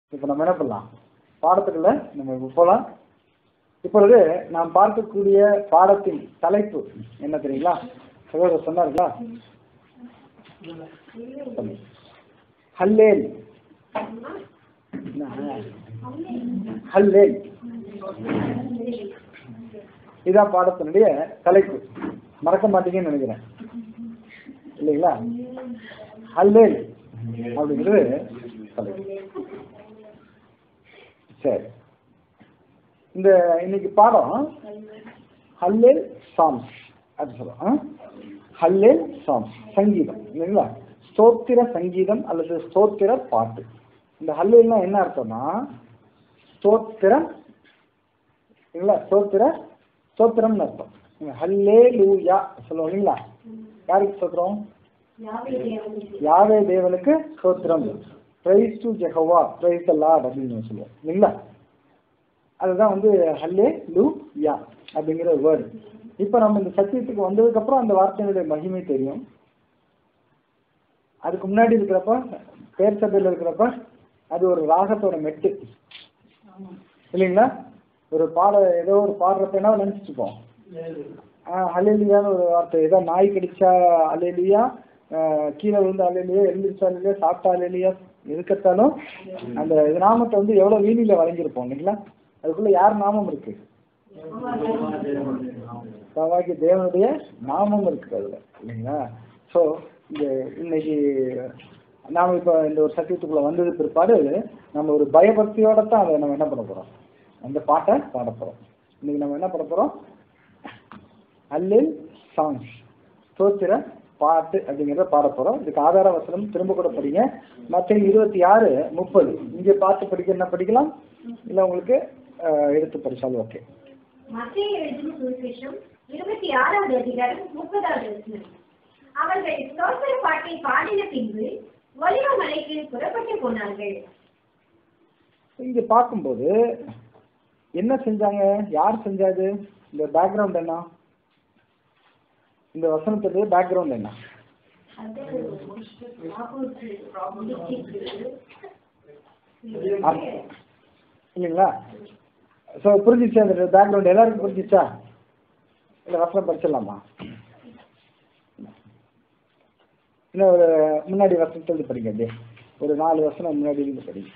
இப்போ நம்ம என்ன பண்ணலாம் பாடத்துக்குள்ள நம்ம இப்ப போகலாம் இப்பொழுது நாம் பார்க்கக்கூடிய பாடத்தின் தலைப்பு என்ன தெரியுங்களா சகோதரர் சொன்னார்களா சொல்லுங்க. ஹல்லேல் என்ன? ஹல்லேல் இதான் பாடத்தினுடைய தலைப்பு மறக்க மாட்டீங்கன்னு நினைக்கிறேன் இல்லைங்களா ஹல்லேல் அப்படிங்கிறது தலைப்பு சரி இந்த இன்னைக்கு பாடம் ஹல்லேல் சாம்ஸ் அது சொல்லுவோம் ஹல்லேல் சாம்ஸ் சங்கீதம் இல்லைங்களா ஸ்தோத்திர சங்கீதம் அல்லது ஸ்தோத்திர பாட்டு இந்த ஹல்லேல்னா என்ன அர்த்தம்னா ஸ்தோத்திரம் இல்லைங்களா ஸ்தோத்திர ஸ்தோத்திரம்னு அர்த்தம் ஹல்லே லூயா சொல்லுவோம் இல்லைங்களா யாருக்கு ஸ்தோத்திரம் யாவே தேவனுக்கு ஸ்தோத்திரம் praise to Jehovah praise the Lord அப்படின்னு சொல்லுவோம் இல்லைங்களா அதுதான் வந்து ஹல்லே லூ யா அப்படிங்கிற வேர்டு இப்போ நம்ம இந்த சத்தியத்துக்கு வந்ததுக்கப்புறம் அந்த வார்த்தையினுடைய மகிமை தெரியும் அதுக்கு முன்னாடி இருக்கிறப்ப பேர் சபையில் இருக்கிறப்ப அது ஒரு ராகத்தோட மெட்டு இல்லைங்களா ஒரு பாட ஏதோ ஒரு பாடுறப்ப என்ன நினச்சிட்டு இருப்போம் அலேலியான்னு ஒரு வார்த்தை ஏதோ நாய் கடிச்சா அலேலியா கீழே விழுந்து அலேலியா எழுந்திரிச்சா அலேலியா சாப்பிட்டா அலேலியா எதுக்கத்தாலும் அந்த இது நாமத்தை வந்து எவ்வளோ வீணியில் வழங்கியிருப்போம் இல்லைங்களா அதுக்குள்ள யார் நாமம் இருக்கு சவாக்கி தேவனுடைய நாமம் இருக்கு அதுல இல்லைங்களா ஸோ இந்த இன்னைக்கு நாம இப்போ இந்த ஒரு சத்தியத்துக்குள்ள வந்தது பிற்பாடு நம்ம ஒரு பயபக்தியோட தான் அதை நம்ம என்ன பண்ண போறோம் அந்த பாட்டை பாட போறோம் இன்னைக்கு நம்ம என்ன பண்ண போறோம் அல்லில் சாங்ஸ் ஸ்தோத்திர பாட்டு அப்படிங்கிறத பாட போறோம் இதுக்கு ஆதார வசனம் திரும்ப கூட படிங்க மற்ற இருபத்தி ஆறு முப்பது இங்கே பார்த்து படிக்க என்ன படிக்கலாம் இல்லை உங்களுக்கு அஹ், எடுத்து படிச்சாலும் ஓகே மத்திய எழுதின சுவிசேஷம் இருபத்தி ஆறாவது அதிகாரம் முப்பதாவது வசனம் அவர்கள் ஸ்தோத்திர பாட்டை பாடின பின்பு ஒலிவ மலைக்கு புறப்பட்டு போனார்கள் இங்க பார்க்கும்போது என்ன செஞ்சாங்க யார் செஞ்சாது இந்த பேக்ரவுண்ட் என்ன இந்த வசனத்துக்கு பேக்ரவுண்ட் என்ன அர்த்தம். இல்லைங்களா ஸோ புரிஞ்சிச்சா அந்த பேக்ரவுண்ட் எல்லாருக்கும் புரிஞ்சிச்சா இல்லை வசனம் படிச்சிடலாமா இன்னும் ஒரு முன்னாடி வசனத்துலேருந்து படிங்க அப்படியே ஒரு நாலு வசனம் முன்னாடி இருந்து படிங்க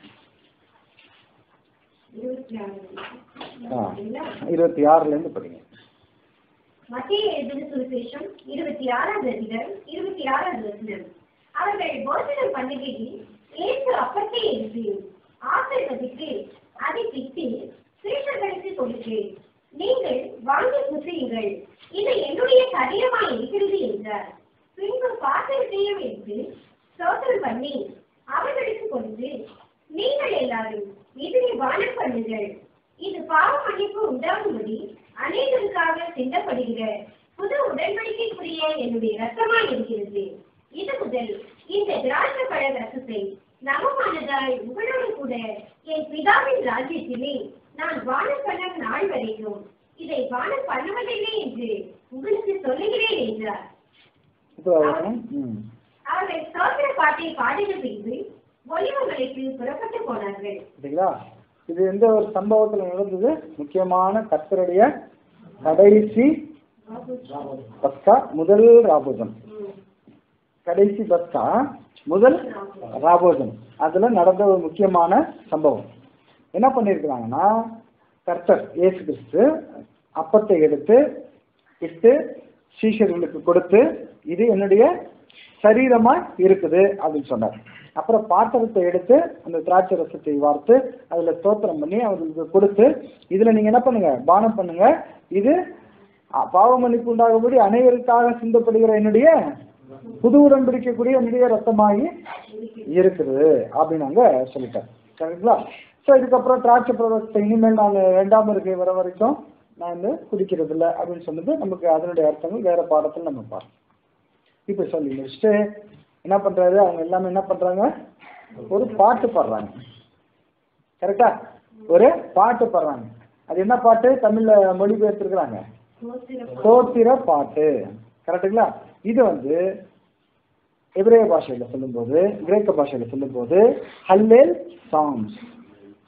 இருபத்தி ஆறு ஆ இருபத்தி ஆறுலேருந்து படிங்க மத்திய எழுதின சுவிசேஷம் இருபத்தி ஆறாவது அதிகாரம் இருபத்தி ஆறாவது வசனம் அவர்கள் போஜனம் பண்ணுகையில் இயேசு அப்பத்தை எடுத்து ஆசீர்வதித்து அதை பிட்டு சீஷர்களுக்கு கொடுத்து நீங்கள் வாங்கி புசியுங்கள் இது என்னுடைய சரீரமாய் இருக்கிறது என்றார் பின்பு பாத்திரத்தையும் எடுத்து சோதனம் பண்ணி அவர்களுக்கு கொடுத்து நீங்கள் எல்லாரும் இதனை வானம் பண்ணுங்கள் இது பாவ மன்னிப்பு உண்டாகும்படி அநேகருக்காக சிந்தப்படுகிற புது உடன்படிக்கைக்குரிய என்னுடைய ரத்தமாய் இருக்கிறது இது முதல் இந்த திராட்சை பழ ரசத்தை நவமானதாய் உங்களோடு கூட என் பிதாவின் ராஜ்யத்திலே நான் வானம் பண்ண நாள் வரைக்கும் இதை வானம் பண்ணுவதில்லை என்று உங்களுக்கு சொல்லுகிறேன் என்றார் இப்போ வசனம் ம் அவர்கள் சோதர பாட்டை பாடின பின்பு ஒலிவமலைக்கு புறப்பட்டு போனார்கள் சரிங்களா இது எந்த ஒரு சம்பவத்தில் நடந்தது முக்கியமான கர்த்தருடைய கடைசி பஸ்கா முதல் ராபோஜம் கடைசி பஸ்கா முதல் ராபோஜம் அதுல நடந்த ஒரு முக்கியமான சம்பவம் என்ன பண்ணியிருக்கிறாங்கன்னா கர்த்தர் இயேசு கிறிஸ்து அப்பத்தை எடுத்து இட்டு சீஷர்களுக்கு கொடுத்து இது என்னுடைய சரீரமா இருக்குது அப்படின்னு சொன்னார் அப்புறம் பாத்திரத்தை எடுத்து அந்த திராட்சை ரசத்தை வார்த்து அதுல ஸ்தோத்திரம் பண்ணி அவர்களுக்கு கொடுத்து இதுல நீங்க என்ன பண்ணுங்க பானம் பண்ணுங்க இது அ, பாவ மன்னிப்பு உண்டாகும்படி அனைவருக்காக சிந்தப்படுகிற என்னுடைய புது உடன்படிக்கக்கூடிய என்னுடைய ரத்தமாகி இருக்குது அப்படின்னு அங்க சொல்லிட்டார் கரெக்டுங்களா ஸோ இதுக்கப்புறம் திராட்சை பழத்தை இனிமேல் நான் ரெண்டாம் இருக்கை வர வரைக்கும் நான் வந்து குடிக்கிறது இல்லை அப்படின்னு சொன்னது நமக்கு அதனுடைய அர்த்தங்கள் வேற பாடத்தில் நம்ம பார்ப்போம் இப்போ சொல்லி முடிச்சுட்டு என்ன பண்றாரு அவங்க எல்லாமே என்ன பண்றாங்க ஒரு பாட்டு பாடுறாங்க கரெக்டா ஒரு பாட்டு பாடுறாங்க அது என்ன பாட்டு தமிழ்ல மொழிபெயர்த்திருக்கிறாங்க ஸ்தோத்திர பாட்டு கரெக்டுங்களா இது வந்து எபிரேய பாஷையில சொல்லும்போது கிரேக்க பாஷையில சொல்லும்போது ஹல்லேல் சாங்ஸ்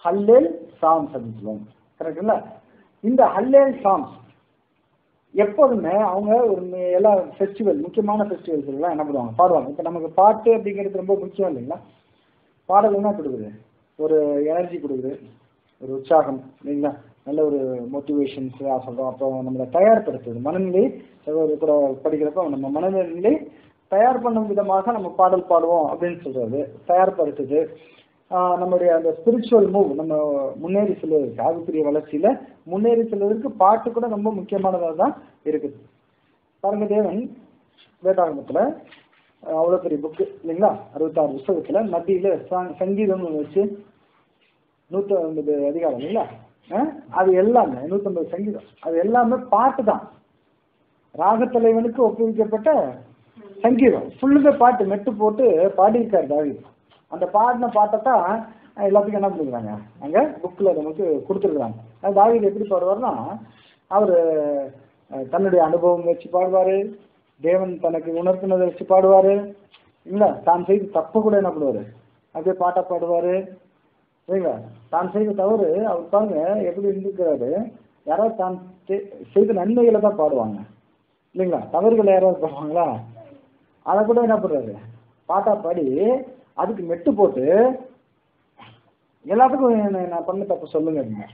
ஹல்லேல் சாம்ஸ் அப்படின்னு சொல்லுவாங்க கரெக்டுங்களா இந்த ஹல்லேல் சாம்ஸ் எப்போதுமே அவங்க ஒரு மி- எல்லா ஃபெஸ்டிவல் முக்கியமான ஃபெஸ்டிவல்ஸ் எல்லாம் என்ன பண்ணுவாங்க பாடுவாங்க இப்போ நமக்கு பாட்டு அப்படிங்கிறது ரொம்ப முக்கியம் இல்லைங்களா பாடல் என்ன கொடுக்குது ஒரு எனர்ஜி கொடுக்குது ஒரு உற்சாகம் இல்லைங்களா நல்ல ஒரு மோட்டிவேஷன்ஸ் சொல்கிறோம் அப்புறம் நம்மளை தயார்படுத்துது மனநிலை ஒரு கூட படிக்கிறப்ப நம்ம மனநிலை தயார் பண்ணும் விதமாக நம்ம பாடல் பாடுவோம் அப்படின்னு சொல்றது தயார்படுத்துது ஆஹ் நம்முடைய அந்த ஸ்பிரிச்சுவல் மூவ் நம்ம முன்னேறி செல்வதற்கு ஆவிக்குரிய வளர்ச்சியில முன்னேறி செல்வதற்கு பாட்டு கூட ரொம்ப முக்கியமானதாக தான் இருக்குது பாருங்க தேவன் வேதாகமத்துல அஹ் அவ்வளவு பெரிய புக்கு இல்லைங்களா அறுபத்தாறு புஸ்தகத்துல மத்தியில ச- சங்கீதம் வச்சு நூத்தி ஐம்பது அதிகாரம் இல்லைங்களா அஹ் அது எல்லாமே நூத்தம்பது சங்கீதம் அது எல்லாமே பாட்டு தான் ராகத்தலைவனுக்கு ஒப்புவிக்கப்பட்ட சங்கீதம் ஃபுல்லுமே பாட்டு மெட்டு போட்டு பாடியிருக்காரு தாவீது அந்த பாடின பாட்டை தான் எல்லாத்துக்கும் என்ன பண்ணிருக்காங்க அங்க புக்கில் நமக்கு கொடுத்துருக்குறாங்க அது தாவீது எப்படி பாடுவார்னா அவர் தன்னுடைய அனுபவம் வச்சு பாடுவாரு தேவன் தனக்கு உணர்த்தினதை வச்சு பாடுவாரு இல்ல தான் செய்த தப்பு கூட என்ன பண்ணுவாரு அப்படியே பாட்டா பாடுவாரு சரிங்களா தான் செய்த தவறு அவர் பாருங்க எப்படி இருந்திருக்கிறாரு யாராவது தான் செ- செய்த நன்மைகளை தான் பாடுவாங்க இல்லைங்களா தவறுகள் யாராவது பாடுவாங்களா அதை கூட என்ன பண்றாரு பாட்டா பாடி அதுக்கு மெட்டு போட்டு எல்லாத்துக்கும் என்ன- நான் பண்ண தப்பு சொல்லுங்க அப்படிங்க.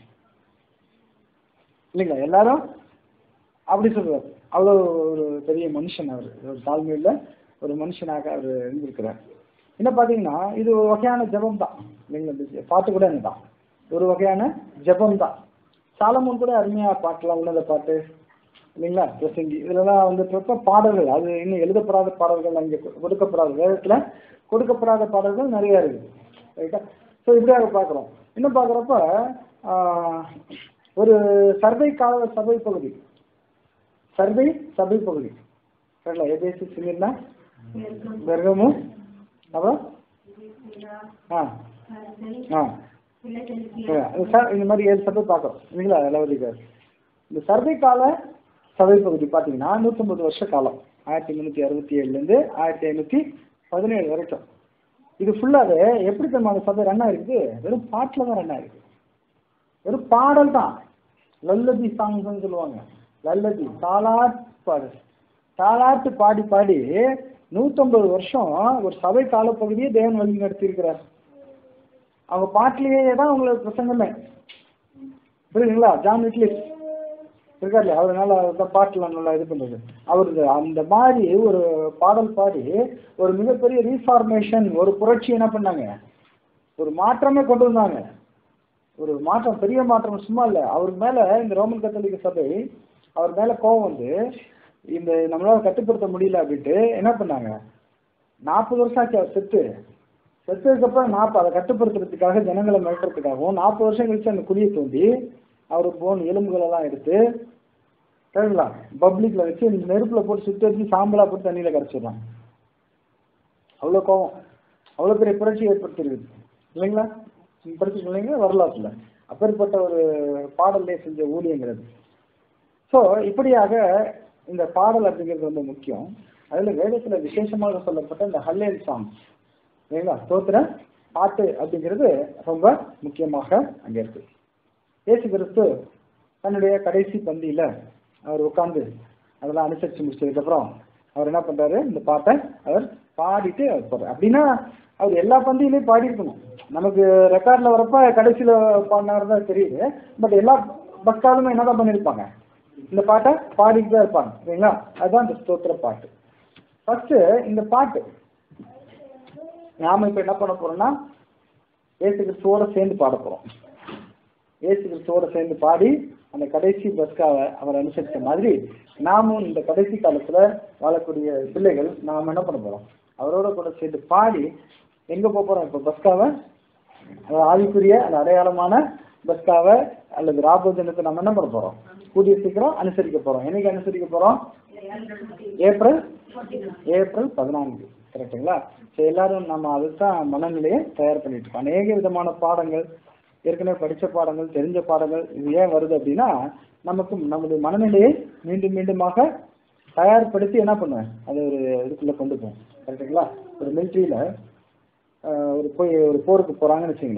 இல்லைங்களா எல்லாரும் அப்படி சொல்றாரு அவ்வளோ ஒரு பெரிய மனுஷன் அவர் ஒரு தாழ்மையுள்ள ஒரு மனுஷனாக அவர் இருந்திருக்கிறார் என்ன பார்த்தீங்கன்னா இது ஒரு வகையான ஜெபம் தான் இல்லைங்களா இந்த பாட்டு கூட என்ன தான் ஒரு வகையான ஜெபம் தான் சாலமோன் கூட அருமையா பாட்டெல்லாம் உன்னத பாட்டு இல்லைங்களா பிரசங்கி இதெல்லாம் வந்து இப்ப பாடல்கள் அது இன்னும் எழுதப்படாத பாடல்கள் அங்கே கொ- கொடுக்கப்படாத வேதத்துல கொடுக்கப்படாத பாடல்கள் நிறைய இருக்கு ரைட்டா ஸோ இப்படியாக பார்க்குறோம் இன்னும் பார்க்குறப்ப ஒரு சர்வை கால சபை பகுதி சர்வை சபை பகுதி சரிங்களா ஏபிஎஸ்சி சிங்கிர்னா பெர்கமும் அப்புறம் ஆ ஆ ஆ, அது சார் இந்த மாதிரி ஏழு சபை பார்க்குறோம் இல்லைங்களா லவதிகார் இந்த சர்வை கால சபை பகுதி பார்த்தீங்கன்னா நூற்றம்பது வருஷ காலம் ஆயிரத்தி முந்நூற்றி அறுபத்தி ஏழுலேருந்து ஆயிரத்தி ஐநூற்றி பதினேழு வரைக்கும் இது ஃபுல்லாகவே எப்படி தெரியுமா அந்த சபை ரன் ஆயிருக்கு வெறும் பாட்டில் தான் ரன் ஆயிருக்கு வெறும் பாடல் தான் லல்லபி சாங்ஸ்னு சொல்லுவாங்க லல்லபி தாலாட்டு பாடு தாலாட்டு பாடி பாடி நூற்றம்பது வருஷம் ஒரு சபை காலப்பகுதியே தேவன் வழி நடத்தியிருக்கிறார் அவங்க பாட்டிலேயே தான் அவங்களுக்கு பிரசங்கமே புரியுதுங்களா ஜான் விட்லிஸ் இருக்காரு அவர் நல்லா தான் பாட்டுலாம் நல்லா இது பண்ணுறது அவருக்கு அந்த மாதிரி ஒரு பாடல் பாடி ஒரு மிகப்பெரிய ரீஃபார்மேஷன் ஒரு புரட்சி என்ன பண்ணாங்க ஒரு மாற்றமே கொண்டு வந்தாங்க ஒரு மாற்றம் பெரிய மாற்றம் சும்மா இல்லை அவருக்கு மேலே இந்த ரோமன் கத்தோலிக்க சபை அவர் மேலே கோவம் வந்து இந்த நம்மளால கட்டுப்படுத்த முடியல அப்படின்ட்டு என்ன பண்ணாங்க நாற்பது வருஷம் ஆச்சு அவர் செத்து செத்ததுக்கப்புறம் நாற்பது அதை கட்டுப்படுத்துறதுக்காக ஜனங்களை மிரட்டுறதுக்காகவும் நாற்பது வருஷம் கழிச்சு அந்த குழியை தோண்டி அவர் போன் எலும்புகள் எல்லாம் எடுத்து சரிங்களா பப்ளிக்ல வச்சு நெருப்புல போட்டு சுத்தி வச்சு சாம்பலா போட்டு தண்ணியில கரைச்சிடுறாங்க அவ்வளோ கோவம் அவ்வளோ பெரிய புரட்சி ஏற்படுத்திருக்கு இல்லைங்களா படிச்சு இல்லைங்களா வரலாற்றுல அப்பேற்பட்ட ஒரு பாடல்லே செஞ்ச ஊழியங்கிறது ஸோ இப்படியாக இந்த பாடல் அப்படிங்கிறது ரொம்ப முக்கியம் அதில் வேதத்தில் விசேஷமாக சொல்லப்பட்ட இந்த ஹல்லேல் சாங் இல்லைங்களா ஸ்தோத்திர பாட்டு அப்படிங்கிறது ரொம்ப முக்கியமாக அங்கே இருக்கு இயேசு கிறிஸ்து தன்னுடைய கடைசி பந்தியில அவர் உட்கார்ந்து அதெல்லாம் அனுசரிச்சு முடிச்சதுக்கப்புறம் அவர் என்ன பண்றாரு இந்த பாட்டை அவர் பாடிட்டு அவர் போறாரு அப்படின்னா அவர் எல்லா பந்தியிலையும் பாடியிருக்கணும் நமக்கு ரெக்கார்ட்ல வரப்ப கடைசியில பாடினாரு தான் தெரியுது பட் எல்லா பக்தாலுமே என்னதான் பண்ணியிருப்பாங்க இந்த பாட்டை பாடிட்டு தான் இருப்பாங்க சரிங்களா அதுதான் இந்த ஸ்தோத்திர பாட்டு ஃபர்ஸ்ட் இந்த பாட்டு நாம இப்ப என்ன பண்ண போறோம்னா ஏசு கிறிஸ்துவோட சேர்ந்து பாட போறோம் ஏசு கிறிஸ்துவோட சேர்ந்து பாடி அந்த கடைசி பஸ்காவை அவர் அனுசரித்த மாதிரி நாமும் இந்த கடைசி காலத்துல வாழக்கூடிய பிள்ளைகள் நாம் என்ன பண்ண போறோம் அவரோட கூட சேர்ந்து பாடி எங்க போக போறோம் இப்ப பஸ்காவை அதாவது ஆவிக்குரிய அந்த அடையாளமான பஸ்காவை அல்லது ராபோஜனத்தை நம்ம என்ன பண்ண போறோம் கூடிய சீக்கிரம் அனுசரிக்க போறோம் என்னைக்கு அனுசரிக்க போறோம் ஏப்ரல் ஏப்ரல் பதினான்கு கரெக்டுங்களா ஸோ எல்லாரும் நம்ம அதுதான் மனநிலையை தயார் பண்ணிட்டு இருக்கோம் அநேக விதமான பாடங்கள் ஏற்கனவே படித்த பாடங்கள் தெரிஞ்ச பாடங்கள் இது ஏன் வருது அப்படின்னா நமக்கு நம்முடைய மனநிலையை மீண்டும் மீண்டுமாக தயார்படுத்தி என்ன பண்ணுவேன் அதை ஒரு இதுக்குள்ள கொண்டு போகும் கரெக்டுங்களா ஒரு மிலிட்ரியில ஒரு போய் ஒரு போருக்கு போறாங்கன்னு வச்சுங்களேன்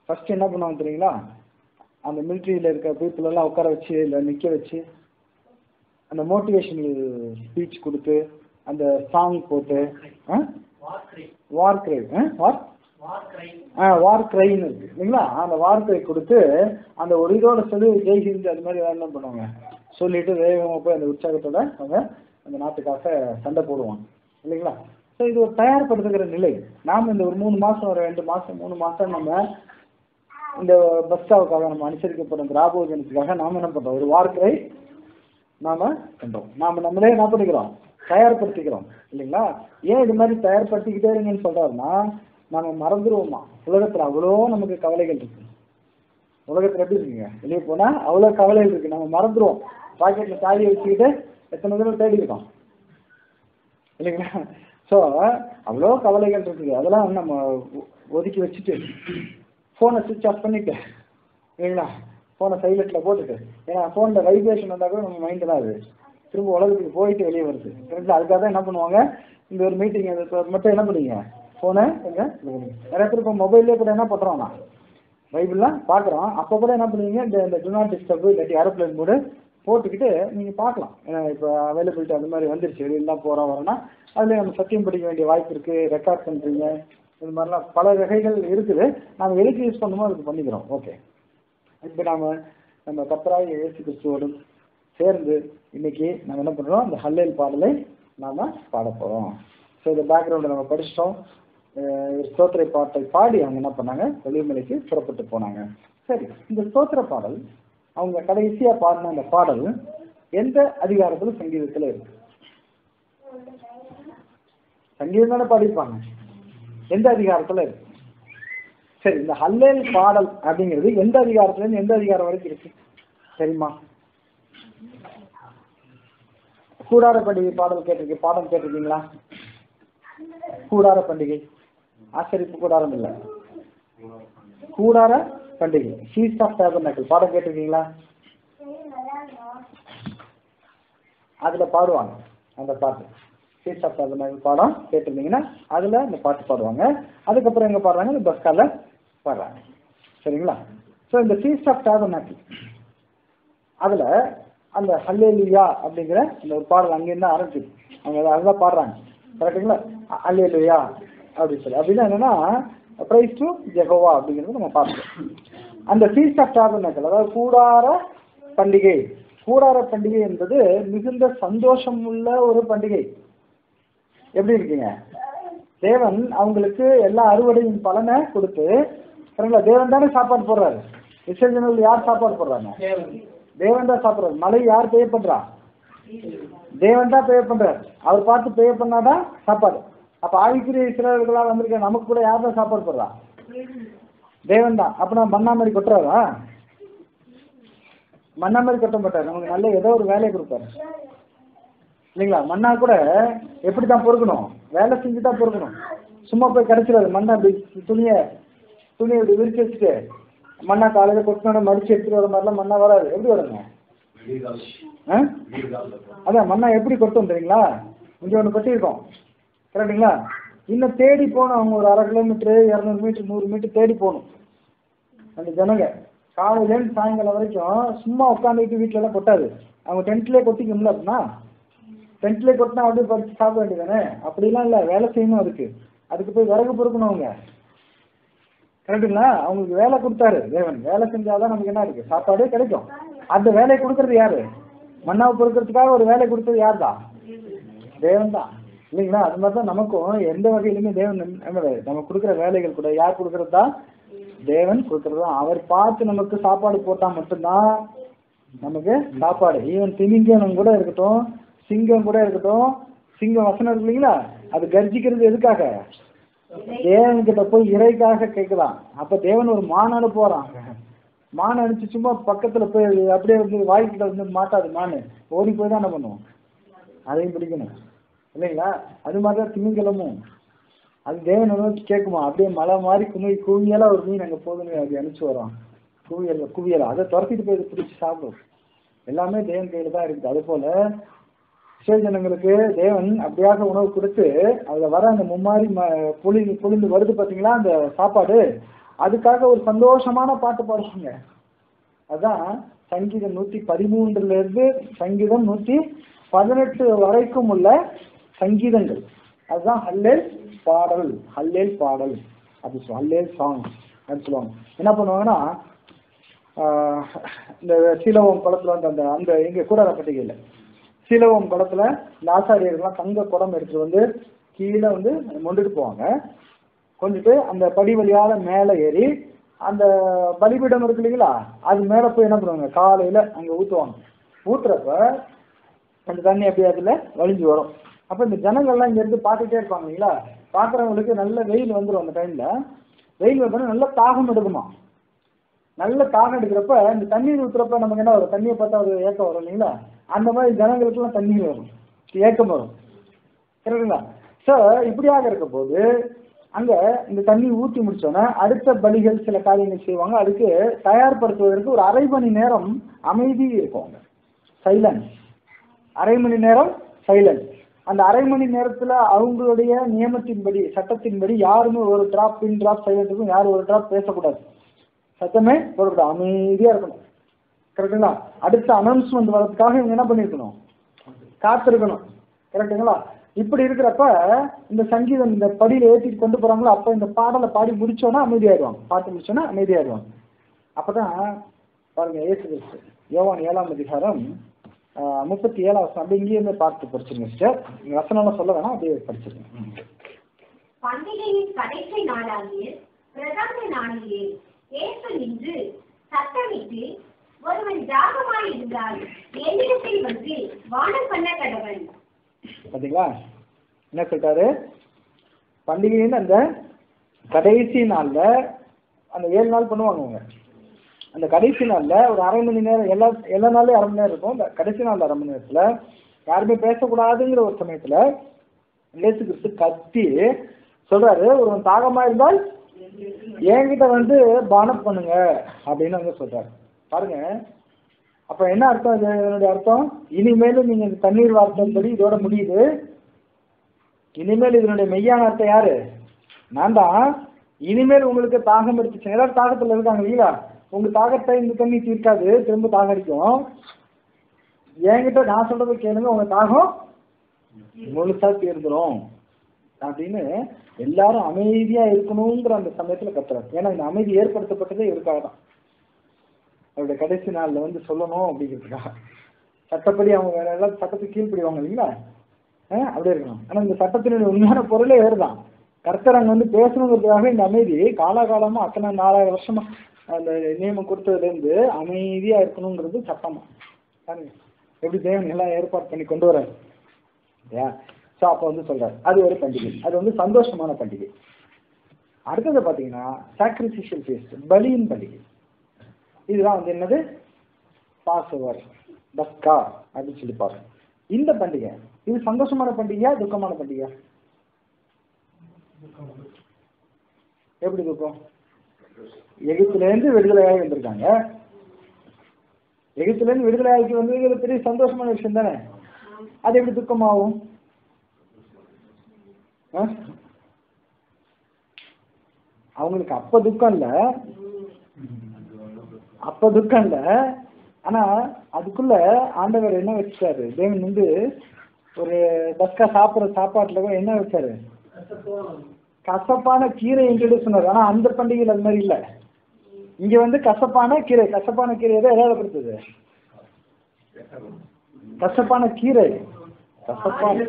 ஃபர்ஸ்ட் என்ன பண்ணுவாங்க தெரியுங்களா அந்த மிலிட்ரியில் இருக்க பீப்புள் எல்லாம் உட்கார வச்சு இல்லை நிற்க வச்சு அந்த மோட்டிவேஷனல் ஸ்பீச் கொடுத்து அந்த சாங் போட்டு வார் கிரை வார் ஆ வார் கிரைன்னு இருக்கு இல்லைங்களா அந்த வார் கிரை கொடுத்து அந்த ஒரு இதோட சொல்லி ஜெய் ஹிந்த் அது மாதிரி வேலை என்ன பண்ணுவாங்க சொல்லிட்டு வேகமாக போய் அந்த உற்சாகத்தோட அவங்க அந்த நாட்டுக்காக சண்டை போடுவாங்க இல்லைங்களா ஸோ இது ஒரு தயார்படுத்துகிற நிலை நாம் இந்த ஒரு மூணு மாதம் ஒரு ரெண்டு மாதம் மூணு மாதம் நம்ம இந்த பஸ்டாவுக்காக நம்ம அனுசரிக்கப்படும் கிராபோஜனத்துக்காக நாம் என்ன பண்ணுறோம் ஒரு வார்த்தை நாம பண்றோம் நாம நம்மளே என்ன பண்ணிக்கிறோம் தயார்படுத்திக்கிறோம் இல்லைங்களா ஏன் இது மாதிரி தயார்படுத்திக்கிட்டே இருங்கன்னு சொல்றாருன்னா நாம மறந்துடுவோமா உலகத்துல அவ்வளோ நமக்கு கவலைகள் இருக்கு உலகத்துல எப்படி இருக்குங்க வெளியே போனா அவ்வளோ கவலைகள் இருக்கு நம்ம மறந்துடுவோம் பாக்கெட்ல தாலியை வச்சுக்கிட்டு எத்தனை தடவை தேடி இருக்கோம் இல்லைங்களா ஸோ அவ்வளோ கவலைகள் இருக்குது அதெல்லாம் நம்ம ஒ- ஒதுக்கி வச்சுட்டு ஃபோனை சுவிட்ச் ஆஃப் பண்ணிட்டு இல்லைங்களா ஃபோனை சைலண்ட்ல போட்டுட்டு ஏன்னா ஃபோனில் வைப்ரேஷன் வந்தால் கூட நம்ம மைண்டு தான் அது திரும்ப உலகத்துக்கு போயிட்டு வெளியே வருது சரிங்களா அதுக்காக தான் என்ன பண்ணுவாங்க இந்த ஒரு மீட்டிங் மட்டும் என்ன பண்ணுவீங்க ஃபோனை எங்க நிறைய பேர் இப்போ மொபைல்லே கூட என்ன பண்ணுறோம்னா பைபிள்லாம் பார்க்குறோம் அப்போ கூட என்ன பண்ணுவீங்க இந்த இந்த டு நாட் டிஸ்டர்ப் இல்லாட்டி ஏரோப்ளேன் போர்டு போட்டுக்கிட்டு நீங்கள் பார்க்கலாம் ஏன்னா இப்போ அவைலபிலிட்டி அந்த மாதிரி வந்துருச்சு வெளியெல்லாம் போகிறோம் வரோன்னா அதில் நம்ம சத்தியம் படிக்க வேண்டிய வாய்ப்பு இருக்குது ரெக்கார்ட் பண்ணுறீங்க இது மாதிரிலாம் பல வகைகள் இருக்குது நம்ம எதுக்கு யூஸ் பண்ணுமோ அதுக்கு பண்ணிக்கிறோம் ஓகே இப்போ நாம நம்ம கத்தராய் இயேசு கிறிஸ்துவோடும் சேர்ந்து இன்னைக்கு நம்ம என்ன பண்ணுறோம் இந்த ஹல்லேல் பாடலை நாம பாட போகிறோம் ஸோ இந்த பேக்ரவுண்டை நம்ம படிச்சிட்டோம் அஹ் ஒரு ஸ்தோத்திர பாட்டை பாடி அவங்க என்ன பண்ணாங்க வெளிமலைக்கு புறப்பட்டு போனாங்க சரி இந்த ஸ்தோத்திர பாடல் அவங்க கடைசியா பாடின அந்த பாடல் எந்த அதிகாரத்துல சங்கீதத்துல இருக்கு சங்கீதம் தானே பாடியிருப்பாங்க எந்த அதிகாரத்துல இருக்கு சரி இந்த ஹல்லேல் பாடல் அப்படிங்கிறது எந்த அதிகாரத்துல இருந்து எந்த அதிகாரம் வரைக்கும் இருக்கு சரிம்மா கூடார பண்டிகை பாடல் கேட்டிருக்கீங்க பாடம் கேட்டிருக்கீங்களா கூடார பண்டிகை ஆசரிப்பு கூடாரம் இல்ல கூடார பண்டிகை ஃபீஸ்ட் ஆஃப் டேபர்னக்கிள் பாடம் கேட்டிருக்கீங்களா அதுல பாடுவாங்க அந்த பாட்டு ஃபீஸ்ட் ஆஃப் டேபர்னக்கிள் பாடம் கேட்டிருந்தீங்கன்னா அதுல இந்த பாட்டு பாடுவாங்க அதுக்கப்புறம் எங்க பாடுறாங்க இந்த பஸ்கால பாடுறாங்க சரிங்களா ஸோ இந்த ஃபீஸ்ட் ஆஃப் டேபர்னக்கிள் அதுல அந்த ஹல்லேலுயா அப்படிங்கிற அந்த ஒரு பாடல் அங்கேருந்து ஆரம்பிக்குது அவங்க அதை அதுதான் பாடுறாங்க கரெக்டுங்களா அல்லேலுயா அப்படின்னு சொல்லி அப்படின்னா என்னன்னா பிரைஸ் டு ஜெகோவா அப்படிங்கிறது நம்ம பார்ப்போம் அந்த ஃபீஸ்ட் ஆஃப் டாபர்னக்கல் அதாவது கூடார பண்டிகை கூடார பண்டிகை என்பது மிகுந்த சந்தோஷம் உள்ள ஒரு பண்டிகை எப்படி இருக்கீங்க தேவன் அவங்களுக்கு எல்லா அறுவடையின் பலனை கொடுத்து சரிங்களா தேவன் தானே சாப்பாடு போடுறாரு விசர்ஜனில் யார் சாப்பாடு போடுறாங்க தேவன் தான் சாப்பிடுறாரு மழை யார் பெய்ய பண்றா தேவன் தான் பெய்ய பண்றாரு அவர் பார்த்து பெய்ய பண்ணாதான் சாப்பாடு அப்ப ஆவிக்குரிய இஸ்ரேலர்களா வந்திருக்க நமக்கு கூட யார் தான் சாப்பாடு போடுறா தேவன் தான் அப்ப நான் மண்ணா மாதிரி கொட்டுறாரா மண்ணா மாதிரி கொட்ட மாட்டாரு நமக்கு நல்ல ஏதோ ஒரு வேலையை கொடுப்பாரு இல்லைங்களா மண்ணா கூட எப்படி தான் பொறுக்கணும் வேலை செஞ்சு தான் பொறுக்கணும் சும்மா போய் கிடைச்சிடாது மண்ணை அப்படி துணியை துணியை இப்படி விரிச்சு வச்சுட்டு மண்ணா காலையில கொட்டினோட மடிச்சு எடுத்துட்டு வர மாதிரிலாம் மண்ணா வராது எப்படி வருங்க ஆ? அதான் மண்ணா எப்படி கொட்டும் தெரியுங்களா இங்கே ஒன்று கொட்டியிருக்கோம் கரெக்டுங்களா இன்னும் தேடி போகணும் அவங்க ஒரு அரை கிலோமீட்டரு இரநூறு மீட்டர் நூறு மீட்டர் தேடி போகணும் அந்த ஜனங்க காலையிலேருந்து சாயங்காலம் வரைக்கும் சும்மா உட்காந்துக்கிட்டு வீட்டுல எல்லாம் கொட்டாது அவங்க டென்ட்லேயே கொட்டிக்கணும்ல அப்படின்னா டென்ட்லேயே கொட்டினா அப்படியே படிச்சு சாப்பிட வேண்டியதானே அப்படிலாம் இல்லை வேலை செய்யணும் அதுக்கு அதுக்கு போய் விறகு பொறுக்கணும் அவங்க கரெக்டுங்களா அவங்களுக்கு வேலை கொடுத்தாரு தேவன் வேலை செஞ்சாதான் நமக்கு என்ன இருக்கு சாப்பாடே கிடைக்கும் அந்த வேலையை கொடுக்கறது யாரு மண்ணாவை பொறுக்கிறதுக்காக ஒரு வேலை கொடுத்தது யார் தான் தேவன் தான் இல்லைங்களா அது மாதிரி தான் நமக்கும் எந்த வகையிலுமே தேவன் நம்ம- நம்ம நம்ம கொடுக்குற வேலைகள் கூட யார் கொடுக்கறது தான் தேவன் கொடுக்கறது தான் அவர் பார்த்து நமக்கு சாப்பாடு போட்டா மட்டும்தான் நமக்கு சாப்பாடு ஈவன் திமிங்கலம் கூட இருக்கட்டும் சிங்கம் கூட இருக்கட்டும் சிங்கம் வசனம் இருக்கு இல்லைங்களா அது கர்ஜிக்கிறது எதுக்காக தேவன் கிட்ட போய் இறைக்காக கேட்கலாம் அப்ப தேவன் ஒரு மான் அனுப்புவாராம் மான் அனுப்பிச்சு சும்மா பக்கத்துல போய் அப்படியே வந்து வாய்க்கிட்ட வந்து மாட்டாது மான் ஓடி போய் தான் என்ன பண்ணுவோம் அதையும் பிடிக்கணும் இல்லைங்களா அது மாதிரி தான் திமிங்கலமும் அது தேவன் நோக்கி கேட்குமா அப்படியே மலை மாதிரி குமி குவியலா ஒரு மீன் அங்க போகுதுன்னு அப்படி அனுப்பிச்சு வரோம் குவியல் குவியலா அதை துரத்திட்டு போய் பிடிச்சி சாப்பிடும் எல்லாமே தேவன் கையில தான் இருக்குது அது போல ஜனங்களுக்கு தேவன் அப்படியாக உணவு கொடுத்து அதுல வர அந்த மும்மாரி ம- பொழி பொழிந்து வருது பாத்தீங்களா அந்த சாப்பாடு அதுக்காக ஒரு சந்தோஷமான பாட்டு பாடுவாங்க அதான் சங்கீதம் நூத்தி பதிமூன்றுல இருந்து சங்கீதம் நூத்தி பதினெட்டு வரைக்கும் உள்ள சங்கீதங்கள் அதுதான் ஹல்லேல் பாடல் ஹல்லேல் பாடல் அப்படி சொல்லுவாங்க ஹல்லேல் சாங் அப்படின்னு சொல்லுவாங்க என்ன பண்ணுவாங்கன்னா ஆஹ் இந்த சீலவம் குளத்துல வந்து அந்த அந்த எங்க கூடார பட்டிகையில் சீலவம் குளத்துல இந்த ஆசாரியர்கள்லாம் தங்க குடம் எடுத்துட்டு வந்து கீழே வந்து மொண்டுட்டு போவாங்க கொண்டுட்டு அந்த படி வழியால மேலே ஏறி அந்த பலிபீடம் இருக்கு இல்லைங்களா அது மேலே போய் என்ன பண்ணுவாங்க காலையில அங்க ஊத்துவாங்க ஊத்துறப்ப அந்த தண்ணி அப்படியே அதுல வழிஞ்சு வரும் அப்ப இந்த ஜனங்கள்லாம் இங்க இருந்து பார்த்துட்டே இருப்பாங்க இல்லைங்களா பார்க்குறவங்களுக்கு நல்ல வெயில் வந்துடும் அந்த டைம்ல வெயில் வந்தோன்னா நல்ல தாகம் எடுக்குமா நல்ல தாகம் எடுக்கிறப்ப இந்த தண்ணீர் ஊத்துறப்ப நமக்கு என்ன வரும் தண்ணியை பார்த்தா ஒரு ஏக்கம் வரும் இல்லைங்களா அந்த மாதிரி ஜனங்களுக்குலாம் தண்ணீர் வரும் ஏக்கம் வரும் சரிங்களா ஸோ இப்படியாக இருக்க போது அங்க இந்த தண்ணி ஊற்றி முடிச்சோன்னே அடுத்த பலிகள் சில காரியங்கள் செய்வாங்க அதுக்கு தயார்படுத்துவதற்கு ஒரு அரை மணி நேரம் அமைதி இருக்கும் அங்க சைலன்ஸ் அரை மணி நேரம் சைலன்ஸ் அந்த அரை மணி நேரத்துல அவங்களுடைய நியமத்தின்படி சட்டத்தின்படி யாருமே ஒரு டிராப் பின் டிராப் சைலண்ட் இருக்கும் யாரும் ஒரு டிராப் பேசக்கூடாது சத்தமே போடக்கூடாது அமைதியா இருக்கணும் கரெக்டுங்களா அடுத்த அனௌன்ஸ்மெண்ட் வரதுக்காக இவங்க என்ன பண்ணிருக்கணும் காத்திருக்கணும் கரெக்டுங்களா இப்படி இருக்கிறப்ப இந்த சங்கீதம் இந்த படியில ஏற்றிட்டு கொண்டு போறாங்களோ அப்போ இந்த பாடலை பாடி முடிச்சோன்னா அமைதியாயிடுவாங்க பாட்டு முடிச்சோன்னா அமைதியாயிடுவாங்க அப்பதான் பாருங்க ஏசு கிறிஸ்து யோவான் ஏழாம் அதிகாரம் ஆஹ், முப்பத்தி ஏழாம் வசனம் அப்படி இங்கேயுமே பார்த்து படிச்சிருங்க சிஸ்டர் நீங்க வசனம்லாம் சொல்ல வேணாம் அப்படியே படிச்சிருங்க ம். பண்டிகையின் கடைசி நாளாகிய பிரதான நாளிலே இயேசு நின்று சத்தமிட்டு ஒருவன் ஜாகமாய் இருந்தால் என்னிடத்தில் வந்து வானம் பண்ண கடவன் பாத்தீங்களா என்ன சொல்லிட்டாரு பண்டிகையின் அந்த கடைசி நாள்ல அந்த ஏழு நாள் பண்ணுவாங்க அவங்க அந்த கடைசி நாள்ல ஒரு அரை மணி நேரம் எல்லா எல்லா நாள்லயும் அரை மணி நேரம் இருக்கும் இந்த கடைசி நாள்ல அரை மணி நேரத்துல யாருமே பேசக்கூடாதுங்கிற ஒரு சமயத்துல இயேசு கிறிஸ்து கத்தி சொல்றாரு ஒருவன் தாகமா இருந்தால் என்கிட்ட வந்து பானம் பண்ணுங்க அப்படின்னு வந்து சொல்றாரு பாருங்க அப்ப என்ன அர்த்தம் இது இதனுடைய அர்த்தம் இனிமேலும் நீங்க இந்த தண்ணீர் வார்த்தைப்படி இதோட முடியுது இனிமேல் இதனுடைய மெய்யான அர்த்தம் யாரு நான் தான் இனிமேல் உங்களுக்கு தாகம் எடுத்துச்சு எல்லாரும் தாகத்துல இருக்காங்க இல்லையா உங்க தாகத்தை இந்த தண்ணி தீர்க்காது திரும்ப தாகம் அடிக்கும் என்கிட்ட நான் சொல்றதை கேளுங்க உங்க தாகம் முழுசா தீர்ந்துரும் அப்படின்னு எல்லாரும் அமைதியா இருக்கணுங்கிற அந்த சமயத்துல கத்துறாரு ஏன்னா இந்த அமைதி ஏற்படுத்தப்பட்டதே இவருக்காக தான் அவருடைய கடைசி நாள்ல வந்து சொல்லணும் அப்படிங்கிறதுக்காக சட்டப்படி அவங்க வேற எல்லாம் சட்டத்துக்கு கீழ்ப்படிவாங்க இல்லைங்களா ஆஹ் அப்படியே இருக்கணும் ஆனா இந்த சட்டத்தினுடைய உண்மையான பொருளே வேறுதான் கர்த்தர் அங்க வந்து பேசணுங்கிறதுக்காக இந்த அமைதி காலாகாலமா அத்தனை நாலாயிரம் வருஷமா அந்த நியமம் கொடுத்ததுல இருந்து அமைதியா இருக்கணுங்கிறது சட்டமா பாருங்க எப்படி தேவன் எல்லாம் ஏற்பாடு பண்ணி கொண்டு வர்றாரு இல்லையா ஸோ அப்போ வந்து சொல்றாரு அது ஒரு பண்டிகை அது வந்து சந்தோஷமான பண்டிகை அடுத்தது பார்த்தீங்கன்னா சாக்ரிஃபிஷியல் ஃபேஸ்ட் பலியின் பண்டிகை இதுதான் வந்து என்னது பாசவர் பஸ்கா அப்படின்னு சொல்லி பாருங்க இந்த பண்டிகை இது சந்தோஷமான பண்டிகையா துக்கமான பண்டிகையா எப்படி துக்கம் எகிப்துல இருந்து விடுதலையாகி வந்திருக்காங்க எகிப்துல இருந்து விடுதலையாகி வந்து இது பெரிய சந்தோஷமான விஷயம் தானே அது எப்படி துக்கமாகும் ஆ? அவங்களுக்கு அப்ப துக்கம் இல்ல அப்ப துக்கம் இல்ல ஆனா அதுக்குள்ள ஆண்டவர் என்ன வச்சுட்டாரு தேவன் வந்து ஒரு பஸ்கா சாப்பிடுற சாப்பாட்டுல கூட என்ன வச்சாரு கசப்பான கீரை இன்ட்ரடியூஸ் பண்ணாரு ஆனா அந்த பண்டிகையில் அது மாதிரி இல்ல இங்க வந்து கசப்பான கீரை கசப்பான கீரை தான் எதாவது கொடுத்தது கசப்பான கீரை கசப்பான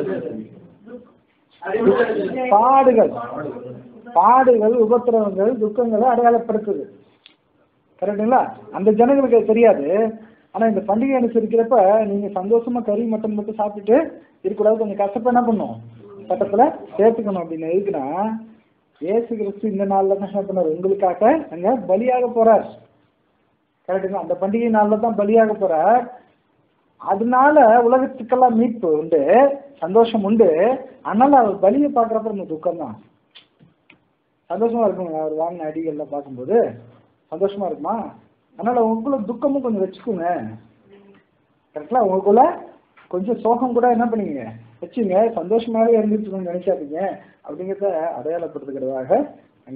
பாடுகள் பாடுகள் உபத்திரவங்கள் துக்கங்களை அடையாளப்படுத்துது கரெக்டுங்களா அந்த ஜனங்களுக்கு அது தெரியாது ஆனா இந்த பண்டிகை அனுசரிக்கிறப்ப நீங்க சந்தோஷமா கறி மட்டன் மட்டும் சாப்பிட்டுட்டு இருக்கக்கூடாது கொஞ்சம் கஷ்டப்ப என்ன பண்ணும் சட்டத்துல சேர்த்துக்கணும் அப்படின்னு எதுக்குன்னா ஏசு கிறிஸ்து இந்த நாள்ல தான் என்ன பண்ணாரு உங்களுக்காக அங்க பலியாக போறார் கரெக்டுங்களா அந்த பண்டிகை நாள்ல தான் பலியாக போறார் அதனால உலகத்துக்கெல்லாம் மீட்பு உண்டு சந்தோஷம் உண்டு அதனால அவர் பலியை பார்க்குறப்ப இந்த துக்கம் தான் சந்தோஷமா இருக்குங்க அவர் வாங்கின அடிகள்லாம் பார்க்கும்போது சந்தோஷமா இருக்குமா அதனால உங்களுக்குள்ள துக்கமும் கொஞ்சம் வச்சுக்கோங்க கரெக்டா உங்களுக்குள்ள கொஞ்சம் சோகம் கூட என்ன பண்ணீங்க வச்சுங்க சந்தோஷமாவே இருந்துட்டு நினைக்காதீங்க அப்படிங்கிறத அடையாளப்படுத்துகிறதாக அங்க இருக்கு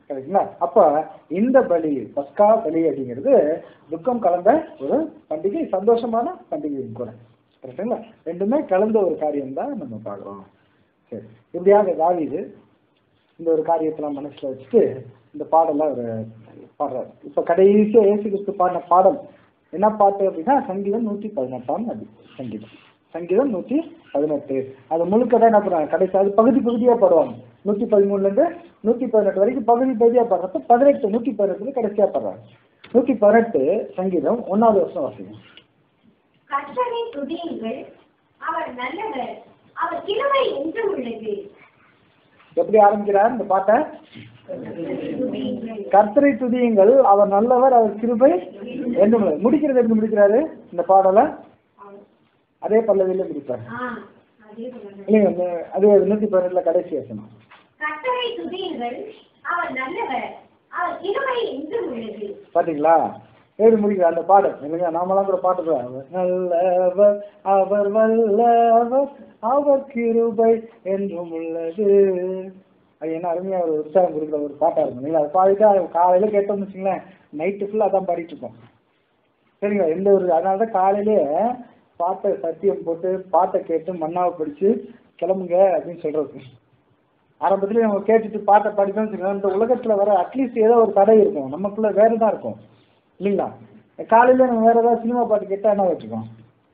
கரெக்டுங்களா அப்ப இந்த பலி பஸ்கா பலி அப்படிங்கிறது துக்கம் கலந்த ஒரு பண்டிகை சந்தோஷமான பண்டிகையும் கூட கரெக்டுங்களா ரெண்டுமே கலந்த ஒரு காரியம் தான் நம்ம பார்க்குறோம் சரி இப்படியாக தாவீது இந்த ஒரு காரியத்தெல்லாம் மனசுல வச்சுட்டு இந்த பாடலை அவர் பாடுறாரு இப்ப கடைசியா இயேசு கிறிஸ்து பாடின பாடல் என்ன பாட்டு அப்படின்னா சங்கீதம் நூற்றி பதினெட்டாம் அடி சங்கீதம் சங்கீதம் நூற்றி பதினெட்டு அது முழுக்க தான் என்ன பண்ணுறாங்க கடைசி அது பகுதி பகுதியாக பாடுவாங்க நூற்றி பதிமூணுலேருந்து நூற்றி பதினெட்டு வரைக்கும் பகுதி பகுதியாக பாடுறப்ப பதினெட்டு நூற்றி பதினெட்டு கடைசியாக பாடுறாங்க நூற்றி பதினெட்டு சங்கீதம் ஒன்றாவது வருஷம் வாசிங்க கர்த்தரை துதியுங்கள் அவர் நல்லவர் அவர் கிருபை என்றும் உள்ளது எப்படி ஆரம்பிக்கிறார் இந்த பாட்டை துதியுங்கள் கர்த்தரை துதியுங்கள் அவர் நல்லவர் அவர் கிருபை என்று உள்ளது. முடிக்கிறது எப்படி முடிக்கிறாரு இந்த பாடலை அதே பல்லவியில முடிப்பார் ஆ அதே போல இல்லைங்க இந்த- அது நூற்றி பதினெட்டுல கடைசி வசனம் கர்த்தரை துதியுங்கள் அவர் நல்லவர் அவர் கிருபை என்றும் உள்ளது பாத்தீங்களா எப்படி முடிக்கிற அந்த பாடல் இல்லைங்க நாமெல்லாம் கூட பாட்டு பாடுவோம். அவர் நல்லவர் அவர் வல்லவர் அவர் கிருபை என்றும் உள்ளது அது என்ன அருமையா ஒரு உற்சாகம் கொடுக்குற ஒரு பாட்டா இருக்கும் இல்லைங்களா அது பாடிட்டு அது காலையில கேட்டோம்னு வச்சுங்களேன் நைட்டு ஃபுல்லாக அதான் பாடிட்டு இருப்போம் சரிங்களா எந்த ஒரு அதனால தான் காலையிலே பாட்டை சத்தியம் போட்டு பாட்டை கேட்டு மண்ணாவை படிச்சு கிளம்புங்க அப்படின்னு சொல்றது ஆரம்பத்துல நம்ம கேட்டுட்டு பாட்டை படிக்கணும்னு வச்சுக்கோங்க இந்த உலகத்துல வர அட்லீஸ்ட் ஏதோ ஒரு தடை இருக்கும் நமக்குள்ள வேற தான் இருக்கும் இல்லைங்களா காலையில நம்ம வேற ஏதாவது சினிமா பாட்டு கேட்டா என்ன வச்சுக்கோம்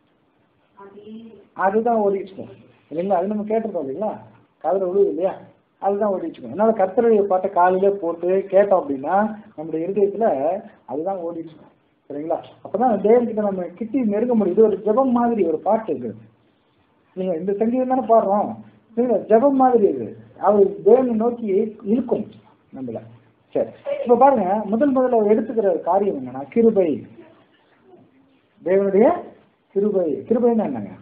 அதே அதுதான் ஓடிட்டு இருக்கும் இல்லைங்களா அது நம்ம கேட்டிருக்கோம் இல்லைங்களா காதுல விழுது இல்லையா அதுதான் ஓடிட்டு இருக்கும் அதனால கர்த்தருடைய பாட்டை காலையில போட்டு கேட்டோம் அப்படின்னா நம்முடைய இருதயத்துல அதுதான் ஓடிட்டு இருக்கும் சரிங்களா அப்பதான் தேவன்கிட்ட நம்ம கிட்டி நெருங்க முடியும் இது ஒரு ஜெபம் மாதிரி ஒரு பாட்டு இது நீங்க இந்த சங்கீதம் தானே பாடுறோம் இல்லைங்களா ஜெபம் மாதிரி இது அவர் தேவனை நோக்கி இழுக்கும் நம்மள சரி இப்ப பாருங்க முதல் முதல்ல அவர் எடுத்துக்கிற காரியம் என்னன்னா கிருபை தேவனுடைய கிருபை கிருபைன்னா என்னங்க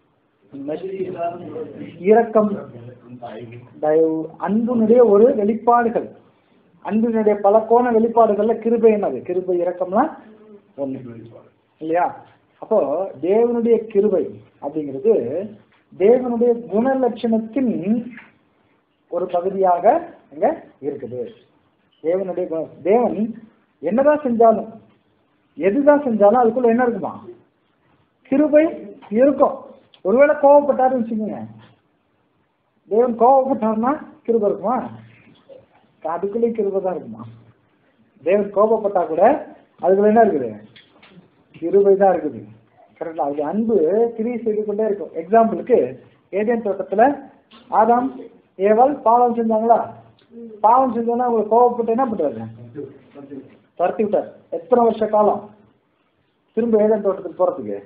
இரக்கம் தயவு அன்பினுடைய ஒரு வெளிப்பாடுகள் அன்பினுடைய பல கோண வெளிப்பாடுகள்ல கிருபை என்னது கிருபை இரக்கம்லாம் ஒண்ணு இல்லையா அப்போ தேவனுடைய கிருபை அப்படிங்கிறது தேவனுடைய குணலட்சணத்தின் ஒரு பகுதியாக அங்க இருக்குது தேவனுடைய குண- தேவன் என்னதான் செஞ்சாலும் எதுதான் செஞ்சாலும் அதுக்குள்ள என்ன இருக்குமா கிருபை இருக்கும் ஒருவேளை கோவப்பட்டாருன்னு வச்சுக்கோங்க தேவன் கோவப்பட்டாருன்னா கிருபை இருக்குமா அதுக்குள்ளே கிருபை தான் இருக்குமா தேவன் கோபப்பட்டா கூட அதுக்குள்ள என்ன இருக்குது கிருபை தான் இருக்குது கரெக்டா அது அன்பு கிரியை செய்து கொண்டே இருக்கும் எக்ஸாம்பிளுக்கு ஏதேன் தோட்டத்துல ஆதாம் ஏவாள் பாவம் செஞ்சாங்களா பாவம் செஞ்சோன்னா அவங்க கோவப்பட்டு என்ன பண்றாரு துரத்தி விட்டார் எத்தனை வருஷ காலம் திரும்ப ஏதேன் தோட்டத்துக்கு போறதுக்கு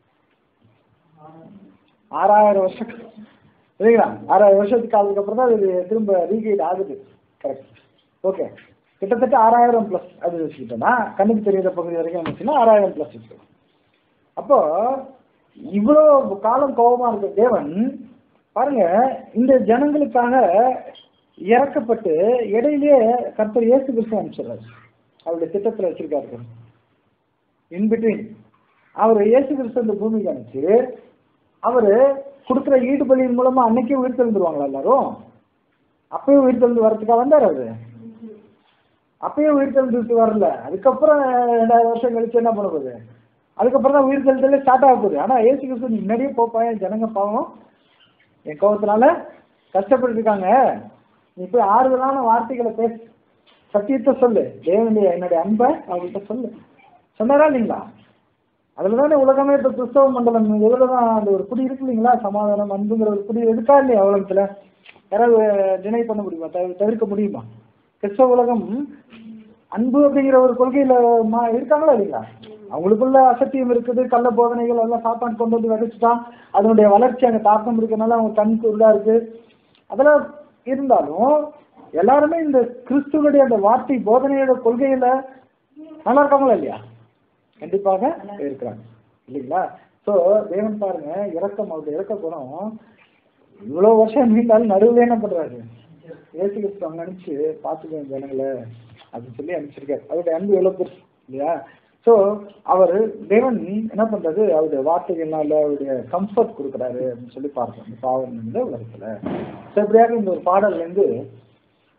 ஆறாயிரம் வருஷம் இல்லைங்களா ஆறாயிரம் வருஷத்துக்கு ஆனதுக்கு அப்புறம் தான் இது திரும்ப ரீகெயிட் ஆகுது கரெக்ட் ஓகே கிட்டத்தட்ட ஆறாயிரம் ப்ளஸ் அது வச்சுக்கிட்டோம்னா கண்ணுக்கு தெரியாத பகுதி வரைக்கும் வந்துச்சுன்னா ஆறாயிரம் ப்ளஸ் வச்சுக்கணும் அப்போ இவ்வளோ காலம் கோபமா இருக்க தேவன் பாருங்க இந்த ஜனங்களுக்காக இறக்கப்பட்டு இடையிலேயே கர்த்தர் இயேசு கிறிஸ்து அனுப்பிச்சிடுறாரு அவருடைய திட்டத்தில் வச்சிருக்காரு இன் பிட்வீன் அவர் இயேசு கிறிஸ்து இந்த பூமிக்கு அனுப்பிச்சு அவர் கொடுக்குற ஈடுபலியின் மூலமா அன்னைக்கே உயிர் தெழுந்துருவாங்களா எல்லாரும் அப்பயும் உயிர் தெழுந்து வரதுக்காக வந்தார் அவரு அப்பயும் உயிர் தெழுந்துட்டு வரல அதுக்கப்புறம் ரெண்டாயிரம் வருஷம் கழிச்சு என்ன பண்ண போகுது அதுக்கப்புறம் தான் உயிர் தெழுதலே ஸ்டார்ட் ஆக போகுது ஆனா ஏசு கிறிஸ்து நீ முன்னாடியே போப்பா என் ஜனங்க பாவம் என் கோபத்தினால கஷ்டப்பட்டு இருக்காங்க நீ போய் ஆறுதலான வார்த்தைகளை பேசு சத்தியத்தை சொல்லு தேவனுடைய என்னுடைய அன்பை அவங்கள்ட்ட சொல்லு சொன்னாரா இல்லைங்களா அதுல தானே உலகமே இப்போ கிறிஸ்தவ மண்டலம் இதுல தான் அந்த ஒரு குடி இருக்கு இல்லைங்களா சமாதானம் அன்புங்கிற ஒரு குடி இருக்கா இல்லையா உலகத்துல யாராவது டினை பண்ண முடியுமா தவிர- தவிர்க்க முடியுமா கிறிஸ்தவ உலகம் அன்பு அப்படிங்கிற ஒரு கொள்கையில மா இருக்காங்களா இல்லைங்களா அவங்களுக்குள்ள அசத்தியம் இருக்குது கள்ள போதனைகள் எல்லாம் சாப்பாடு கொண்டு வந்து விதைச்சிட்டான் அதனுடைய வளர்ச்சி அங்கே தாக்கம் இருக்கனால அவங்க கண் குருடா இருக்கு அதெல்லாம் இருந்தாலும் எல்லாருமே இந்த கிறிஸ்துவனுடைய அந்த வார்த்தை போதனையோட கொள்கையில நல்லா இருக்காங்களா இல்லையா கண்டிப்பாக இருக்கிறாங்க இல்லைங்களா ஸோ தேவன் பாருங்க இறக்கம் அவருடைய இறக்க குணம் இவ்வளோ வருஷம் நீண்டாலும் நடுவில் என்ன பண்றாரு ஏசு கிறிஸ்து அவங்க அனுப்பிச்சு பார்த்துக்கோங்க ஜனங்களை அப்படின்னு சொல்லி அனுப்பிச்சிருக்காரு அவருடைய அன்பு எவ்வளோ பெருசு இல்லையா ஸோ அவர் தேவன் என்ன பண்றாரு அவருடைய வார்த்தைகள்னால அவருடைய கம்ஃபர்ட் கொடுக்குறாரு அப்படின்னு சொல்லி பார்க்கணும் இந்த பாவம் இந்த உலகத்துல ஸோ இப்படியாக இந்த ஒரு பாடல்ல இருந்து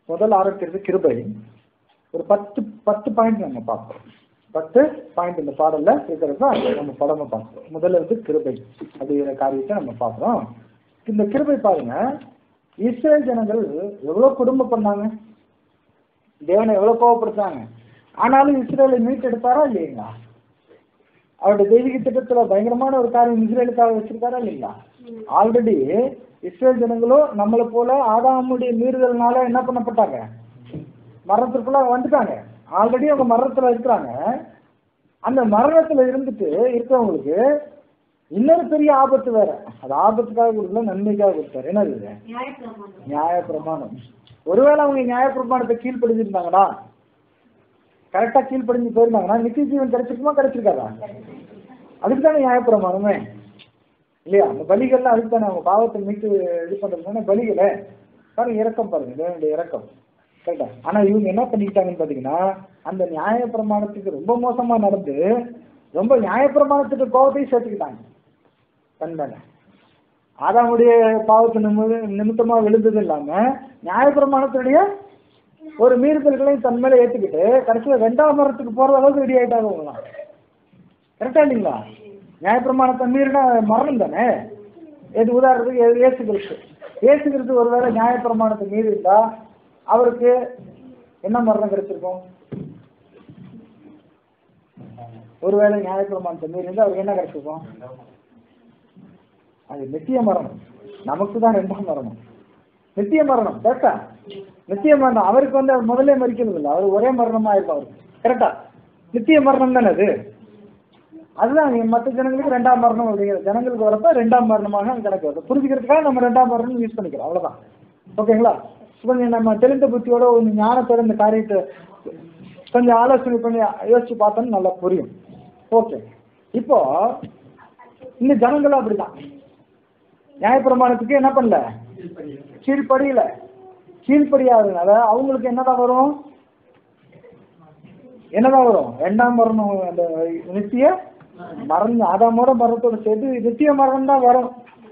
முதல் ஆரம்பிக்கிறது கிருபை ஒரு பத்து பத்து பாயிண்ட் நம்ம பார்ப்போம் பத்து பாயிண்ட் இந்த பாடல்ல இருக்கிறது தான் நம்ம படமா பார்ப்போம் முதல்ல வந்து கிருபை அப்படிங்கிற காரியத்தை நம்ம பார்க்குறோம் இந்த கிருபை பாருங்க இஸ்ரேல் ஜனங்கள் எவ்வளவு குடும்பம் பண்ணாங்க தேவனை எவ்வளவு கோவப்படுத்தாங்க ஆனாலும் இஸ்ரேலை மீட்டெடுத்தாரா இல்லைங்களா அவருடைய தெய்வீக திட்டத்துல பயங்கரமான ஒரு காரியம் இஸ்ரேலுக்காக வச்சிருக்காரா இல்லைங்களா ஆல்ரெடி இஸ்ரேல் ஜனங்களும் நம்மளை போல ஆதாமுடைய மீறுதல்னால என்ன பண்ணப்பட்டாங்க மரணத்திற்குள்ள வந்துட்டாங்க ஆல்ரெடி அவங்க மரணத்துல இருக்கிறாங்க அந்த மரணத்துல இருந்துட்டு இருக்கிறவங்களுக்கு இன்னொரு பெரிய ஆபத்து வேற அது ஆபத்துக்காக கொடுக்கல நன்மைக்காக கொடுத்தாரு என்னது இது? நியாயப்பிரமாணம் நியாயப்பிரமாணம் ஒருவேளை அவங்க நியாயப்பிரமாணத்தை கீழ்ப்படிஞ்சிருந்தாங்கடா கரெக்டா கீழ்ப்படிஞ்சு போயிருந்தாங்கன்னா நித்திய ஜீவன் கிடைச்சிருக்குமா கிடைச்சிருக்காதா அதுக்கு தானே நியாயப்பிரமாணமே இல்லையா அந்த பலிகள்லாம் அதுக்கு தானே அவங்க பாவத்தை மீட்டு இது பண்றதுனால பலிகளை பாருங்க இறக்கம் பாருங்க தேவனுடைய இறக்கம் கரெக்டா ஆனா இவங்க என்ன பண்ணிக்கிட்டாங்கன்னு பாத்தீங்கன்னா அந்த நியாயப்பிரமாணத்துக்கு ரொம்ப மோசமா நடந்து ரொம்ப நியாயப்பிரமாணத்துக்கு கோபத்தையும் சேர்த்துக்கிட்டாங்க தன் மேல ஆதாமுடைய பாவத்து நிமி நிமித்தமா விழுந்தது இல்லாம நியாயப்பிரமாணத்துடைய ஒரு மீறுதல்களையும் தன் மேல ஏத்துக்கிட்டு கடைசியில ரெண்டாம் மரத்துக்கு போற அளவுக்கு ரெடி ஆயிட்டாங்க அவங்களாம் கரெக்டா இல்லைங்களா நியாயப்பிரமாணத்தை மீறினா மரணம் தானே எது உதாரணத்துக்கு எது இயேசு கிறிஸ்து இயேசு கிறிஸ்து ஒருவேளை நியாயப்பிரமாணத்தை மீறி இருந்தா அவருக்கு என்ன மரணம் கிடைச்சிருக்கும் ஒருவேளை நியாயப்பிரமாணத்தை மீறி இருந்தா அவருக்கு என்ன கிடைச்சிருக்கும் அது நித்திய மரணம் நமக்கு தான் ரெண்டாம் மரணம் நித்திய மரணம் கரெக்டா நித்திய மரணம் அவருக்கு வந்து அவர் முதல்ல மறிக்கிறது இல்லை அவர் ஒரே மரணமா இருக்கும் அவருக்கு கரெக்டா நித்திய மரணம் தானே அது அதுதான் நீங்க மற்ற ஜனங்களுக்கு ரெண்டாம் மரணம் அப்படிங்கிறது ஜனங்களுக்கு வரப்ப ரெண்டாம் மரணமாக அது கணக்கு வருது புரிஞ்சுக்கிறதுக்காக நம்ம ரெண்டாம் மரணம் யூஸ் பண்ணிக்கிறோம் அவ்வளவுதான் ஓகேங்களா கொஞ்சம் நம்ம தெளிந்த புத்தியோட ஒரு ஞானத்தோட இந்த காரியத்தை கொஞ்சம் ஆலோசனை பண்ணி யோசிச்சு பார்த்தோம்னு நல்லா புரியும் ஓகே இப்போ இந்த ஜனங்களும் அப்படிதான் நியாயப்பிரமாணத்துக்கு என்ன பண்ணல கீழ்ப்படியல கீழ்ப்படியாததுனால அவங்களுக்கு என்னதான் வரும் என்னதான் வரும் ரெண்டாம் மரணம் அந்த நித்திய மரணம் ஆதாமோட மரணத்தோட சேர்த்து நித்திய மரணம் தான் வரும்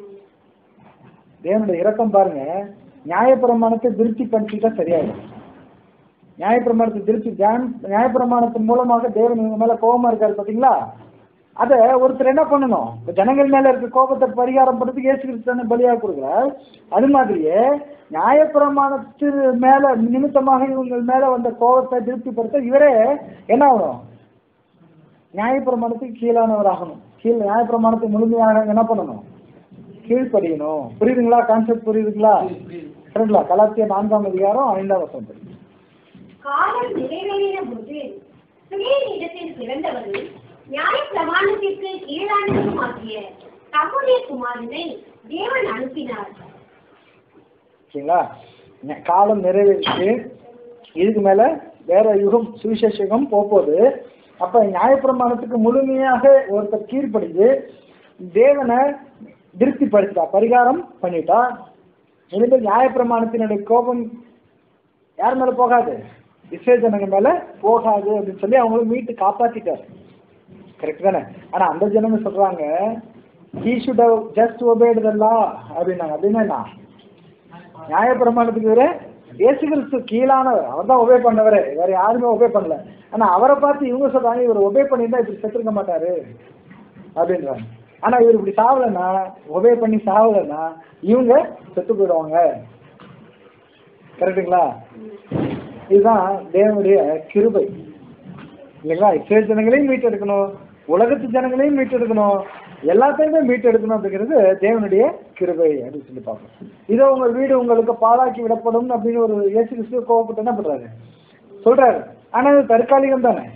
தேவனுடைய இரக்கம் பாருங்க நியாயப்பிரமாணத்தை திருப்தி பண்ணிட்டா சரியாயிடும் நியாயப்பிரமாணத்தை திருப்தி தியான் நியாயப்பிரமாணத்தின் மூலமாக தேவன் இவங்க மேல கோபமா இருக்காரு பாத்தீங்களா அதை ஒருத்தர் என்ன பண்ணணும் இப்ப ஜனங்கள் மேல இருக்க கோபத்தை பரிகாரம் பண்றதுக்கு இயேசு கிறிஸ்து பலியாக கொடுக்குறார் அது மாதிரியே நியாயப்பிரமாணத்து மேல நிமித்தமாக இவங்க மேல வந்த கோபத்தை திருப்திப்படுத்த இவரே என்ன ஆகணும் நியாயப்பிரமாணத்துக்கு கீழானவராகணும் கீழ் நியாயப்பிரமாணத்தை முழுமையாக என்ன பண்ணணும் கீழ்ப்படியணும் புரியுதுங்களா கான்செப்ட் புரியுதுங்களா சரிங்களா கலாத்திய நான்காம் அதிகாரம் ஐந்தாம் வசனம் காலம் நிறைவேறின போது சுயநிடத்தில் பிறந்தவர்கள் நியாய பிரமாணத்திற்கு கீழானதுமாகிய தம்முடைய குமாரனை தேவன் அனுப்பினார் சரிங்களா நெ- காலம் நிறைவேறிச்சு இதுக்கு மேல வேற யுகம் சுவிசேஷ யுகம் போகுது அப்ப நியாயப்பிரமாணத்துக்கு முழுமையாக ஒருத்தர் கீழ்ப்படிஞ்சு தேவனை திருப்திப்படுத்திட்டா பரிகாரம் பண்ணிட்டா இனிமேல் நியாயப்பிரமாணத்தினுடைய கோபம் யார் மேல போகாது இஸ்ரேல் ஜனங்க மேல போகாது அப்படின்னு சொல்லி அவங்களும் மீட்டு காப்பாத்திட்டார் கரெக்ட் தானே ஆனா அந்த ஜனங்க சொல்றாங்க he should have just obeyed the law அப்படின்னாங்க அப்படின்னா என்ன நியாயப்பிரமாணத்துக்கு வேற இயேசு கிறிஸ்து கீழானவர் அவர் தான் ஒபே பண்ணவர் வேற யாருமே ஒபே பண்ணல ஆனா அவரை பார்த்து இவங்க சொல்றாங்க இவர் ஒபே பண்ணியிருந்தா இப்படி செத்துருக்க மாட்டாரு அப்படின்றாங்க ஆனா இவர் இப்படி சாவலைன்னா ஒபே பண்ணி சாவலைன்னா இவங்க செத்து போயிடுவாங்க கரெக்டுங்களா இதுதான் தேவனுடைய கிருபை இல்லைங்களா இஸ்ரேல் ஜனங்களையும் மீட்டெடுக்கணும் உலகத்து ஜனங்களையும் மீட்டெடுக்கணும் எல்லாத்தையுமே மீட்டெடுக்கணும் அப்படிங்கிறது தேவனுடைய கிருபை அப்படின்னு சொல்லி பார்ப்போம் இதோ உங்க வீடு உங்களுக்கு பாழாக்கி விடப்படும் அப்படின்னு ஒரு இயேசு கிறிஸ்துவ கோவப்பட்டு என்ன பண்றாரு சொல்றாரு ஆனா இது தற்காலிகம் தானே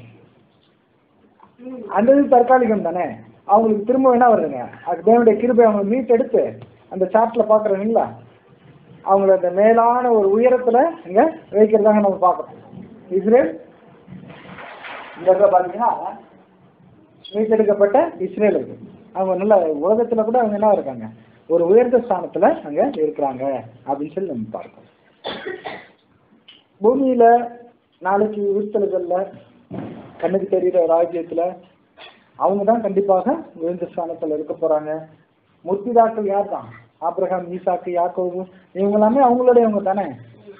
அந்த இது தற்காலிகம் தானே அவங்களுக்கு திரும்ப என்ன வருதுங்க அது தேவனுடைய கிருபை அவங்க மீட்டெடுத்து அந்த சார்ட்ல பாக்குறீங்களா அவங்கள அந்த மேலான ஒரு உயரத்துல இங்க வைக்கிறதாங்க நம்ம பார்க்கறோம் இஸ்ரேல் இந்த இடத்துல பாத்தீங்கன்னா மீட்டெடுக்கப்பட்ட இஸ்ரேலுக்கு அவங்க நல்ல உலகத்துல கூட அவங்க என்ன இருக்காங்க ஒரு உயர்ந்த ஸ்தானத்துல அங்க இருக்கிறாங்க அப்படின்னு சொல்லி நம்ம பார்க்கோம் பூமியில நாளைக்கு உயிர்த்தல்கள்ல கண்ணுக்கு தெரியுற ராஜ்யத்துல அவங்க தான் கண்டிப்பாக உயர்ந்த ஸ்தானத்துல இருக்க போறாங்க முற்பிதாக்கள் யார் தான் ஆபிரகாம் ஈசாக்கு யாக்கோபு இவங்க எல்லாமே அவங்களுடையவங்க தானே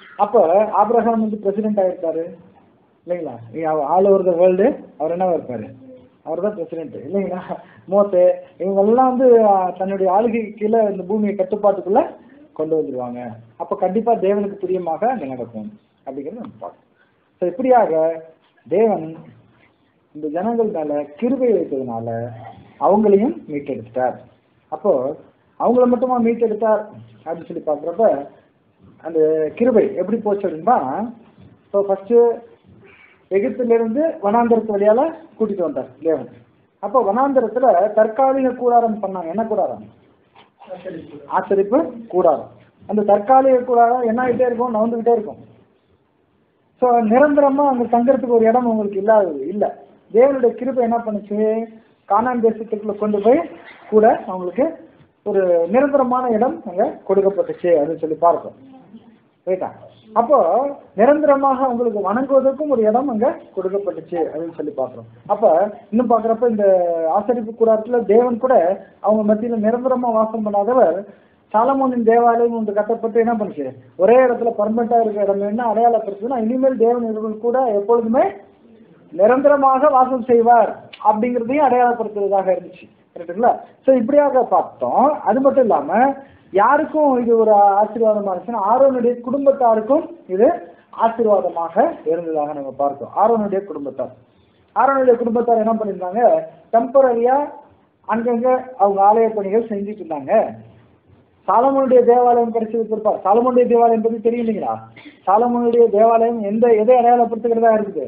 அப்போ ஆபிரகாம் வந்து பிரசிடென்ட் ஆயிருக்காரு இல்லைங்களா ஆல் ஓவர் த வேர்ல்டு அவர் என்னவா இருப்பாரு அவர் தான் பிரசிடென்ட் இல்லைங்களா மோசே இவங்கெல்லாம் வந்து ஆஹ், தன்னுடைய ஆளுகை கீழே இந்த பூமியை கட்டுப்பாட்டுக்குள்ள கொண்டு வந்துருவாங்க அப்போ கண்டிப்பா தேவனுக்கு பிரியமாக அங்கே நடக்கும் அப்படிங்கிறத நம்ம பார்க்கணும் ஸோ இப்படியாக தேவன் இந்த ஜனங்கள் மேல கிருபை வைத்ததுனால அவங்களையும் மீட்டெடுத்தார் அப்போ அவங்கள மட்டுமா மீட்டெடுத்தார் அப்படின்னு சொல்லி பார்க்குறப்ப அந்த கிருபை எப்படி போச்சு அப்படின்னா இப்போ ஃபர்ஸ்ட் எகிப்திலிருந்து வனாந்தரத்து வழியால கூட்டிட்டு வந்தார் தேவன் அப்போ வனாந்தரத்துல தற்காலிக கூடாரம் பண்ணாங்க என்ன கூடாரம் ஆச்சரிப்பு கூடாரம் அந்த தற்காலிக கூடாரம் என்ன ஆகிட்டே இருக்கும் நவந்துகிட்டே இருக்கும் ஸோ நிரந்தரமா அங்க தங்கறதுக்கு ஒரு இடம் உங்களுக்கு இல்லாதது இல்ல தேவனுடைய கிருபை என்ன பண்ணுச்சு கானான் தேசத்துக்குள்ள கொண்டு போய் கூட அவங்களுக்கு ஒரு நிரந்தரமான இடம் அங்க கொடுக்கப்பட்டுச்சு அப்படின்னு சொல்லி பார்ப்போம் ரைட்டா அப்போ நிரந்தரமாக உங்களுக்கு வணங்குவதற்கும் ஒரு இடம் அங்க கொடுக்கப்பட்டுச்சு அப்படின்னு சொல்லி பார்க்கிறோம் அப்ப இன்னும் பார்க்குறப்ப இந்த ஆசரிப்பு கூடாரத்துல தேவன் கூட அவங்க மத்தியில நிரந்தரமா வாசம் பண்ணாதவர் சாலமோனின் தேவாலயம் ஒன்று கட்டப்பட்டு என்ன பண்ணுச்சு ஒரே இடத்துல பர்மனண்டா இருக்கிற இடம் என்ன அடையாளப்படுத்துதுன்னா இனிமேல் தேவன் இவர்கள் கூட எப்பொழுதுமே நிரந்தரமாக வாசம் செய்வார் அப்படிங்கிறதையும் அடையாளப்படுத்துவதாக இருந்துச்சு கரெக்டுங்களா ஸோ இப்படியாக பார்த்தோம் அது மட்டும் இல்லாம யாருக்கும் இது ஒரு ஆசீர்வாதமா இருந்துச்சுன்னா ஆரோனுடைய குடும்பத்தாருக்கும் இது ஆசீர்வாதமாக இருந்ததாக நம்ம பார்த்தோம் ஆரோனுடைய குடும்பத்தார் ஆரோனுடைய குடும்பத்தார் என்ன பண்ணியிருந்தாங்க டெம்பரரியா அங்கங்க அவங்க ஆலய பணிகள் செஞ்சுட்டு இருந்தாங்க சாலமோனுடைய தேவாலயம் கிடைச்சது கொடுப்பார் சாலமோனுடைய தேவாலயம் பத்தி தெரியும் இல்லைங்களா சாலமோனுடைய தேவாலயம் எந்த எதை அடையாளப்படுத்துகிறதா இருக்குது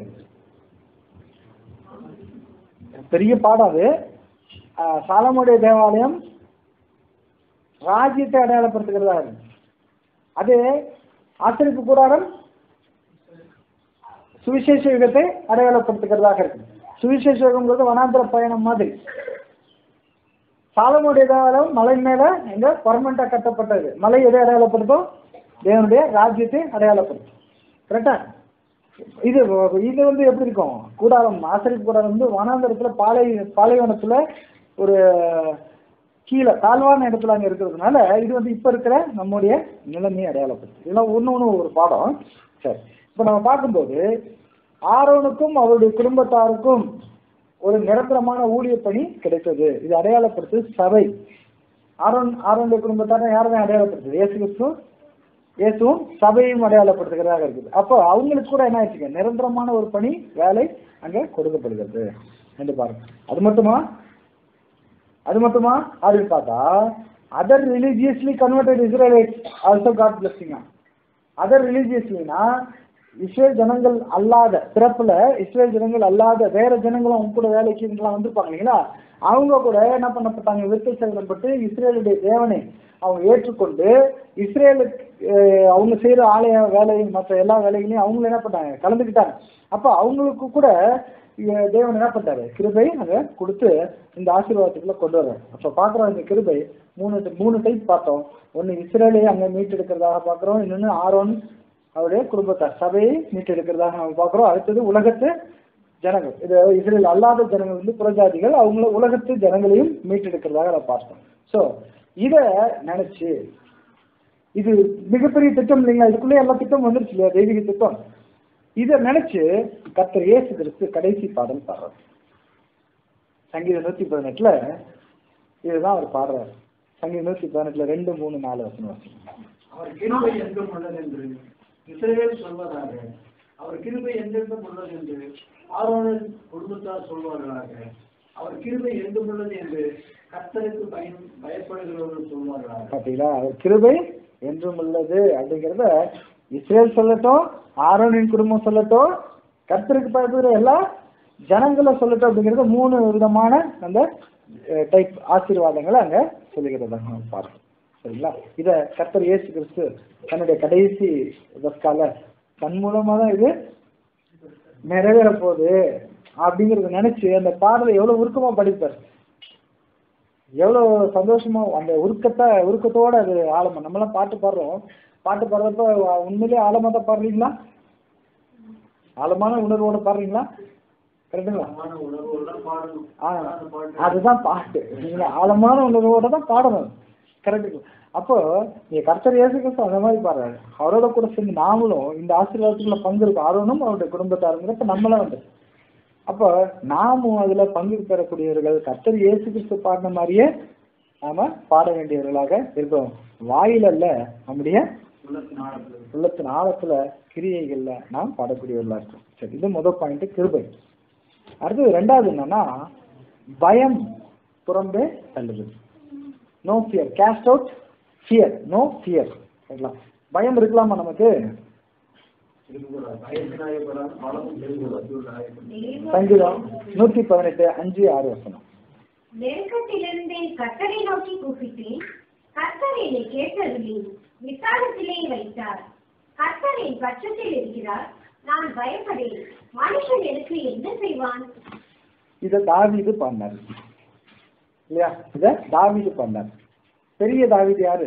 பெரிய பாடம் அது ஆஹ் சாலமோனுடைய தேவாலயம் ராஜ்யத்தை அடையாளப்படுத்துகிறதா இருக்கு அது ஆசிரிப்பு கூடாரம் சுவிசேஷ யுகத்தை அடையாளப்படுத்துகிறதாக இருக்கு சுவிசேஷ யுகம்ங்கிறது வனாந்திர பயணம் மாதிரி சாலமுடைய தேவாலயம் மலை மேல எங்க பர்மனண்டா கட்டப்பட்டது மலை எதை அடையாளப்படுத்தும் தேவனுடைய ராஜ்யத்தை அடையாளப்படுத்தும் கரெக்டா இது இது வந்து எப்படி இருக்கும் கூடாரம் ஆசிரியர் கூடாரம் வந்து வனாந்தரத்துல பாலை பாலைவனத்துல ஒரு கீழே தாழ்வான இடத்துல அங்க இருக்கிறதுனால இது வந்து இப்ப இருக்கிற நம்முடைய நிலைமையை அடையாளப்படுத்து இதெல்லாம் ஒண்ணு ஒண்ணு ஒரு பாடம் சரி இப்ப நம்ம பார்க்கும்போது ஆரோனுக்கும் அவருடைய குடும்பத்தாருக்கும் ஒரு நிரந்தரமான ஊழிய பணி கிடைத்தது இது அடையாளப்படுத்து சபை ஆரோன் ஆரோனுடைய குடும்பத்தாரை யாருமே அடையாளப்படுத்துது இயேசு கிறிஸ்து இயேசுவும் சபையும் அடையாளப்படுத்துகிறதாக இருக்குது அப்போ அவங்களுக்கு கூட என்ன ஆயிடுச்சுங்க நிரந்தரமான ஒரு பணி வேலை அங்க கொடுக்கப்படுகிறது என்று பாருங்க அது மட்டுமா அது மட்டுமா அப்படின்னு பார்த்தா other religiously converted Israelites also God blessing other ரிலீஜியஸ்லினா இஸ்ரேல் ஜனங்கள் அல்லாத பிறப்புல இஸ்ரேல் ஜனங்கள் அல்லாத வேற ஜனங்களும் அவங்க கூட வேலைக்கு இங்கெல்லாம் வந்திருப்பாங்க இல்லைங்களா அவங்க கூட என்ன பண்ணப்பட்டாங்க விருத்த செல்லப்பட்டு இஸ்ரேலுடைய தேவனை அவங்க ஏற்றுக்கொண்டு இஸ்ரேலுக்கு அஹ், அவங்க செய்யற ஆலய வேலை மற்ற எல்லா வேலைகளையும் அவங்களும் என்ன பண்ணாங்க கலந்துக்கிட்டாங்க அப்ப அவங்களுக்கு கூட இ- தேவன் என்ன பண்றாரு கிருபை அங்க கொடுத்து இந்த ஆசீர்வாதத்துக்குள்ள கொண்டு வர்றாரு அப்ப பாக்குறோம் இந்த கிருபை மூணு மூணு டைப் பார்த்தோம் ஒன்னு இஸ்ரேலை அங்க மீட்டெடுக்கிறதாக பாக்குறோம் இன்னொன்னு ஆரோன் அவருடைய குடும்பத்தார் சபையை மீட்டெடுக்கிறதாக நம்ம பார்க்குறோம் அடுத்தது உலகத்து ஜனங்கள் இது இஸ்ரேல் அல்லாத ஜனங்கள் வந்து புறஜாதிகள் அவங்கள உலகத்து ஜனங்களையும் மீட்டெடுக்கிறதாக நம்ம பார்த்தோம் ஸோ இதை நினைச்சு இது மிகப்பெரிய திட்டம் இல்லைங்களா இதுக்குள்ளே எல்லா திட்டம் வந்துருச்சு இல்லையா தெய்வீக திட்டம் இதை நினைச்சு கர்த்தர் இயேசு கிறிஸ்து கடைசி பாடல் பாடுறார் சங்கீதம் நூத்தி பதினெட்டுல இதுதான் அவர் பாடுறாரு சங்கீதம் நூத்தி பதினெட்டுல ரெண்டு மூணு நாலு வசனம் வசனம் அவர் கிருபை என்றும் உள்ளது என்று இஸ்ரவேல் சொல்வதாக அவர் கிருபை என்றென்றும் உள்ளது என்று ஆரோனின் குடும்பத்தார் சொல்வார்களாக அவர் கிருபை என்றும் உள்ளது என்று கர்த்தருக்கு பயன் பயப்படுகிறவர்கள் சொல்வார்களாக பாத்தீங்களா அவர் கிருபை என்றும் உள்ளது அப்படிங்கிறத இஸ்ரேல் சொல்லட்டும் ஆரோனின் குடும்பம் சொல்லட்டும் கர்த்தருக்கு பயப்படுகிற எல்லா ஜனங்களும் சொல்லட்டும் அப்படிங்கிறது மூணு விதமான அந்த டைப் ஆசீர்வாதங்களை அங்க சொல்லுகிறதாக நம்ம பார்க்கணும் சரிங்களா இத கர்த்தர் இயேசு கிறிஸ்து தன்னுடைய கடைசி பஸ்கால தன் மூலமா தான் இது நிறைவேற போகுது அப்படிங்கறத நினைச்சு அந்த பாடலை எவ்வளவு உருக்கமா படிப்பார் எவ்வளவு சந்தோஷமா அந்த உருக்கத்தை உருக்கத்தோட அது ஆழமா நம்மளாம் பாட்டு பாடுறோம் பாட்டு பாடுறப்ப உண்மையிலேயே ஆழமா தான் பாடுறீங்களா ஆழமான உணர்வோட பாடுறீங்களா கரெக்டுங்களா ஆழமான உணர்வோடு பாடணும் ஆ, அந்த பாட்டு அதுதான் பாட்டு நீங்க ஆழமான உணர்வோட தான் பாடணும் கரெக்ட் அப்போ நீ கர்த்தர் இயேசு கிறிஸ்து அந்த மாதிரி பாடுறாரு அவரோட கூட சேர்ந்து நாமளும் இந்த ஆசீர்வாதத்துக்குள்ள பங்கு இருக்கும் ஆரோனும் அவருடைய குடும்பத்தாருங்கிறப்ப நம்மளும் வந்து அப்போ நாமும் அதுல பங்கு பெறக்கூடியவர்கள் கர்த்தர் இயேசு கிறிஸ்து பாடின மாதிரியே நாம பாட வேண்டியவர்களாக இருக்கோம் வாயில அல்ல நம்முடைய உள்ளத்தின் ஆழத்தில் உள்ளத்தின் ஆழத்துல கிரியைகள்ல நாம் பாடக்கூடியவர்களா இருக்கோம் சரி இது முதல் பாயிண்ட் கிருபை அடுத்தது ரெண்டாவது என்னன்னா பயம் புறம்பே தள்ளுது no fear cast out fear no fear சரிங்களா பயம் இருக்கலாமா நமக்கு இருக்கக்கூடாது பயத்தினாயப்படாது பலமும் இருக்கக்கூடாது சங்கீதம் நூத்தி பதினெட்டு அஞ்சு ஆறு வசனம் நெருக்கத்திலிருந்தேன் கர்த்தரை நோக்கி கூப்பிட்டேன் கர்த்தர் என்னை கேட்டருளேன் விசாரத்திலே வைத்தார் கர்த்தர் என் பட்சத்தில் இருக்கிறார் நான் பயப்படேன் மனுஷன் எனக்கு என்ன செய்வான் இத தாவீது பண்ணார் இல்லையா இத தாவீது பண்ணார் பெரிய தாவீது யாரு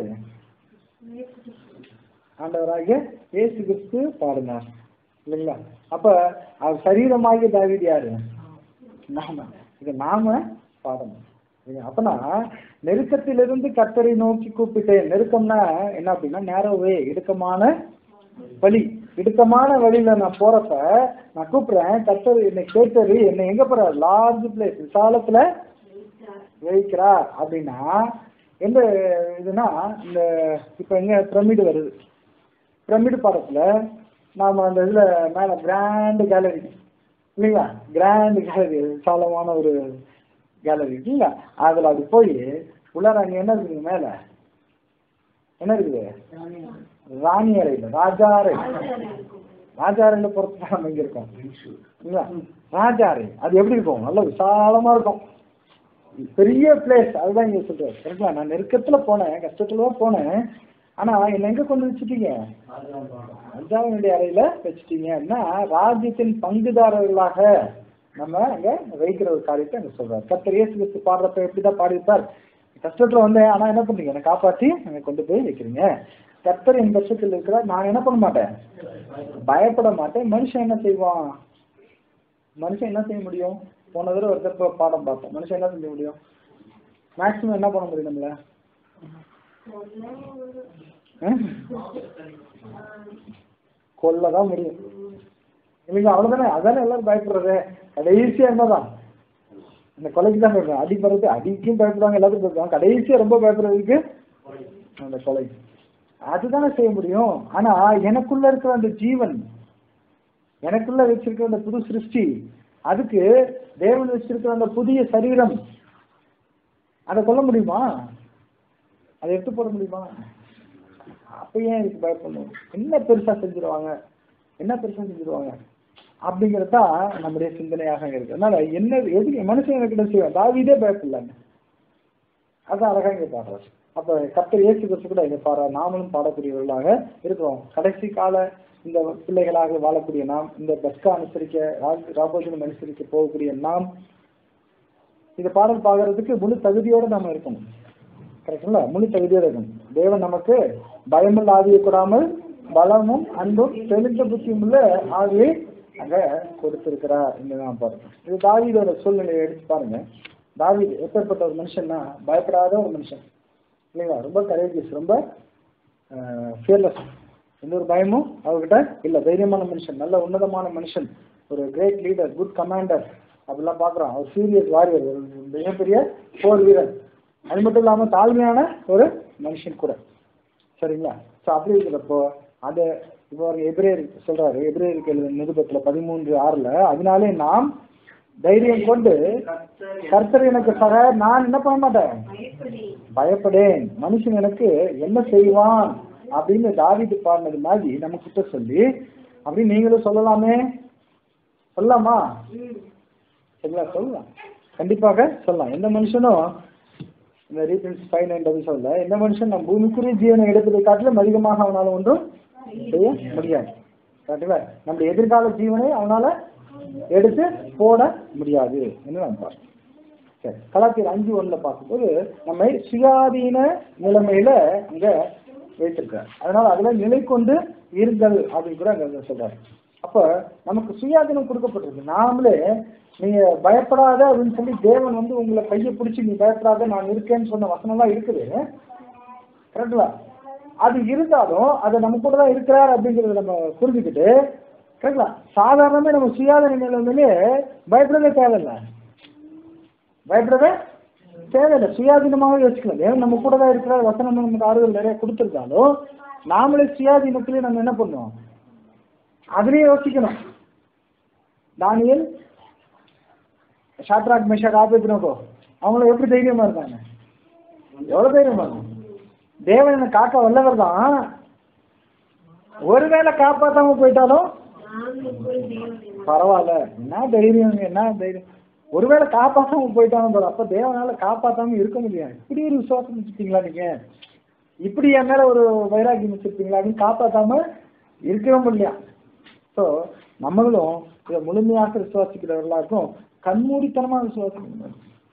ஆண்டவராகிய இயேசு கிறிஸ்து பாடினார் இல்லைங்களா அப்ப அவர் சரீரமாகிய தாவீது யாரு நாம இது நாம பாடணும் சரியா? அப்பனா நெருக்கத்திலிருந்து கர்த்தரை நோக்கி கூப்பிட்டேன் நெருக்கம்னா என்ன அப்படின்னா நேரவே இடுக்கமான வழி இடுக்கமான வழியில நான் போறப்ப நான் கூப்பிடுறேன் கர்த்தர் என்னை கேட்டது என்னை எங்க போறார் லார்ஜ் பிளேஸ் விசாலத்துல வைக்கிறார் அப்படின்னா எந்த இதுனா இந்த இப்ப எங்க பிரமிடு வருது பிரமிடு படத்துல நாம அந்த இதுல மேல கிராண்ட் கேலரி இல்லைங்களா கிராண்ட் கேலரி விசாலமான ஒரு கேலரி இல்லைங்களா அதுல அப்படி போய் உள்ளார அங்க என்ன இருக்குது மேல என்ன இருக்குது ராணி அறையில் ராஜா அறை ராஜா அறையில பொறுத்து தான் நம்ம இங்க இருக்கோம் இல்லைங்களா ராஜா அறை அது எப்படி இருக்கும் நல்ல விசாலமா இருக்கும் பெரிய பிளேஸ் அதுதான் இங்க சொல்றாரு கரெக்டா நான் நெருக்கத்துல போனேன் கஷ்டத்துல தான் போனேன் ஆனா என்ன எங்க கொண்டு வச்சுட்டீங்க அஞ்சாவது அறையில வச்சுட்டீங்க அப்படின்னா ராஜ்யத்தின் பங்குதாரர்களாக நம்ம அங்க வைக்கிற ஒரு காரியத்தை அங்க சொல்றாரு கர்த்தர் இயேசு கிறிஸ்து பாடுறப்ப எப்படிதான் பாடியிருப்பார் கஷ்டத்துல வந்தேன் ஆனா என்ன பண்றீங்க என்னை காப்பாத்தி அங்க கொண்டு போய் வைக்கிறீங்க கர்த்தர் என் கஷ்டத்தில் இருக்கிறார் நான் என்ன பண்ண மாட்டேன் பயப்பட மாட்டேன் மனுஷன் என்ன செய்வான் மனுஷன் என்ன செய்ய முடியும் போன தடவை ஒரு தடவை பாடம் பார்த்தோம் மனுஷன் என்ன செய்ய முடியும் மேக்ஸிமம் என்ன பண்ண முடியும் நம்மள கொல்லதான் முடியும் இல்லைங்க அவ்வளவுதானே அதானே எல்லாரும் பயப்படுறது கடைசியா என்னதான் இந்த கொலைக்கு தான் பயப்படுறாங்க அடிப்படுறது அடிக்கும் பயப்படுவாங்க எல்லாத்துக்கும் பயப்படுவாங்க கடைசியா ரொம்ப பயப்படுறதுக்கு அந்த கொலை அதுதானே செய்ய முடியும் ஆனா எனக்குள்ள இருக்கிற அந்த ஜீவன் எனக்குள்ள வச்சிருக்கிற அந்த புது சிருஷ்டி அதுக்கு தேவன் வச்சிருக்கிற அந்த புதிய சரீரம் அதை கொல்ல முடியுமா அதை எடுத்து போட முடியுமா அப்ப ஏன் இதுக்கு பயப்படணும் என்ன பெருசா செஞ்சிருவாங்க என்ன பெருசா செஞ்சிருவாங்க அப்படிங்கிறது தான் நம்முடைய சிந்தனையாக இருக்கு அதனால என்ன எதுக்கு மனுஷன் எனக்கு என்ன செய்வான் தாவீதே பயப்படலாங்க அதான் அழகா இங்க பாடுறாரு அப்ப கர்த்தர் இயேசு கிறிஸ்து கூட இங்க பாடுற நாமளும் பாடக்கூடியவர்களாக இருக்கிறோம் கடைசி கால இந்த பிள்ளைகளாக வாழக்கூடிய நாம் இந்த பஸ்கா அனுசரிக்க ரா- ராபோஜனம் அனுசரிக்க போகக்கூடிய நாம் இந்த பாடல் பாடுறதுக்கு முழு தகுதியோட நாம இருக்கணும் கரெக்டுங்களா முழு தகுதியோட இருக்கணும் தேவன் நமக்கு பயமுள்ள ஆவியை கூடாமல் பலமும் அன்பும் தெளிந்த புத்தியும் உள்ள ஆவியை அங்க கொடுத்திருக்கிறார் என்று நாம் பார்க்கிறோம் இது தாவீதோட சூழ்நிலையை எடுத்து பாருங்க தாவீது எப்பேற்பட்ட ஒரு மனுஷன்னா பயப்படாத ஒரு மனுஷன் இல்லைங்களா ரொம்ப கரேஜியஸ் ரொம்ப ஃபியர்லெஸ் எந்த ஒரு பயமும் அவர்கிட்ட இல்ல தைரியமான மனுஷன் நல்ல உன்னதமான மனுஷன் ஒரு கிரேட் லீடர் குட் கமாண்டர் அப்படிலாம் பார்க்குறோம் அவர் சீரியஸ் வாரியர் ஒரு மிகப்பெரிய போர் வீரர் அது மட்டும் இல்லாம தாழ்மையான ஒரு மனுஷன் கூட சரிங்களா ஸோ அப்படி இருக்கிறப்போ அதை இப்போ ஒரு எபிரேயர் சொல்றாரு எபிரேயருக்கு எழுதின நிருபத்துல பதிமூன்று ஆறுல அதனாலே நாம் தைரியம் கொண்டு கர்த்தர் எனக்கு சக நான் என்ன பண்ண மாட்டேன் பயப்படேன் பயப்படேன் மனுஷன் எனக்கு என்ன செய்வான் அப்படின்னு தாவீது பாடினது மாதிரி நம்ம கிட்ட சொல்லி அப்படி நீங்களும் சொல்லலாமே சொல்லலாமா ம். சரிங்களா சொல்லலாம் கண்டிப்பாக சொல்லலாம் எந்த மனுஷனும் இந்த ரீபிரின்ஸ் ஃபைவ் நைன் டபுள் செவன்ல எந்த மனுஷன் நம்ம பூமிக்குரிய ஜீவனை எடுப்பதை காட்டிலும் அதிகமாக அவனால ஒன்றும் செய்ய முடியாது கரெக்டுங்களா நம்முடைய எதிர்கால ஜீவனை அவனால எடுத்து போட முடியாது என்று நாம் பார்க்கிறோம் சரி கலாத்தியர் அஞ்சு ஒண்ணுல பார்க்கும்போது நம்மை சுயாதீன நிலைமையில அங்க வைத்திருக்கார் அதனால அதுல நிலை கொண்டு இருங்கள் அப்படின்னு கூட அங்க சொல்றாரு அப்ப நமக்கு சுயாதீனம் கொடுக்கப்பட்டிருக்கு நாமளே நீங்க பயப்படாத அப்படின்னு சொல்லி தேவன் வந்து உங்களை கையை பிடிச்சி நீ பயப்படாத நான் இருக்கேன்னு சொன்ன வசனம்லாம் இருக்குது கரெக்டுங்களா அது இருந்தாலும் அது நம்ம கூட தான் இருக்கிறார் அப்படிங்கிறத நம்ம புரிஞ்சுக்கிட்டு கரெக்டுங்களா சாதாரணமே நம்ம சுயாதீன நிலைமையிலே பயப்படவே தேவையில்லை பயப்படவே தேவையில்லை சுயாதீனமாகவே யோசிக்கலாம் ஏன் நம்ம கூட தான் இருக்கிற வசனம் நமக்கு ஆறுதல் நிறைய கொடுத்துருந்தாலும் நாமளே சுயாதீனத்திலே நம்ம என்ன பண்ணோம் அதுலயே யோசிக்கணும் தானியல் ஷாத்ராக் மெஷாக் ஆபத்தினோக்கோ அவங்கள எப்படி தைரியமா இருக்காங்க எவ்வளவு தைரியமா இருக்கும் தேவன் என்னை காக்க வல்லவர் தான் ஒருவேளை காப்பாத்தாம போயிட்டாலும் பரவாயில்ல என்ன தைரியம் என்ன தைரியம் ஒருவேளை காப்பாத்தாம போயிட்டாலும் போதும் அப்ப தேவனால காப்பாத்தாம இருக்க முடியாது இப்படி ஒரு விசுவாசம் வச்சுட்டீங்களா நீங்க இப்படி என் மேல ஒரு வைராக்கியம் வச்சிருப்பீங்களா அப்படின்னு காப்பாத்தாம இருக்கவே முடியல ஸோ நம்மளும் இதை முழுமையாக விசுவாசிக்கிறவர்களாக்கும் கண்மூடித்தனமா விசுவாசிக்கணும்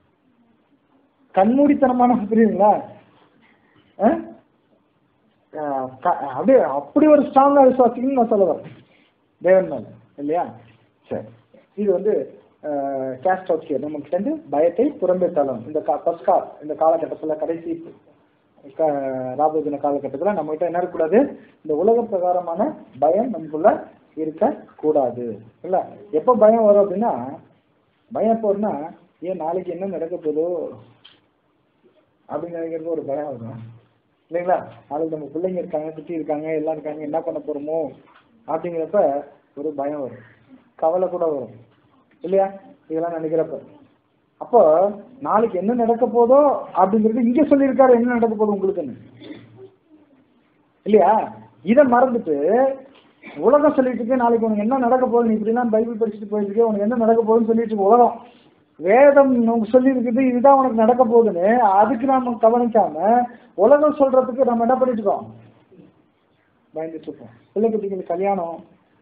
கண்மூடித்தனமான புரியுதுங்களா அஹ்? அஹ் க- அப்படியே அப்படி ஒரு ஸ்ட்ராங்கா விசுவாசிக்கணும்னு நான் சொல்ல வரேன் தேவன் மேல இல்லையா சரி இது வந்து கேஸ்ட் அவுட் ஹியர் நமக்கு சேர்ந்து பயத்தை புறம்பே தள்ளணும் இந்த கா பஸ்கா இந்த காலகட்டத்தில் கடைசி க- ராபோஜன காலகட்டத்தில் நம்ம கிட்ட என்ன இருக்கக்கூடாது இந்த உலக பிரகாரமான பயம் நமக்குள்ள இருக்கக்கூடாது இல்ல எப்போ பயம் வரும் அப்படின்னா பயம் எப்போ வரும்னா ஏன் நாளைக்கு என்ன நடக்க போதோ அப்படிங்கிறது ஒரு பயம் வரும் இல்லைங்களா நாளைக்கு நம்ம பிள்ளைங்க இருக்காங்க சுற்றி இருக்காங்க எல்லாம் இருக்காங்க என்ன பண்ண போறோமோ அப்படிங்கிறப்ப ஒரு பயம் வரும் கவலை கூட வரும் இல்லையா இதெல்லாம் நினைக்கிறப்ப அப்போ நாளைக்கு என்ன நடக்க போதோ அப்படிங்கிறது இங்க சொல்லியிருக்காரு என்ன நடக்க போகுது உங்களுக்குன்னு இல்லையா இதை மறந்துட்டு உலகம் சொல்லிட்டு இருக்கு நாளைக்கு உனக்கு என்ன நடக்க போகுது நீ இப்படிலாம் பைபிள் படிச்சுட்டு போயிருக்கே உனக்கு என்ன நடக்க போகுதுன்னு சொல்லிட்டு இருக்கு உலகம் வேதம் நமக்கு சொல்லி இருக்குது இதுதான் உனக்கு நடக்க போகுதுன்னு அதுக்கு நாம கவனிக்காம உலகம் சொல்றதுக்கு நம்ம என்ன பண்ணிட்டு இருக்கோம் பயந்துட்டு இருக்கோம் பிள்ளை குட்டிங்களுக்கு கல்யாணம்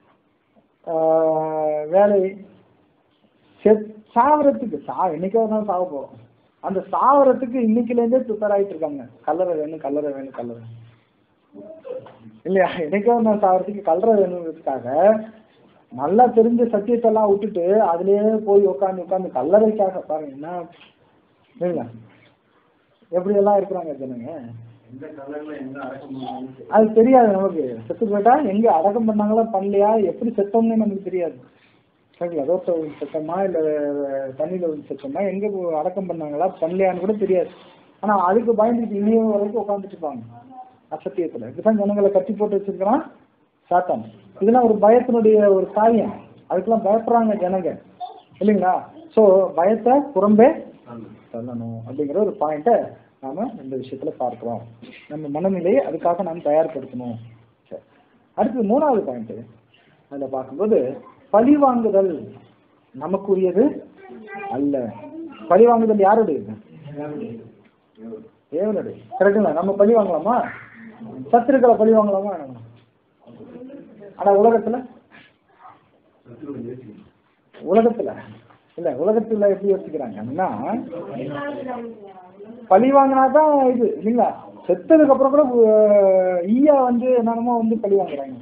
ஆஹ் வேலை செத் சாவறதுக்கு சா என்னைக்கோ ஒரு நாள் சாக போறோம் அந்த சாவறதுக்கு இன்னைக்குலேருந்தே ப்ரிப்பேர் ஆயிட்டு இருக்காங்க கல்லறை வேணும் கல்லறை வேணும் கல்லறை இல்லையா என்னைக்கோ ஒரு நாள் சாவறதுக்கு கல்லறை வேணுங்கிறதுக்காக நல்லா தெரிஞ்ச சத்தியத்தெல்லாம் விட்டுட்டு அதுலயே போய் உட்காந்து உட்காந்து கல்லறைக்காக பாருங்க என்ன இல்லைங்களா எப்படி எல்லாம் இருக்கிறாங்க ஜனங்க எந்த கலர்ல எங்க அடக்கம் பண்ணாலும் அது தெரியாது நமக்கு செத்து போயிட்டா எங்க அடக்கம் பண்ணாங்களா பண்ணலையா எப்படி செத்தோம்னு நமக்கு தெரியாது சரிங்களா ரோட்டில் விழுந்து செத்தோமா இல்லை தண்ணியில் விழுந்து செத்தோமா எங்க போ- அடக்கம் பண்ணாங்களா பண்ணலையான்னு கூட தெரியாது ஆனா அதுக்கு பயந்துட்டு இனியும் வரைக்கும் உட்காந்துட்டு இருப்பாங்க அசத்தியத்துல இதுதான் ஜனங்களை கட்டி போட்டு வச்சிருக்கிறான் சாத்தான் இதெல்லாம் ஒரு பயத்தினுடைய ஒரு காரியம் அதுக்கெல்லாம் பயப்படுறாங்க ஜனங்க இல்லைங்களா ஸோ பயத்தை புறம்பே சொல்லணும் அப்படிங்கிற ஒரு பாயிண்ட்டை நாம இந்த விஷயத்துல பார்க்கிறோம் நம்ம மனநிலையை அதுக்காக நாம் தயார்படுத்தணும் சரி அடுத்து மூணாவது பாயிண்ட் அதுல பார்க்கும்போது பழி வாங்குதல் நமக்குரியது அல்ல பழி வாங்குதல் யாருடையது தேவனுடைய கரெக்டுங்களா நம்ம பழி வாங்கலாமா சத்துருக்களை பழி வாங்கலாமா வேணாமா? ஆனா உலகத்துல உலகத்துல இல்ல உலகத்துல எப்படி யோசிக்கிறாங்க அப்படின்னா பழி வாங்கினாதான் இது இல்லைங்களா செத்ததுக்கு அப்புறம் கூட அஹ், ஈயா வந்து என்னென்னமோ வந்து பழி வாங்குறாங்க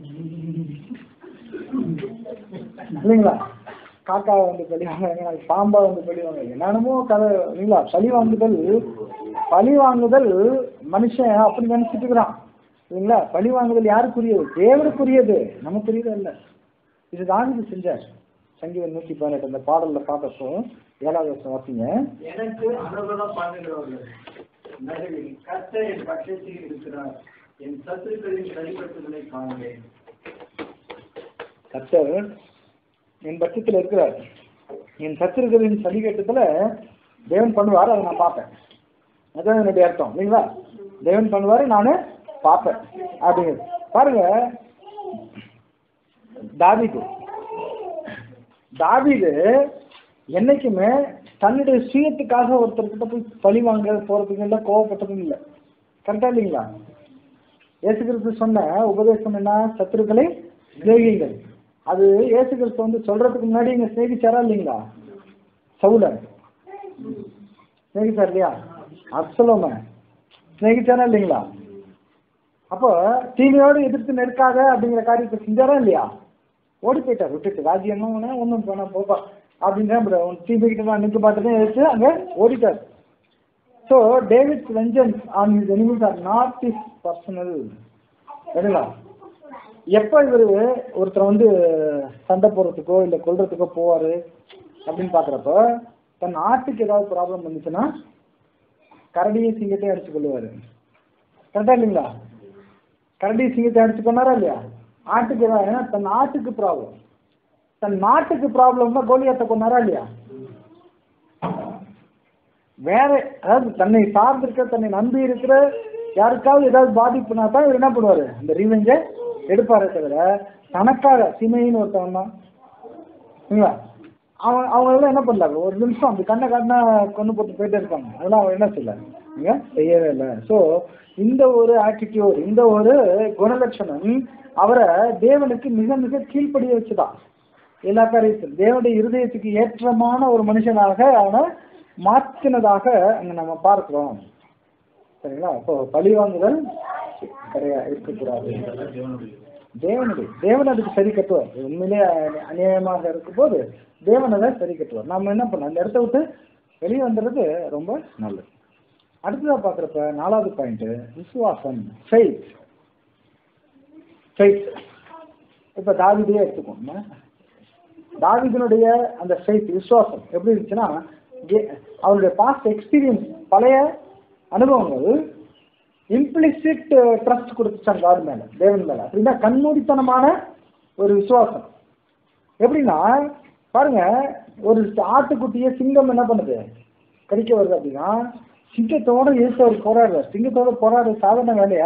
இல்லைங்களா காக்கா வந்து பழி வாங்குறாங்க பாம்பா வந்து பழி வாங்குறாங்க என்னென்னமோ கதை இல்லைங்களா பழி வாங்குதல் பழி வாங்குதல் மனுஷன் அப்படி நினைச்சிட்டு இருக்கிறான் இல்லைங்களா பழி வாங்குதல் யாருக்குரியது தேவனுக்குரியது நமக்குரியது அல்ல இது தாவிது செஞ்சார் சங்கீதம் நூற்றி பதினெட்டு அந்த பாடல்ல பார்த்தப்போ ஏழாவது வருஷம் வாசிங்க எனக்கு அனுகூலம் பண்ணுகிறவர்கள் நடுவில் கர்த்தர் என் பட்சத்தில் இருக்கிறார் என் சத்துருக்களின் சரிபட்டுகளை காண்கிறேன் கர்த்தர் என் பட்சத்தில் இருக்கிறார் என் சத்துருக்களின் சதிகட்டத்துல தேவன் பண்ணுவார் அதை நான் பார்ப்பேன் அதான் என்னுடைய அர்த்தம் இல்லைங்களா தேவன் பண்ணுவாரு நானு பார்ப்பேன் அப்படிங்கிறது பாருங்க தாவீது தாவீது என்னைக்குமே தன்னுடைய சுயத்துக்காக ஒருத்தர்கிட்ட போய் பழி வாங்க போறதுக்கு இல்லை கோவப்பட்டதும் இல்லை கரெக்டா இல்லைங்களா இயேசு கிறிஸ்து சொன்ன உபதேசம் என்ன சத்துருக்களை சிநேகிங்கள் அது இயேசு கிறிஸ்து வந்து சொல்றதுக்கு முன்னாடி இங்க சிநேகிச்சாரா இல்லைங்களா சவுல சிநேகிச்சார் இல்லையா அப்சலோம சிநேகிச்சாரா இல்லைங்களா அப்போ தீமையோடு எதிர்த்து நெருக்காத அப்படிங்கிற காரியத்தை செஞ்சாரா இல்லையா ஓடி போயிட்டார் விட்டுட்டு ராஜ்யம் ஒன்றும் போனா போப்பா அப்படின்ற உன் தீமை கிட்ட தான் நிற்க பார்த்துட்டு எடுத்து அங்க ஓடிட்டார் so David's vengeance on his enemies are not his personal சரிங்களா எப்போ இவர் ஒருத்தர் வந்து சண்டை போடுறதுக்கோ இல்லை கொல்றதுக்கோ போவார் அப்படின்னு பார்க்குறப்ப தன் ஆட்டுக்கு ஏதாவது ப்ராப்ளம் வந்துச்சுன்னா கரடியும் சிங்கத்தையும் அடிச்சு கொள்ளுவார் கரெக்டா இல்லைங்களா கரடி சிங்கத்தை அடிச்சு கொண்டாரா இல்லையா ஆட்டுக்கு ஏதாவது ஏன்னா தன் ஆட்டுக்கு ப்ராப்ளம் தன் நாட்டுக்கு ப்ராப்ளம்னா கோலியாத்தை கொண்டாரா இல்லையா வேற அதாவது தன்னை சார்ந்திருக்க தன்னை நம்பி இருக்கிற யாருக்காவது ஏதாவது பாதிப்புனா தான் இவர் என்ன பண்ணுவாரு அந்த ரீவெஞ்சை எடுப்பாரே தவிர தனக்காக சிமைன்னு ஒருத்தவன் தான் சரிங்களா அவன் அவங்க எல்லாம் என்ன பண்ணாங்க ஒரு நிமிஷம் அப்படி கண்ணை காட்டினா கொண்டு போட்டு போயிட்டே இருப்பாங்க அதெல்லாம் அவன் என்ன செய்யல நீங்க செய்யவே இல்லை ஸோ இந்த ஒரு ஆட்டிடியூட் இந்த ஒரு குணலட்சணம் அவரை தேவனுக்கு மிக மிக கீழ்ப்படிய வச்சுதான் எல்லா காரியத்திலும் தேவனுடைய இருதயத்துக்கு ஏற்றமான ஒரு மனுஷனாக அவனை மாற்றினதாக அங்க நம்ம பார்க்கிறோம் சரிங்களா அப்போ பழி வாங்குதல் கிடையாது இருக்கக்கூடாது தேவனுடைய தேவன் அதுக்கு சரி கட்டுவார் உண்மையிலே அநி- அநியாயமாக இருக்கும்போது தேவன் அதை சரி கட்டுவார் நம்ம என்ன பண்ணோம் அந்த இடத்த விட்டு வெளியே வந்துடுறது ரொம்ப நல்லது அடுத்ததா பார்க்குறப்ப நாலாவது பாயிண்ட் விசுவாசம் ஃபெய்த் ஃபெய்த் இப்போ தாவிதையே எடுத்துக்கோங்க தாவிதனுடைய அந்த ஃபெய்த் விசுவாசம் எப்படி இருந்துச்சுன்னா கே- அவருடைய பாஸ்ட் எக்ஸ்பீரியன்ஸ் பழைய அனுபவங்கள் இம்ப்ளிசிட் ட்ரஸ்ட் கொடுத்துச்சாங்க காட் மேல தேவன் மேல அப்படின்னா கண்மூடித்தனமான ஒரு விசுவாசம் எப்படின்னா பாருங்க ஒரு ஆட்டுக்குட்டியை சிங்கம் என்ன பண்ணுது கடிக்க வருது அப்படின்னா சிங்கத்தோட எதிர்த்து அவர் போராடுறார் சிங்கத்தோட போராடுற சாதாரண வேலையா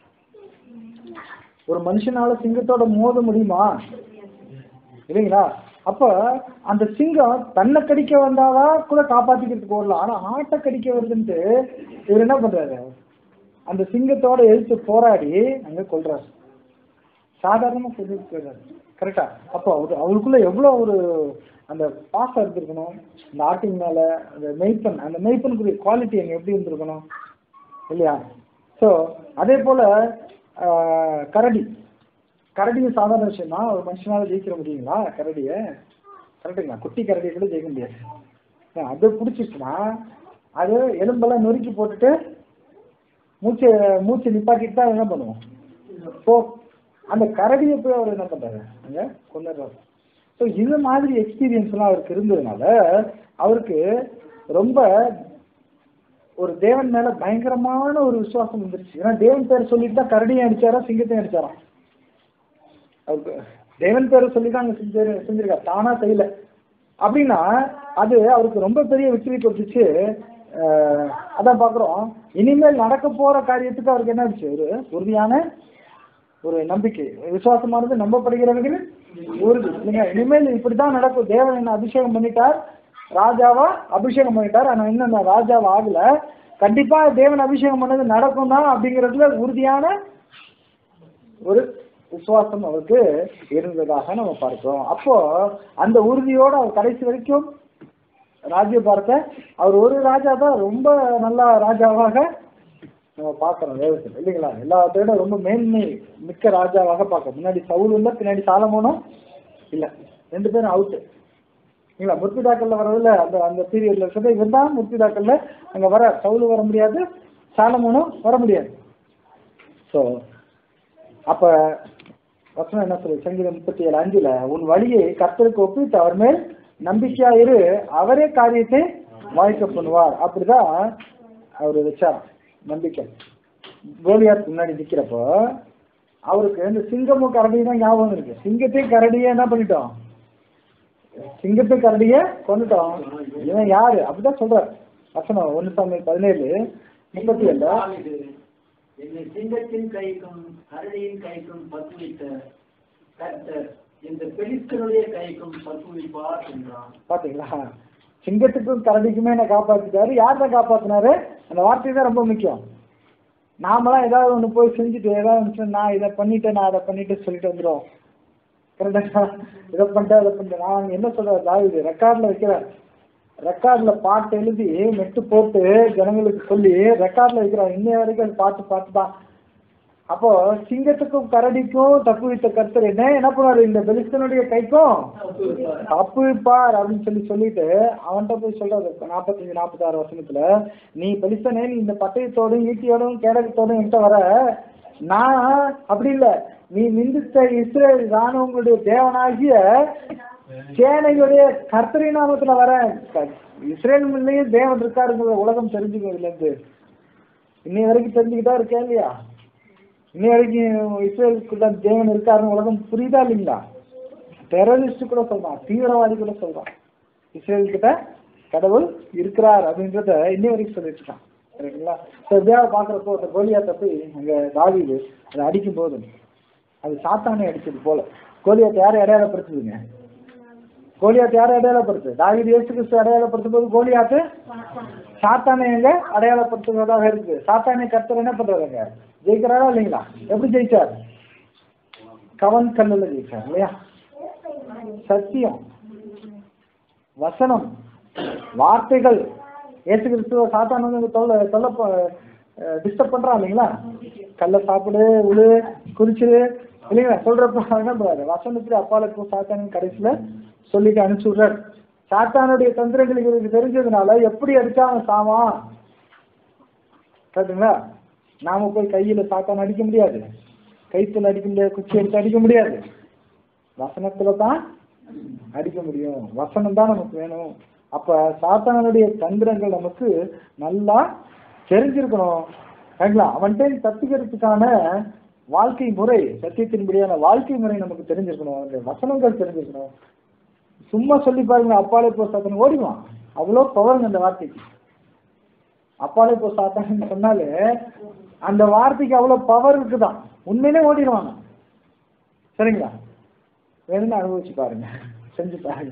ஒரு மனுஷனால சிங்கத்தோட மோத முடியுமா இல்லைங்களா அப்ப அந்த சிங்கம் தன்னை கடிக்க வந்தாதான் கூட காப்பாத்திக்கிறதுக்கு ஓடலாம் ஆனா ஆட்டை கடிக்க வருதுன்ட்டு இவர் என்ன பண்றாரு அந்த சிங்கத்தோட எதிர்த்து போராடி அங்க கொல்றாரு சாதாரணமா கொண்டுட்டு போயிடுறாரு கரெக்டா அப்போ அவரு அவருக்குள்ள எவ்வளவு ஒரு அந்த பாசம் இருந்திருக்கணும் இந்த ஆட்டின் மேல அந்த மெய்ப்பன் அந்த மெய்ப்பனுக்குரிய குவாலிட்டி அங்க எப்படி இருந்திருக்கணும் இல்லையா ஸோ அதே போல ஆஹ், கரடி கரடியும் சாதாரண விஷயம் தான் ஒரு மனுஷனால ஜெயிக்கிற முடியுங்களா கரடியை கரெக்டுங்களா குட்டி கரடியை கூட ஜெயிக்க முடியாது ஏன், அது பிடிச்சிச்சுன்னா அது எலும்பெல்லாம் நொறுக்கி போட்டுட்டு மூச்சை மூச்சை நிப்பாட்டிட்டு தான் என்ன பண்ணுவோம் ஸோ அந்த கரடியை போய் அவர் என்ன பண்றாரு அங்க கொண்டுறாரு ஸோ இது மாதிரி எக்ஸ்பீரியன்ஸ்லாம் அவருக்கு இருந்ததுனால அவருக்கு ரொம்ப ஒரு தேவன் மேல பயங்கரமான ஒரு விசுவாசம் வந்துருச்சு ஏன்னா தேவன் பேர் சொல்லிட்டு தான் கரடியும் அடிச்சாரா சிங்கத்தையும் அடிச்சாராம் அவருக்கு தேவன் பேரை சொல்லி தான் அங்க செஞ்சு செஞ்சிருக்காரு தானா செய்யல அப்படின்னா அது அவருக்கு ரொம்ப பெரிய வெற்றி கொடுத்துச்சு அஹ், அதான் பார்க்குறோம் இனிமேல் நடக்க போற காரியத்துக்கு அவருக்கு என்ன ஆச்சு ஒரு உறுதியான ஒரு நம்பிக்கை விசுவாசமானது நம்பப்படுகிறவர்கள் உறுதி இல்லைங்க இனிமேல் இப்படிதான் நடக்கும் தேவன் என்ன அபிஷேகம் பண்ணிட்டார் ராஜாவா அபிஷேகம் பண்ணிட்டார் ஆனா இன்னும் நான் ராஜாவா ஆகல கண்டிப்பா தேவன் அபிஷேகம் பண்ணது நடக்கும் தான் அப்படிங்கிறதுல உறுதியான ஒரு விசுவாசம் அவருக்கு இருந்ததாக நம்ம பார்க்கிறோம் அப்போ அந்த உறுதியோட அவர் கடைசி வரைக்கும் ராஜ்யபாரத்தை அவர் ஒரு ராஜா தான் ரொம்ப நல்ல ராஜாவாக நம்ம பார்க்கிறோம் வேதத்தில் இல்லைங்களா எல்லாத்த விட ரொம்ப மேன்மை மிக்க ராஜாவாக பார்க்கிறோம் முன்னாடி சவுல் இல்லை பின்னாடி சாலமோனும் இல்லை ரெண்டு பேரும் அவுட்டு இல்லைங்களா முற்பிதாக்கள்ல வரதில்ல அந்த அந்த பீரியட்ல இருக்கிறது இவர் தான் முற்பிதாக்கள்ல அங்க வர சவுல் வர முடியாது சாலமோனும் வர முடியாது ஸோ அப்ப வசனம் என்ன சொல்லு சங்கீதம் முப்பத்தி ஏழு அஞ்சுல உன் வழியை கர்த்தருக்கு ஒப்பிட்டு அவர் மேல் நம்பிக்கையா இரு அவரே காரியத்தை வாய்க்க பண்ணுவார் அப்படிதான் அவர் வச்சார் நம்பிக்கை கோலியாத் முன்னாடி நிக்கிறப்போ அவருக்கு இந்த சிங்கமும் கரடியும் தான் ஞாபகம் இருக்கு சிங்கத்தையும் கரடியை என்ன பண்ணிட்டோம் சிங்கத்தை கரடியை கொண்டுட்டோம் இவன் யாரு அப்படிதான் சொல்றார் வசனம் ஒன்னு சாமி பதினேழு முப்பத்தி ஏழு தாவீது, என்னை சிங்கத்தின் கைக்கும் கரடியின் கைக்கும் பத்துவித்த கர்த்தர் இந்த பெலிஸ்தனுடைய கைக்கும் பத்துவிப்பார் என்றான் பாத்தீங்களா சிங்கத்துக்கும் கரடிக்குமே என்ன காப்பாத்திட்டாரு யார் தான் காப்பாத்தினாரு அந்த வார்த்தை தான் ரொம்ப முக்கியம் நாமெல்லாம் ஏதாவது ஒண்ணு போய் செஞ்சுட்டு ஏதாவது ஒண்ணு செஞ்சு, நான் இதை பண்ணிட்டேன் நான் அதை பண்ணிட்டு சொல்லிட்டு வந்துடும் கரெக்டா இதை பண்ணிட்டேன் அதை பண்ணிட்டேன் நான் என்ன சொல்றேன் தாவிது ரெக்கார்ட்ல வைக்கிறேன் ரெக்கார்ட்ல பாட்டு எழுதி மெட்டு போட்டு ஜனங்களுக்கு சொல்லி ரெக்கார்ட்ல வைக்கிறான் இன்னைய வரைக்கும் அது பாட்டு பாட்டு தான் அப்போ சிங்கத்துக்கும் கரடிக்கும் தப்பு வைத்த கர்த்தர் என்ன என்ன பண்ணுவாரு இந்த பெலிஸ்தனுடைய கைக்கும் தப்பு வைப்பார் அப்படின்னு சொல்லி சொல்லிட்டு அவன்கிட்ட போய் சொல்றாரு நாற்பத்தஞ்சு நாற்பத்தாறு வருஷத்துல நீ பெலிஸ்தனே நீ இந்த பட்டயத்தோடும் ஈட்டியோடும் கேடகத்தோடும் என்கிட்ட வர நான் அப்படி இல்லை நீ நிந்தித்த இஸ்ரேல் ராணுவங்களுடைய தேவனாகிய சேனைகளுடைய கர்த்தரி நாமத்துல வரேன் இஸ்ரேல் மேலேயே தேவன் இருக்காருங்கிற உலகம் தெரிஞ்சுக்கும் இதுல இருந்து இன்னை வரைக்கும் தெரிஞ்சுக்கிட்டா இருக்கா இல்லையா இன்னை வரைக்கும் இஸ்ரேலுக்குள்ள தேவன் இருக்காருன்னு உலகம் புரியுதா இல்லைங்களா டெரரிஸ்ட் கூட சொல்றான் தீவிரவாதி கூட சொல்றான் இஸ்ரேல் கிட்ட கடவுள் இருக்கிறார் அப்படின்றத இன்னை வரைக்கும் சொல்லிட்டு இருக்கான் சரிங்களா ஸோ எப்படியாவது பார்க்குறப்போ அந்த கோலியாத்தை போய் அங்கே தாவிது அதை அடிக்கும் போது அது சாத்தானே அடிச்சது போல கோலியாத்தை யாரை அடையாளப்படுத்துதுங்க கோலியாத்து யாரை அடையாளப்படுத்து தாவீது இயேசு கிறிஸ்து அடையாளப்படுத்தும் போது கோலியாத்து சாத்தானை எங்க அடையாளப்படுத்துவதாக இருக்கு சாத்தானை கர்த்தர் என்ன பண்றாருங்க ஜெயிக்கிறாரா இல்லைங்களா எப்படி ஜெயிச்சார் கவன் கல்லுல ஜெயிச்சார் இல்லையா சத்தியம் வசனம் வார்த்தைகள் இயேசு கிறிஸ்துவ சாத்தான் வந்து தொல்லை தொல்லை டிஸ்டர்ப் பண்றான் இல்லைங்களா கல்ல சாப்பிடு உழு குறிச்சிடு இல்லைங்களா சொல்றப்ப என்ன பண்றாரு வசனத்துல அப்பாலுக்கும் சாத்தானும் கடைசியில சொல்லிட்டு அனுப்பிச்சு விடுறாரு சாத்தானுடைய தந்திரங்கள் இவருக்கு தெரிஞ்சதுனால எப்படி அடிச்சா அவன் சாவான் கரெக்டுங்களா நாம போய் கையில சாத்தான் அடிக்க முடியாது கைத்துல அடிக்க முடியாது குச்சி எடுத்து அடிக்க முடியாது வசனத்துல தான் அடிக்க முடியும் வசனம் தான் நமக்கு வேணும் அப்ப சாத்தானுடைய தந்திரங்கள் நமக்கு நல்லா தெரிஞ்சிருக்கணும் சரிங்களா அவன்கிட்ட தப்பிக்கிறதுக்கான வாழ்க்கை முறை சத்தியத்தின்படியான வாழ்க்கை முறை நமக்கு தெரிஞ்சிருக்கணும் அவனுடைய வசனங்கள் தெரிஞ்சிருக்கணும் சும்மா சொல்லி பாருங்க அப்பாலே போ சாத்தன் ஓடிவான் அவ்வளோ பவருங்க அந்த வார்த்தைக்கு அப்பாலே போ சாத்தான்னு சொன்னாலே அந்த வார்த்தைக்கு அவ்வளோ பவர் இருக்குதான் உண்மையிலே ஓடிடுவாங்க சரிங்களா வேணும்னு அனுபவிச்சு பாருங்க செஞ்சு பாருங்க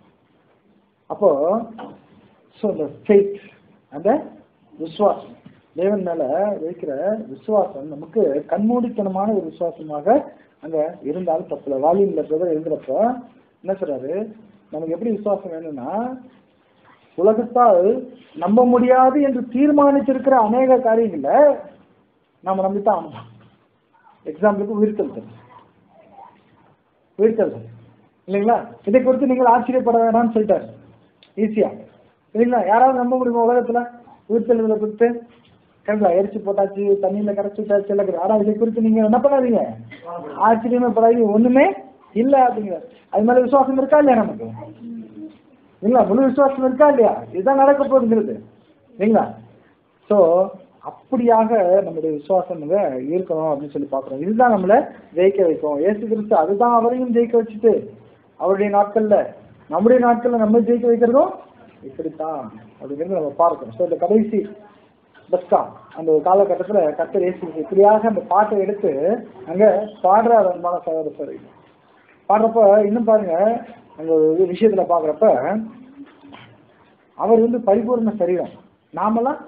அப்போ ஸோ அந்த ஃபெய்த் அந்த விசுவாசம் தேவன் மேல வைக்கிற விசுவாசம் நமக்கு கண்மூடித்தனமான ஒரு விசுவாசமாக அங்க இருந்தாலும் தப்புல வாலியில் பிரதர் எழுதுறப்ப என்ன சொல்றாரு நமக்கு எப்படி விசுவாசம் வேணும்னா உலகத்தால் நம்ப முடியாது என்று தீர்மானிச்சிருக்கிற அநேக காரியங்களை நாம நம்பித்தான் ஆகணும் எக்ஸாம்பிளுக்கு உயிர்த்தெழுத்தல் உயிர்த்தெழுதல் இல்லைங்களா இதை குறித்து நீங்கள் ஆச்சரியப்பட வேண்டாம்னு சொல்லிட்டாரு ஈஸியா இல்லைங்களா யாராவது நம்ப முடியுமா உலகத்துல உயிர்த்தெழுதலை குறித்து கரெக்டா எரிச்சு போட்டாச்சு தண்ணியில கரைச்சு விட்டாச்சு எல்லாம் ஆனா இதை குறித்து நீங்க என்ன பண்ணாதீங்க ஆச்சரியமே படாதீங்க ஒண்ணுமே இல்ல அப்படிங்கிற அது மேல விசுவாசம் இருக்கா இல்லையா நமக்கு இல்ல முழு விசுவாசம் இருக்கா இல்லையா இதுதான் நடக்க போகுதுங்கிறது இல்லைங்களா ஸோ அப்படியாக நம்முடைய விசுவாசம் வந்து இருக்கணும் அப்படின்னு சொல்லி பார்க்குறோம் இதுதான் நம்மளை ஜெயிக்க வைக்கும் ஏசு கிறிஸ்து அதுதான் அவரையும் ஜெயிக்க வச்சுட்டு அவருடைய நாட்கள்ல நம்முடைய நாட்கள்ல நம்ம ஜெயிக்க வைக்கிறதும் இப்படித்தான் அப்படிங்கிறது நம்ம பார்க்கிறோம் ஸோ இந்த கடைசி பஸ்கா அந்த ஒரு காலகட்டத்தில் கத்தர் ஏசு கிறிஸ்து இப்படியாக அந்த பாட்டை எடுத்து அங்க பாடுற அன்பான சகோதர சரி பாடுறப்ப இன்னும் பாருங்க அந்த ஒரு விஷயத்துல பாக்குறப்ப அவர் வந்து பரிபூர்ண சரீரம் நாமெல்லாம்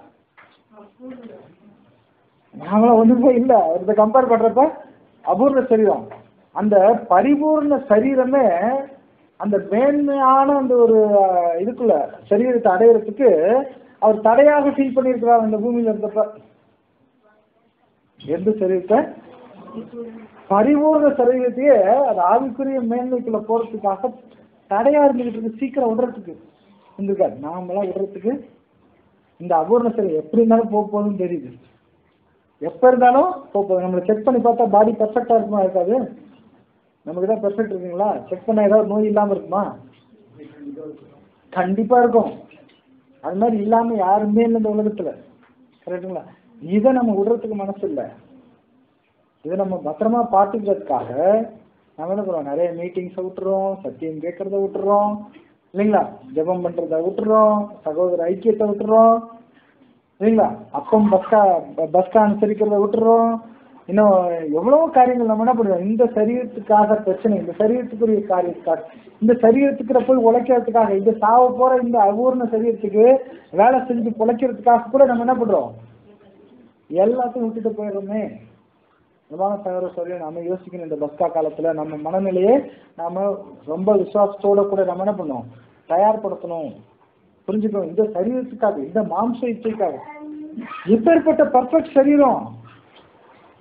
நாமெல்லாம் ஒண்ணுமே இல்ல அவர்கிட்ட கம்பேர் பண்றப்ப அபூர்ண சரீரம் அந்த பரிபூர்ண சரீரமே அந்த மேன்மையான அந்த ஒரு அஹ், இதுக்குள்ள சரீரத்தை அடையிறதுக்கு அவர் தடையாக ஃபீல் பண்ணியிருக்கிறார் அந்த பூமியில இருந்தப்ப எந்த சரீரத்தை பரிபூர்ண சரீரத்தையே அது ஆவிக்குரிய மேன்மைக்குள்ள போறதுக்காக தடையா இருந்துகிட்டு இருக்கு சீக்கிரம் விடுறதுக்கு இருந்திருக்காரு நாமெல்லாம் விடுறதுக்கு இந்த அபூர்ண சரீரம் எப்படி இருந்தாலும் போக போகுதுன்னு தெரியுது எப்ப இருந்தாலும் போக போகுது நம்மளை செக் பண்ணி பார்த்தா பாடி பெர்ஃபெக்டா இருக்குமா இருக்காது நமக்கு தான் பெர்ஃபெக்ட் இருக்குங்களா செக் பண்ண ஏதாவது நோய் இல்லாம இருக்குமா கண்டிப்பா இருக்கும் அது மாதிரி இல்லாம யாருமே இல்லை இந்த உலகத்துல கரெக்டுங்களா இதை நம்ம விடுறதுக்கு மனசு இல்லை இதை நம்ம பத்திரமா பார்த்துக்கிறதுக்காக நம்ம என்ன பண்ணுவோம் நிறைய மீட்டிங்ஸை விட்டுறோம் சத்தியம் கேட்கறத விட்டுறோம் இல்லைங்களா ஜெபம் பண்றத விட்டுறோம் சகோதர ஐக்கியத்தை விட்டுறோம் இல்லைங்களா அப்பம் பஸ்கா பஸ்கா அனுசரிக்கிறத விட்டுறோம் இன்னும் எவ்வளவோ காரியங்கள் நம்ம என்ன பண்ணுவோம் இந்த சரீரத்துக்காக பிரச்சனை இந்த சரீரத்துக்குரிய காரியத்துக்காக இந்த சரீரத்துக்கு போய் உழைக்கிறதுக்காக இந்த சாவ போற இந்த அபூர்ண சரீரத்துக்கு வேலை செஞ்சு பிழைக்கிறதுக்காக கூட நம்ம என்ன பண்றோம் எல்லாத்தையும் விட்டுட்டு போயிடுறோமே பிரதான சகோதர சொல்லி நாம யோசிக்கணும் இந்த பஸ்கா காலத்துல நம்ம மனநிலையே நாம ரொம்ப விசுவாசத்தோட கூட நம்ம என்ன பண்ணோம் தயார்படுத்தணும் புரிஞ்சுக்கணும் இந்த சரீரத்துக்காக இந்த மாம்ச இச்சைக்காக இப்பேற்பட்ட பர்ஃபெக்ட் சரீரம்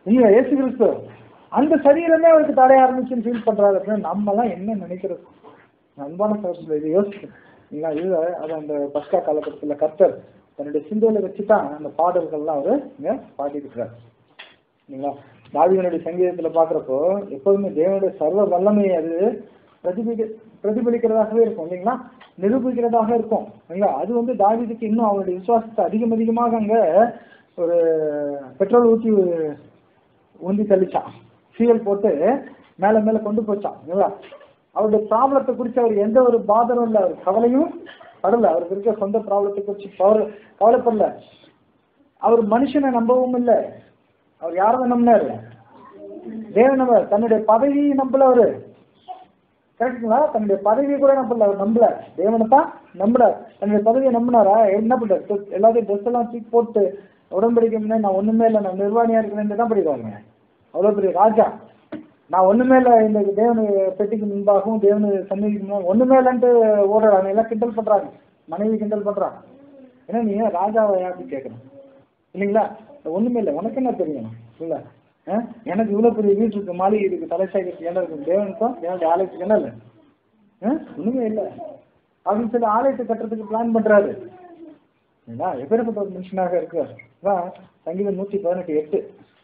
இல்லையா இயேசு கிறிஸ்து அந்த சரீரமே அவருக்கு தடைய ஆரம்பிச்சுன்னு ஃபீல் பண்றாரு அப்படின்னா நம்மலாம் என்ன நினைக்கிறது அன்பான சகோதரர்கள் இதை யோசிக்கணும் இல்லைங்களா இது அது அந்த பஸ்கா காலகட்டத்தில் கர்த்தர் தன்னுடைய சிந்தையில வச்சுதான் அந்த பாடல்கள்லாம் அவர் இங்க பாடியிருக்கிறார் இல்லைங்களா தாவிதனுடைய சங்கீதத்துல பாக்குறப்போ எப்போதுமே தேவனுடைய சர்வ வல்லமையை அது பிரதிபலி பிரதிபலிக்கிறதாகவே இருக்கும் இல்லைங்களா நிரூபிக்கிறதாக இருக்கும் இல்லைங்களா அது வந்து தாவீதுக்கு இன்னும் அவருடைய விசுவாசத்தை அதிகம் அதிகமாக அங்க ஒரு பெட்ரோல் ஊற்றி உந்தி தெளிச்சான் ஃபியூல் போட்டு மேல மேல கொண்டு போச்சான் இல்லைங்களா அவருடைய ப்ராப்ளத்தை குறித்து அவர் எந்த ஒரு பாதரும் இல்லை அவர் கவலையும் படல அவருக்கு இருக்க சொந்த ப்ராப்ளத்தை குறித்து அவர் கவலைப்படல அவர் மனுஷனை நம்பவும் இல்லை அவர் யாரை நம்பினாரு தேவன் நம்ப தன்னுடைய பதவியை நம்பல அவரு கரெக்டுங்களா தன்னுடைய பதவியை கூட நம்பல அவர் நம்பல தேவனை தான் நம்பல தன்னுடைய பதவியை நம்பினாரா என்ன பண்றாரு dress- எல்லாத்தையும் ட்ரெஸ் எல்லாம் தூக்கி போட்டு உடன்படிக்கை முன்னாடி நான் ஒண்ணுமே இல்லை நான் நிர்வாணியா இருக்கிறேன் தான் படிக்கிறாங்க அவ்வளவு பெரிய ராஜா நான் ஒண்ணுமே இல்லை இந்த தேவனு பெட்டிக்கு முன்பாகவும் தேவனு சந்நிதிக்கு முன்பாகவும் ஒண்ணுமே இல்லைன்ட்டு ஓடுறாங்க எல்லாம் கிண்டல் பண்றாங்க மனைவி கிண்டல் பண்றாங்க ஏன்னா நீ ஏன் ராஜாவை அப்படி கேட்கணும் இல்லைங்களா ஒண்ணுமே இல்லை உனக்கு என்ன தெரியும் இல்ல ஆ? எனக்கு இவ்வளவு பெரிய வீட்டு இருக்கு மாளிகை இருக்கு தலைசாய்க்கு இடம் இருக்கு தேவனுக்கும் தேவனுடைய ஆலயத்துக்கு என்ன இல்லை ஆ? ஒண்ணுமே இல்லை அப்படின்னு சொல்லி ஆலயத்தை கட்டுறதுக்கு பிளான் பண்றாரு இல்லைங்களா எப்பேற்பட்ட ஒரு மனுஷனாக இருக்கார் அதான் சங்கீதம் நூத்தி பதினெட்டு எட்டு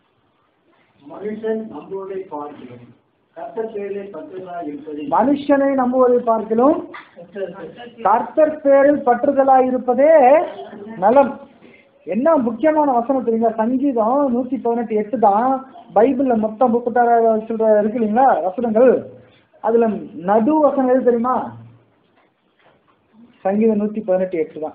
மனுஷன் நம்மளுடைய பார்க்கிறோம் கர்த்தர் பேரிலே பற்றுதலா இருப்பதை மனுஷனை நம்புவதை பார்க்கலும் கர்த்தர் பேரில் பற்றுதலாய் இருப்பதே நலம் என்ன முக்கியமான வசனம் தெரியுங்களா சங்கீதம் நூத்தி பதினெட்டு எட்டு தான் பைபிள்ல மொத்தம் முப்பத்தாறு சொல்ற இருக்கு இல்லைங்களா வசனங்கள் அதுல நடு வசனம் எது தெரியுமா சங்கீதம் நூத்தி பதினெட்டு எட்டு தான்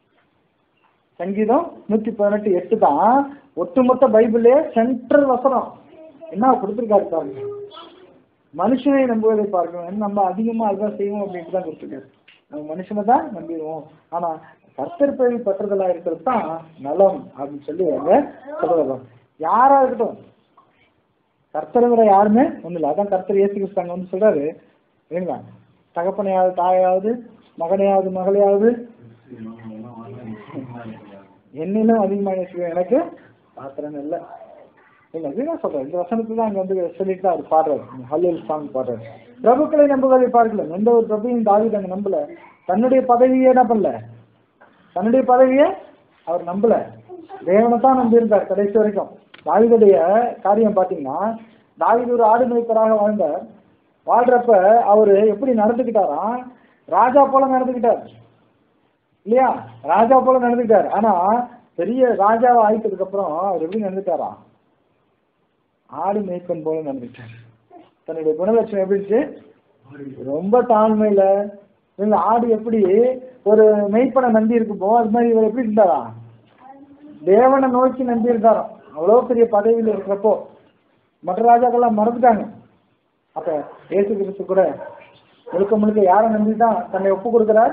சங்கீதம் நூத்தி பதினெட்டு எட்டு தான் ஒட்டுமொத்த பைபிளே சென்ட்ரல் வசனம் என்ன கொடுத்துருக்காரு பாருங்க மனுஷனை நம்புவதை பார்க்கணும் நம்ம அதிகமா அதுதான் செய்வோம் அப்படின்ட்டு தான் கொடுத்துருக்காரு நம்ம மனுஷனை தான் நம்பிடுவோம் ஆனா கர்த்தர் பேரில் பற்றுதலா இருக்கிறது தான் நலம் அப்படின்னு சொல்லி அவங்க சொல்லுவாங்க யாரா இருக்கட்டும் கர்த்தருங்கிற யாருமே ஒண்ணும் இல்லை அதான் கர்த்தர் இயேசு கிறிஸ்து அங்க வந்து சொல்றாரு இல்லைங்களா தகப்பனையாவது தாயாவது மகனையாவது மகளையாவது என்னிலும் அதிகமாக நேசிக்கிறேன் எனக்கு பாத்திரம் இல்லை இல்ல இதுதான் சொல்றேன் இந்த வசனத்துல தான் அங்க வந்து சொல்லிட்டு தான் அவர் பாடுறாரு ஹல்லேல் சாங் பாடுறாரு பிரபுக்களை நம்புவதை பார்க்கல எந்த ஒரு பிரபுவையும் தாவீது அங்க நம்பல தன்னுடைய பதவியே என்ன பண்ணல தன்னுடைய பதவியை அவர் நம்பல தேவனை தான் நம்பி இருந்தார் கடைசி வரைக்கும் தாவீதுடைய காரியம் பாத்தீங்கன்னா தாவீது ஒரு ஆடு மேய்ப்பராக வாழ்ந்தார் வாழ்றப்ப அவரு எப்படி நடந்துக்கிட்டாராம் ராஜா போல நடந்துக்கிட்டார் இல்லையா ராஜா போல நடந்துக்கிட்டார் ஆனா பெரிய ராஜாவை ஆயிட்டதுக்கு அப்புறம் அவர் எப்படி நடந்துட்டாரா ஆடு மேய்ப்பன் போல நடந்துட்டார் தன்னுடைய குணலட்சணம் எப்படி இருந்துச்சு ரொம்ப தாழ்மையில இல்ல ஆடு எப்படி ஒரு மெய்ப்பனை நம்பி இருக்குமோ அது மாதிரி இவர் எப்படி இருந்தாரா தேவனை நோக்கி நம்பி இருந்தாராம் அவ்வளவு பெரிய பதவியில இருக்கிறப்போ மற்ற ராஜாக்கள்லாம் மறந்துட்டாங்க அப்ப இயேசு கிறிஸ்து கூட முழுக்க முழுக்க யாரை நம்பி தான் தன்னை ஒப்பு கொடுக்கிறார்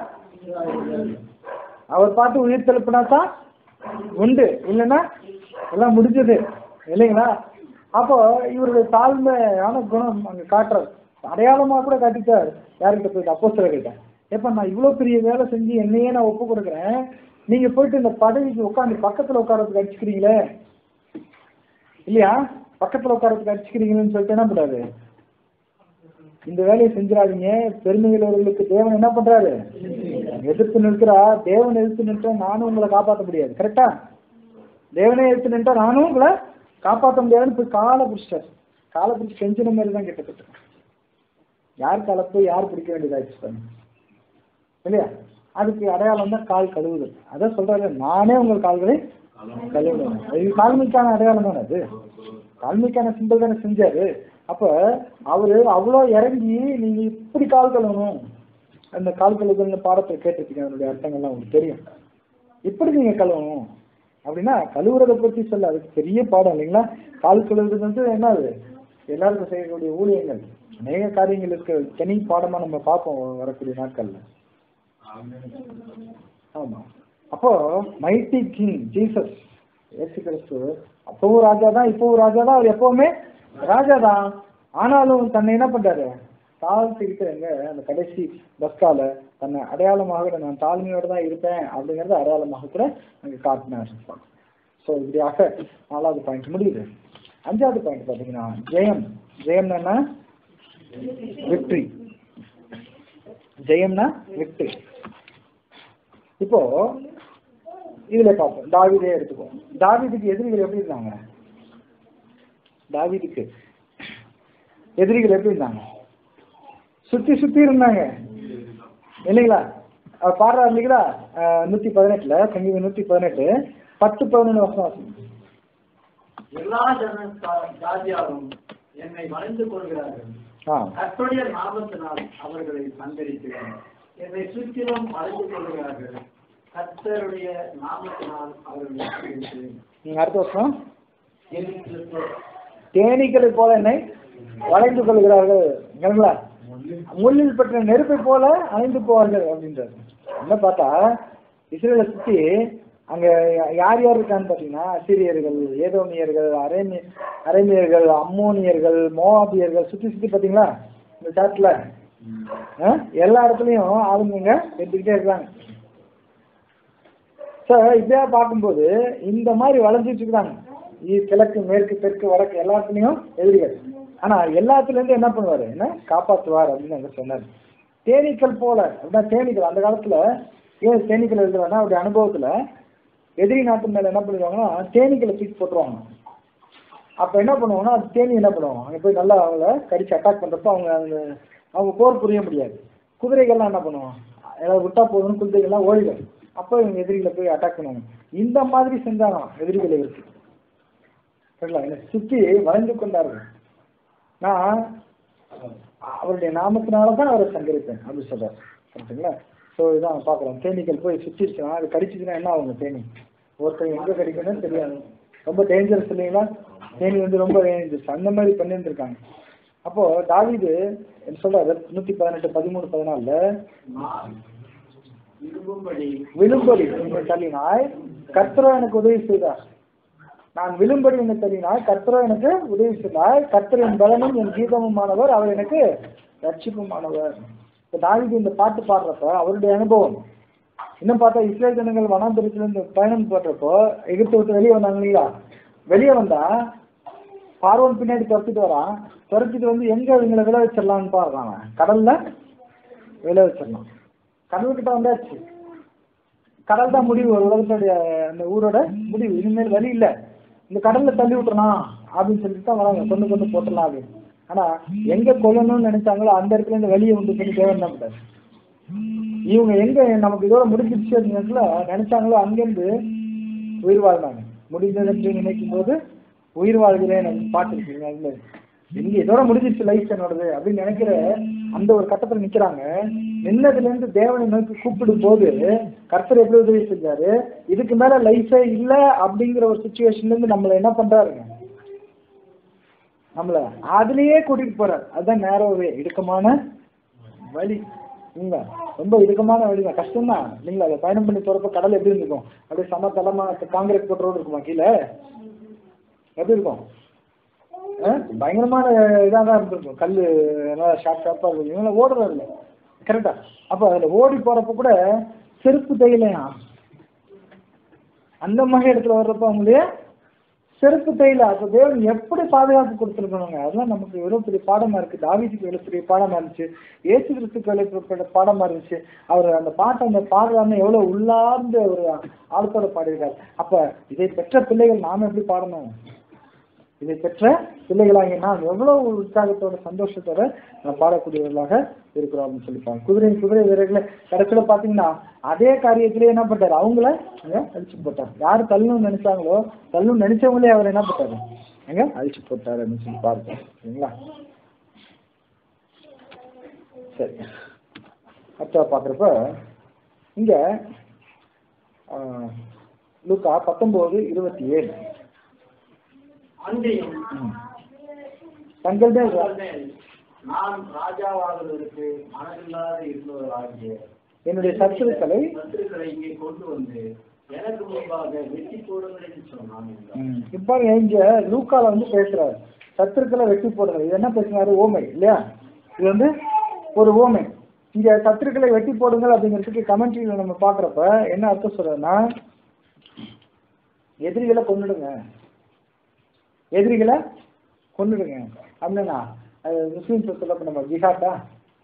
அவர் பார்த்து உயிர் தெழுப்பினா தான் உண்டு இல்லைன்னா எல்லாம் முடிஞ்சது இல்லைங்களா அப்போ இவருடைய தாழ்மையான குணம் அங்க காட்டுறாரு அடையாளமா கூட காட்டிட்டார் யார்கிட்ட போயிட்டு அப்போ கிட்ட எப்ப நான் இவ்வளவு பெரிய வேலை செஞ்சு என்னையே நான் ஒப்பு கொடுக்குறேன் நீங்க போயிட்டு இந்த பதவிக்கு உட்காந்து பக்கத்துல உட்காரத்துக்கு அடிச்சுக்கிறீங்களே இல்லையா பக்கத்துல உட்காரத்துக்கு அடிச்சுக்கிறீங்களேன்னு சொல்லிட்டு என்ன பண்றாரு இந்த வேலையை செஞ்சிடாதீங்க பெருமையுள்ளவர்களுக்கு தேவன் என்ன பண்றாரு எதிர்த்து நிற்கிறா தேவன் எதிர்த்து நின்றா நானும் உங்களை காப்பாற்ற முடியாது கரெக்டா தேவனே எதிர்த்து நின்றா நானும் உங்களை காப்பாற்ற முடியாதுன்னு போய் காலை பிடிச்சிட்டார் காலை பிடிச்சி செஞ்சின மாதிரி தான் கிட்டத்தட்ட யார் காலை போய் யார் பிடிக்க வேண்டியதாச்சு பாருங்க இல்லையா அதுக்கு அடையாளம் தான் கால் கழுவுதல் அதான் சொல்றாரு நானே உங்கள் கால்களை கழுவுவேன் இது தாழ்மைக்கான அடையாளம் தானே அது தாழ்மைக்கான சிம்பிள் தானே செஞ்சாரு அப்ப அவரு அவ்வளோ இறங்கி நீங்க இப்படி கால் கழுவணும் அந்த கால் கழுவுதல்னு பாடத்தை கேட்டிருக்கீங்க அதனுடைய அர்த்தங்கள்லாம் உங்களுக்கு தெரியும் இப்படி நீங்க கழுவணும் அப்படின்னா கழுவுறதை பத்தி சொல்ல அதுக்கு பெரிய பாடம் இல்லைங்களா கால் கழுவுறது வந்து என்னது எல்லாருக்கும் செய்யக்கூடிய ஊழியங்கள் அநேக காரியங்கள் இருக்க தனி பாடமா நம்ம பார்ப்போம் வரக்கூடிய நாட்கள்ல ஆமா அப்போ மைட்டி கிங் ஜீசஸ் ஏசு கிறிஸ்து அப்பவும் ராஜா தான் இப்பவும் ராஜா தான் அவர் எப்பவுமே ராஜா தான் ஆனாலும் தன்னை என்ன பண்றாரு தாழ்த்திக்கிட்டு எங்க அந்த கடைசி பஸ்கால தன்னை அடையாளமாக நான் தாழ்மையோட தான் இருப்பேன் அப்படிங்கறத அடையாளமாக கூட அங்க காட்டினார் ஸோ இப்படியாக நாலாவது பாயிண்ட் முடியுது அஞ்சாவது பாயிண்ட் பார்த்தீங்கன்னா ஜெயம் ஜெயம்னா என்ன வெற்றி ஜெயம்னா வெற்றி இப்போ இதுல பார்ப்போம் தாவீதே எடுத்துக்குவோம் தாவீதுக்கு எதிரிகள் எப்படி இருந்தாங்க தாவீதுக்கு எதிரிகள் எப்படி இருந்தாங்க சுத்தி சுத்தி இருந்தாங்க இல்லைங்களா அவர் பாடுறாரு இல்லைங்களா அஹ், நூத்தி பதினெட்டுல சங்கீதம் நூத்தி பதினெட்டு பத்து பதினொன்று வருஷம் வாசிங்க. எல்லா ஜன ஜா- ஜாதியாரும் என்னை வளைந்து கொள்கிறார்கள் ஆ கர்த்தருடைய நாமத்தினால் அவர்களை சந்தரிக்கிறேன் என்னை சுற்றிலும் வளைந்து கொள்கிறார்கள் கர்த்தருடைய நாமத்தினால் அவர்களை சந்தரிக்கிறேன் நீங்க அடுத்த வருஷம் இயேசு கிறிஸ்து தேனீக்களை போல என்னை வளைந்து கொள்கிறார்கள் இல்லைங்களா முள்ளில் பற்றின நெருப்பை போல அணைந்து போவார்கள் அப்படின்றாரு என்ன பார்த்தா இஸ்ரேலை சுத்தி அங்க யார் யார் இருக்கான்னு பார்த்தீங்கன்னா அசிரியர்கள் ஏதோமியர்கள் அரேமி அரேமியர்கள் அம்மோனியர்கள் மோவாபியர்கள் சுத்தி சுத்தி பார்த்தீங்களா இந்த சாட்ல எல்லா இடத்துலயும் ஆளுங்க எடுத்துக்கிட்டே இருக்காங்க சார் இப்படியா பார்க்கும்போது இந்த மாதிரி வளைஞ்சிட்டு இருக்காங்க இ- கிழக்கு மேற்கு தெற்கு வடக்கு எல்லாத்துலயும் எதிரிகள் ஆனா எல்லாத்துல இருந்து என்ன பண்ணுவாரு என்ன காப்பாற்றுவார் அப்படின்னு அங்க சொன்னாரு தேனீக்கள் போல அப்படின்னா தேனீக்கள் அந்த காலத்துல ஏன் தேனீக்கள் எழுதுவாங்கன்னா அவருடைய அனுபவத்துல எதிரி நாட்டு மேல என்ன பண்ணிடுவாங்கன்னா தேனீக்களை தூக்கி போட்டுருவாங்க அப்ப என்ன பண்ணுவாங்கன்னா அது தேனி என்ன பண்ணுவாங்க அங்க போய் நல்லா அவங்கள கடிச்சு அட்டாக் பண்றப்ப அவங்க அவங்க அவங்க போர் புரிய முடியாது குதிரைகள்லாம் என்ன பண்ணுவாங்க ஏதாவது விட்டா போதும்னு குதிரைகள்லாம் ஓடிடும் அப்போ இவங்க எதிரிகளை போய் அட்டாக் பண்ணுவாங்க இந்த மாதிரி செஞ்சாங்க எதிரிகளை இருக்கு சரிங்களா என்னை சுத்தி வளைந்து கொண்டார்கள் நான் அவருடைய நாமத்தினால தான் அவரை சங்கரிப்பேன் அப்படி சொல்றாரு கரெக்டுங்களா ஸோ இதான் பார்க்குறோம் தேனீக்கள் போய் சுற்றிருச்சுன்னா அது கடிச்சிச்சுன்னா என்ன ஆகும் தேனி ஒருத்தர் எங்கே கடிக்கணும்னு தெரியாது ரொம்ப டேஞ்சரஸ் இல்லைங்களா தேனி வந்து ரொம்ப டேஞ்சரஸ் அந்த மாதிரி பண்ணியிருந்திருக்காங்க அப்போ தாவீது என்ன சொல்றாரு நூத்தி பதினெட்டு பதிமூணு பதினாலுல நான் விரும்பும்படி விழும்படி என்னை தள்ளினாய் கர்த்தரோ எனக்கு உதவி செய்தார் நான் விழும்படி என்னை தள்ளினாய் கர்த்தரோ எனக்கு உதவி செய்தார் கர்த்தர் என் பலனும் என் கீதமுமானவர் அவர் எனக்கு ரட்சிப்புமானவர் இப்போ தாவீது இந்த பாட்டு பாடுறப்ப அவருடைய அனுபவம் இன்னும் பார்த்தா இஸ்ரேல் ஜனங்கள் வனாந்தரத்திலிருந்து பயணம் போடுறப்போ எகிப்தை விட்டு வெளியே வந்தாங்க இல்லையா வெளியே வந்தா பார்வன் பின்னாடி துரத்திட்டு வரான் துரத்திட்டு வந்து எங்க இவங்களை விளை வச்சிடலாம்னு பாடுறான் அவன். கடல்ல விளை வச்சிடலாம் கடல்கிட்ட வந்தாச்சு கடல் தான் முடிவு ஒரு உலகத்துடைய அந்த ஊரோட முடிவு இனிமேல் வழி இல்லை இந்த கடல்ல தள்ளி விட்டுறலாம் அப்படின்னு சொல்லிட்டு தான் வராங்க கொண்டு கொண்டு போட்டுடலாம் அப்படின்னு ஆனா எங்க கொல்லணும்னு நினைச்சாங்களோ அந்த இடத்துல இருந்து வெளியே உண்டு பண்ணி தேவன் நம்பிட்டாரு இவங்க எங்க நமக்கு இதோட முடிஞ்சிருச்சு அப்படின்னு நினைச்சாங்களோ அங்கிருந்து உயிர் வாழ்ந்தாங்க முடிந்ததென்று நினைக்கும் போது உயிர் வாழ்கிறேன் பாட்டு இருக்கீங்க அதுல எங்க இதோட முடிஞ்சிருச்சு லைஃப் என்னோடது அப்படின்னு நினைக்கிற அந்த ஒரு கட்டத்துல நிக்கிறாங்க நின்னதுல இருந்து தேவனை நோக்கி கூப்பிடும் போது கர்த்தர் எப்படி உதவி செஞ்சாரு இதுக்கு மேல லைஃபே இல்ல அப்படிங்கிற ஒரு சுச்சுவேஷன்ல இருந்து நம்மள என்ன பண்றாருங்க நம்மள அதுலயே கூட்டிட்டு போறாரு அதுதான் நேரவே இடுக்கமான வழி இல்ல ரொம்ப இடுக்கமான வழி தான் கஷ்டம் தான் இல்லைங்களா அதை பயணம் பண்ணி போறப்ப கடல் எப்படி இருந்திருக்கும் அப்படியே சம தளமா காங்கிரீட் போட்ட ரோடு இருக்குமா கீழே எப்படி இருக்கும் அஹ் பயங்கரமான இதாக தான் இருந்திருக்கும் கல் நல்லா ஷார்ப் ஷார்ப்பாக இருக்கும் இவங்கள ஓடுறது இல்லை கரெக்டா அப்போ அதில் ஓடி போறப்ப கூட செருப்பு தையலையா அந்த மாதிரி இடத்துல வர்றப்ப அவங்களே செருப்பு தையல அப்போ தேவன் எப்படி பாதுகாப்பு கொடுத்துருக்கணுங்க அதெல்லாம் நமக்கு எவ்வளோ பெரிய பாடமா இருக்கு தாவீதுக்கு எவ்வளோ பெரிய பாடமா இருந்துச்சு ஏசு கிறிஸ்துக்கு எவ்வளோ பெரிய பாடமா இருந்துச்சு அவர் அந்த பாட்டை அந்த பாடுறாருன்னு எவ்வளோ உள்ளார்ந்த ஒரு ஆழ்த்தோட பாடியிருக்காரு அப்ப இதை பெற்ற பிள்ளைகள் நாம எப்படி பாடணும் இதை பெற்ற பிள்ளைகளாகிய நாம் எவ்வளவு உற்சாகத்தோட சந்தோஷத்தோட நம்ம பாடக்கூடியவர்களாக இருக்கிறோம் அப்படின்னு சொல்லிப்பாங்க குதிரை குதிரை வீரர்களை கடைசியில் பார்த்தீங்கன்னா அதே காரியத்திலே என்ன பண்ணாரு அவங்கள அங்க அழிச்சு போட்டார் யார் தள்ளணும்னு நினைச்சாங்களோ தள்ளணும்னு நினைச்சவங்களே அவர் என்ன பண்ணாரு அங்க அழிச்சு போட்டாரு அப்படின்னு சொல்லி பார்ப்போம் சரிங்களா சரி அடுத்த பார்க்குறப்ப இங்க ஆஹ், லூக்கா பத்தொன்பது இருபத்தி ஏழு அன்றையும் தங்களுடைய அவர்கள் நான் ராஜாவாகுவதற்கு மனதில்லாத இருந்தவராகிய என்னுடைய சத்துருக்களை சத்துருக்களை இங்கே கொண்டு வந்து எனக்கு முன்பாக வெட்டி போடுங்கள் என்று சொன்னான் என்றார். இப்போ இங்க லூக்கால வந்து பேசுறாரு சத்துருக்களை வெட்டி போடுறது இது என்ன பேசுனாரு ஓமை இல்லையா இது வந்து ஒரு ஓமை இங்க சத்துருக்களை வெட்டி போடுங்கள் அப்படிங்கிறதுக்கு கமெண்ட்ரியில நம்ம பாக்குறப்ப என்ன அர்த்தம் சொல்றதுன்னா எதிரிகளை கொன்னுடுங்க எதிரிகளை கொண்டுடுங்க அப்படின்னா அது முஸ்லீம் சொல்லப்ப நம்ம ஜிஹாட்டா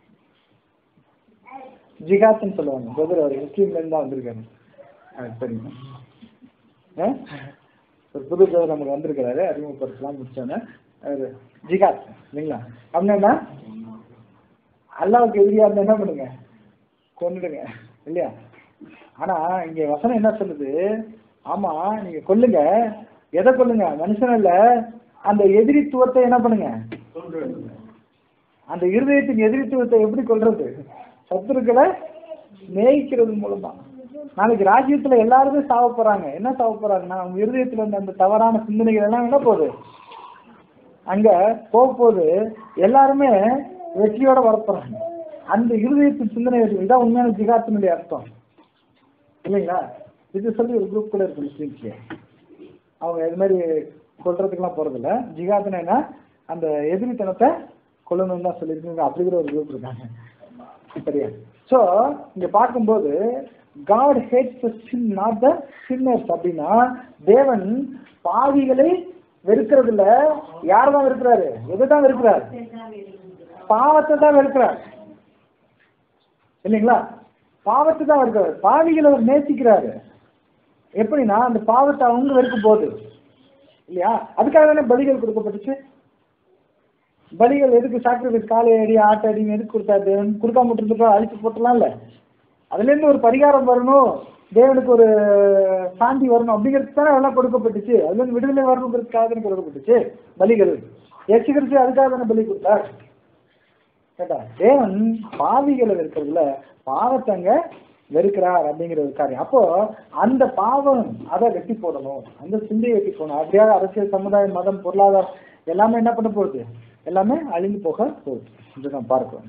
ஜிஹாத்னு சொல்லுவாங்க பிரதர் அவர் முஸ்லீம்ல இருந்து தான் வந்திருக்காரு ஆ, சரிங்க ஆ? ஒரு புது பிரதர் நமக்கு வந்திருக்கிறாரு அறிமுகப்படுத்தலாம் முடிச்சோன்னே அவரு ஜிஹாத் இல்லைங்களா அப்படின்னா அல்லாவுக்கு எதிரியா இருந்தா என்ன பண்ணுங்க கொன்னுடுங்க இல்லையா ஆனா இங்க வசனம் என்ன சொல்லுது ஆமா நீங்க கொல்லுங்க எதை கொல்லுங்க மனுஷன் இல்ல அந்த எதிரித்துவத்தை என்ன பண்ணுங்க கொன்று அந்த இருதயத்தின் எதிரித்துவத்தை எப்படி கொல்றது சத்துருக்களை மேய்க்கிறது மூலமா நாளைக்கு ராஜ்யத்துல எல்லாருமே சாவ போறாங்க என்ன சாவ போறாங்கன்னா அவங்க இருதயத்துல இருந்த அந்த தவறான சிந்தனைகள் எல்லாம் என்ன போகுது அங்க போக போது எல்லாருமே வெற்றியோட வரப்போறாங்க அந்த இருதயத்தின் சிந்தனை வெற்றி இதான் உண்மையான ஜிகாத்தினுடைய அர்த்தம் இல்லைங்களா இது சொல்லி ஒரு குரூப் கூட இருக்கு முஸ்லீம்ஸ்ல அவங்க இது மாதிரி கொல்றதுக்கெல்லாம் போறதில்ல ஜிகாத்னா என்ன அந்த எதிரித்தனத்தை கொல்லணும்னு தான் சொல்லியிருக்காங்க அப்படி கூட ஒரு குரூப் இருக்காங்க சரியா ஸோ இங்க பார்க்கும்போது God hates the sin not the sinners அப்படின்னா தேவன் பாவிகளை வெறுக்கிறது இல்ல யார் தான் வெறுக்கிறாரு எதை தான் வெறுக்கிறார் பாவத்தை தான் வெறுக்கிறார் இல்லைங்களா பாவத்தை தான் வெறுக்கிறார் பாவிகளை அவர் நேசிக்கிறாரு எப்படின்னா அந்த பாவத்தை அவங்க வெறுக்கும் போது இல்லையா அதுக்காக தானே பலிகள் கொடுக்கப்பட்டுச்சு பலிகள் எதுக்கு சாக்ரிஃபைஸ் காலை அடி ஆட்டை அடின்னு எதுக்கு கொடுத்தாரு தேவன் கொடுக்காம விட்டுருந்துட்டா அழிச்சு போட்டலாம்ல அதுல இருந்து ஒரு பரிகாரம் வரணும் தேவனுக்கு ஒரு சாந்தி வரணும் அப்படிங்கிறதுக்கு தானே அதெல்லாம் கொடுக்கப்பட்டுச்சு அதுல இருந்து விடுதலை வரணுங்கிறதுக்காக தானே கொடுக்கப்பட்டுச்சு பலிகள் இயேசு கிறிஸ்து அதுக்காக தானே பலி கொடுத்தார் கேட்டா தேவன் பாவிகளை வெறுக்கிறதுல பாவத்தங்க வெறுக்கிறார் அப்படிங்கிற ஒரு காரியம் அப்போ அந்த பாவம் அதை வெட்டி போடணும் அந்த சிந்தையை வெட்டி போடணும் அப்படியாக அரசியல் சமுதாயம் மதம் பொருளாதாரம் எல்லாமே என்ன பண்ண போகுது எல்லாமே அழிந்து போக போகுது இது நான் பார்க்கிறோம்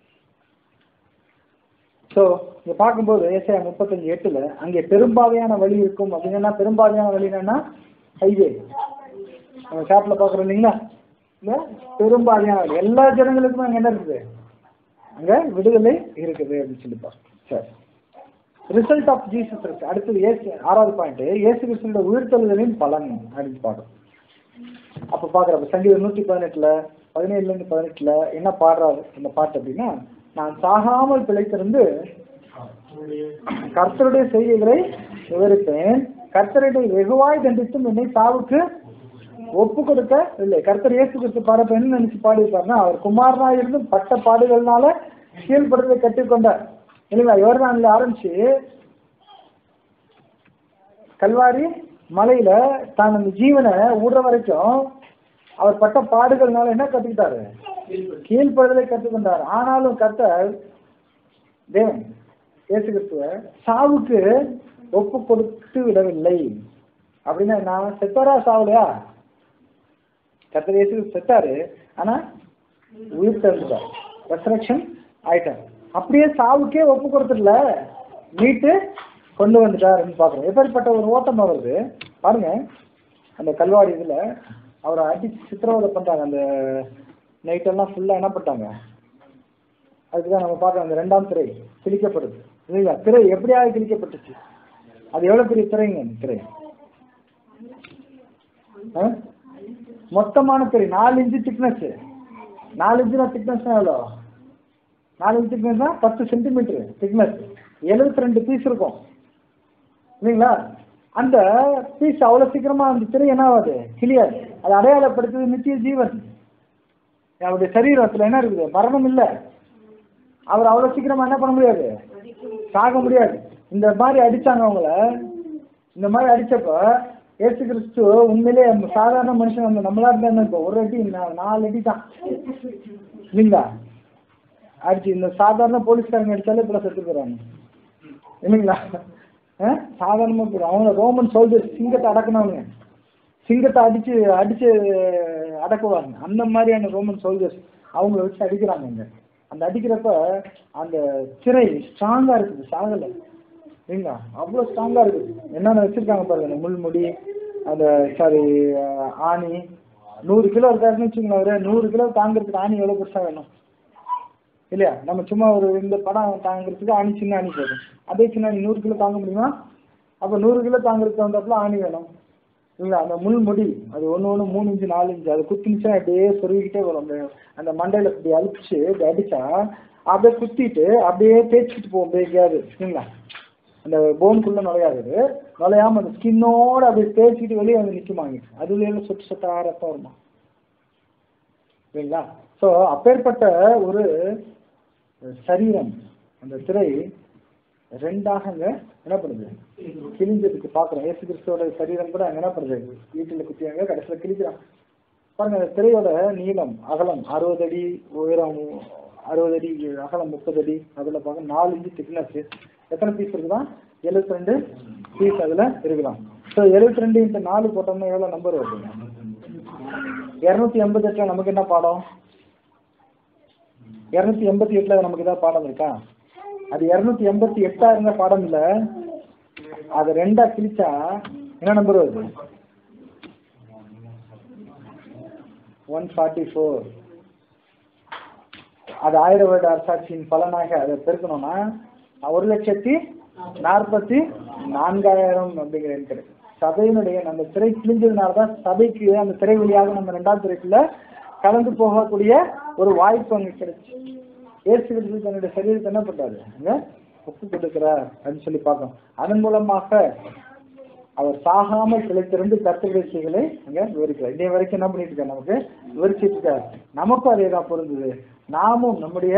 ஸோ இங்க பார்க்கும்போது ஏசாயா முப்பத்தஞ்சு எட்டுல அங்கே பெரும்பாதையான வழி இருக்கும் அப்படின்னா பெரும்பாதையான வழி என்னன்னா ஹைவே நம்ம ஷாப்ல பாக்குறோம் இல்லைங்களா இந்த பெரும்பாதையான வழி எல்லா ஜனங்களுக்குமே அங்க என்ன இருக்குது அங்க விடுதலை இருக்குது அப்படின்னு சொல்லி பார்க்கணும் சரி ரிசல்ட் ஆஃப் ஜீசஸ் இருக்கு அடுத்தது ஏசு ஆறாவது பாயிண்ட் இயேசு கிறிஸ்துவோட உயிர்த்தெழுதலின் பலன் அப்படின்னு பார்க்கணும் அப்ப பாக்குறப்ப சங்கீதம் நூத்தி பதினெட்டுல பதினேழுல இருந்து பதினெட்டுல என்ன பாடுறாரு இந்த பாட்டு அப்படின்னா நான் சாகாமல் பிழைத்திருந்து கர்த்தருடைய செய்திகளை விவரிப்பேன் கர்த்தருடைய வெகுவாய் தண்டித்தும் என்னை சாவுக்கு ஒப்பு கொடுக்க இல்லை கர்த்தர் இயேசு கிறிஸ்து பாடப்ப என்ன நினைச்சு பாடியிருப்பாருன்னா அவர் குமாரனா இருந்து பட்ட பாடுகள்னால கீழ்படுறதை கற்றுக்கொண்டார் இல்லைங்களா யோர்தான்ல ஆரம்பிச்சு கல்வாரி மலையில தான் அந்த ஜீவனை விடுற வரைக்கும் அவர் பட்ட பாடுகள்னால என்ன கத்துக்கிட்டாரு கீழ்ப்படுதலை கற்றுக்கொண்டார் ஆனாலும் கர்த்தர் தேவன் இயேசு கிறிஸ்துவ சாவுக்கு ஒப்பு கொடுத்து விடவில்லை அப்படின்னா நான் செத்தாரா சாவலையா கர்த்தர் இயேசு கிறிஸ்து செத்தாரு ஆனா உயிர் தெரிஞ்சார் ரெசரக்ஷன் ஆயிட்டார் அப்படியே சாவுக்கே ஒப்பு கொடுத்துடல மீட்டு கொண்டு வந்துட்டாருன்னு பார்க்குறோம் எப்பேற்பட்ட ஒரு ஓட்டம் அவருக்கு பாருங்க அந்த கல்வாடி இதுல அவரை அடிச்சு சித்திரவதை பண்றாங்க அந்த நைட்டெல்லாம் ஃபுல்லா என்ன பண்ணிட்டாங்க அதுக்குதான் நம்ம பார்க்குறோம் அந்த ரெண்டாம் திரை கிழிக்கப்படுது இல்லைங்களா திரை எப்படியாவது கிழிக்கப்பட்டுச்சு அது எவ்வளவு பெரிய திரைங்க அந்த திரை ஆ? மொத்தமான திரை நாலு இன்ச்சு திக்னஸ் நாலு இன்ச்சுனா திக்னஸ் எவ்வளோ நாலு இன்ச்சு திக்னஸ்னா பத்து சென்டிமீட்டர் திக்னஸ் எழுபத்தி ரெண்டு பீஸ் இருக்கும் இல்லைங்களா அந்த பீஸ் அவ்வளோ சீக்கிரமா அந்த திரை என்ன ஆகாது கிளியாது அது அடையாளப்படுத்துது நித்திய ஜீவன் அவருடைய சரீரத்தில் என்ன இருக்குது மரணம் இல்லை அவர் அவ்வளோ சீக்கிரமா என்ன பண்ண முடியாது சாக முடியாது இந்த மாதிரி அடிச்சாங்க அவங்கள இந்த மாதிரி அடிச்சப்ப ஏசு கிறிஸ்து உண்மையிலே நம்ம சாதாரண மனுஷன் நம்ம நம்மளா இருந்தா இப்போ ஒரு அடி நா- நாலு அடி தான் இல்லைங்களா அடிச்சு இந்த சாதாரண போலீஸ்காரங்க அடிச்சாலே இப்ப செத்து போறாங்க இல்லைங்களா ஆ? சாதாரணமா போயிடும் அவங்க ரோமன் சோல்ஜர்ஸ் சிங்கத்தை அடக்கினவங்க சிங்கத்தை அடிச்சு அடிச்சு அடக்குவாங்க அந்த மாதிரியான ரோமன் சோல்ஜர்ஸ் அவங்கள வச்சு அடிக்கிறாங்க இங்க அந்த அடிக்கிறப்ப அந்த சிறை ஸ்ட்ராங்கா இருக்குது சாகல இல்லைங்களா அவ்வளோ ஸ்ட்ராங்கா இருக்குது என்னென்ன வச்சிருக்காங்க பாருங்க அந்த முள்முடி அந்த சாரி ஆணி நூறு கிலோ இருக்காருன்னு வச்சுக்கோங்களேன் அவரு நூறு கிலோ தாங்கிறதுக்கு ஆணி எவ்வளோ பெருசா வேணும் இல்லையா நம்ம சும்மா ஒரு இந்த படம் தாங்கிறதுக்கு ஆணி சின்ன ஆணி போதும் அதே சின்ன ஆணி நூறு கிலோ தாங்க முடியுமா அப்போ நூறு கிலோ தாங்கிறதுக்கு வந்தப்பல ஆணி வேணும் இல்ல அந்த முள்முடி அது ஒண்ணு ஒண்ணு மூணு இன்ச்சு நாலு இன்ச்சு அது குத்தினுச்சா அப்படியே சொருகிக்கிட்டே வரும் அந்த அந்த மண்டையில இப்படி அழிச்சு இப்படி அடிச்சா அப்படியே குத்திட்டு அப்படியே தேய்ச்சிட்டு போகும் அப்படியே எங்கேயாவது சரிங்களா அந்த போனுக்குள்ள நுழையாது அது. நுழையாம அந்த ஸ்கின்னோட அப்படியே தேய்ச்சிட்டு வெளியே வந்து நிக்குமாங்க அதுல எல்லாம் சொட்டு சொட்டா ரத்தம் வருமா சரிங்களா ஸோ அப்பேற்பட்ட ஒரு சரீரம் அந்த திரை ரெண்டாக அங்க என்ன பண்ணுது கிழிஞ்சதுக்கு பாக்குறோம் ஏசு கிறிஸ்துவோட சரீரம் கூட அங்க என்ன பண்ணுது வீட்டுல குத்தியாங்க கடைசியில கிழிக்கிறான் பாருங்க அந்த திரையோட நீளம் அகலம் அறுபது அடி உயரம் அறுபது அடி அகலம் முப்பது அடி அதுல பார்க்க நாலு இன்ச்சு திக்னஸ் எத்தனை பீஸ் இருக்குதா எழுபத்தி ரெண்டு பீஸ் அதுல இருக்குதான் ஸோ எழுபத்தி ரெண்டு இன்ட்டு நாலு போட்டோம்னா எவ்வளவு நம்பர் வருது இரநூத்தி எண்பத்தி எட்டுல நமக்கு என்ன பாடம் இரநூத்தி எண்பத்தி எட்டுல நமக்கு ஏதாவது பாடம் இருக்கா அது இரநூத்தி எண்பத்தி எட்டா இருந்த பாடம் இல்ல அது ரெண்டா கிழிச்சா என்ன நம்பர் வருது ஒன் ஃபார்ட்டி ஃபோர் அது ஆயிர வருட அரசாட்சியின் பலனாக அதை பெருக்கணும்னா ஒரு லட்சத்தி நாற்பத்தி நான்காயிரம் அப்படிங்கிற எண் கிடைக்கும் சபையினுடைய நம்ம திரை கிழிஞ்சதுனால தான் சபைக்கு அந்த திரை வழியாக நம்ம ரெண்டாம் திரைக்குள்ள கலந்து போகக்கூடிய ஒரு வாய்ப்பு அங்க கிடைச்சு ஏசு கிறிஸ்து தன்னுடைய சரீரத்தை என்ன பண்றாரு அங்க ஒப்பு கொடுக்கிறார் அப்படின்னு சொல்லி பார்க்கணும் அதன் மூலமாக அவர் சாகாமல் பிழைத்திருந்து கர்த்தருடைய செய்களை அங்க விவரிக்கிறார் இதே வரைக்கும் என்ன பண்ணிட்டு இருக்காரு நமக்கு விவரிச்சிட்டு இருக்காரு நமக்கும் அதே தான் பொருந்தது நாமும் நம்முடைய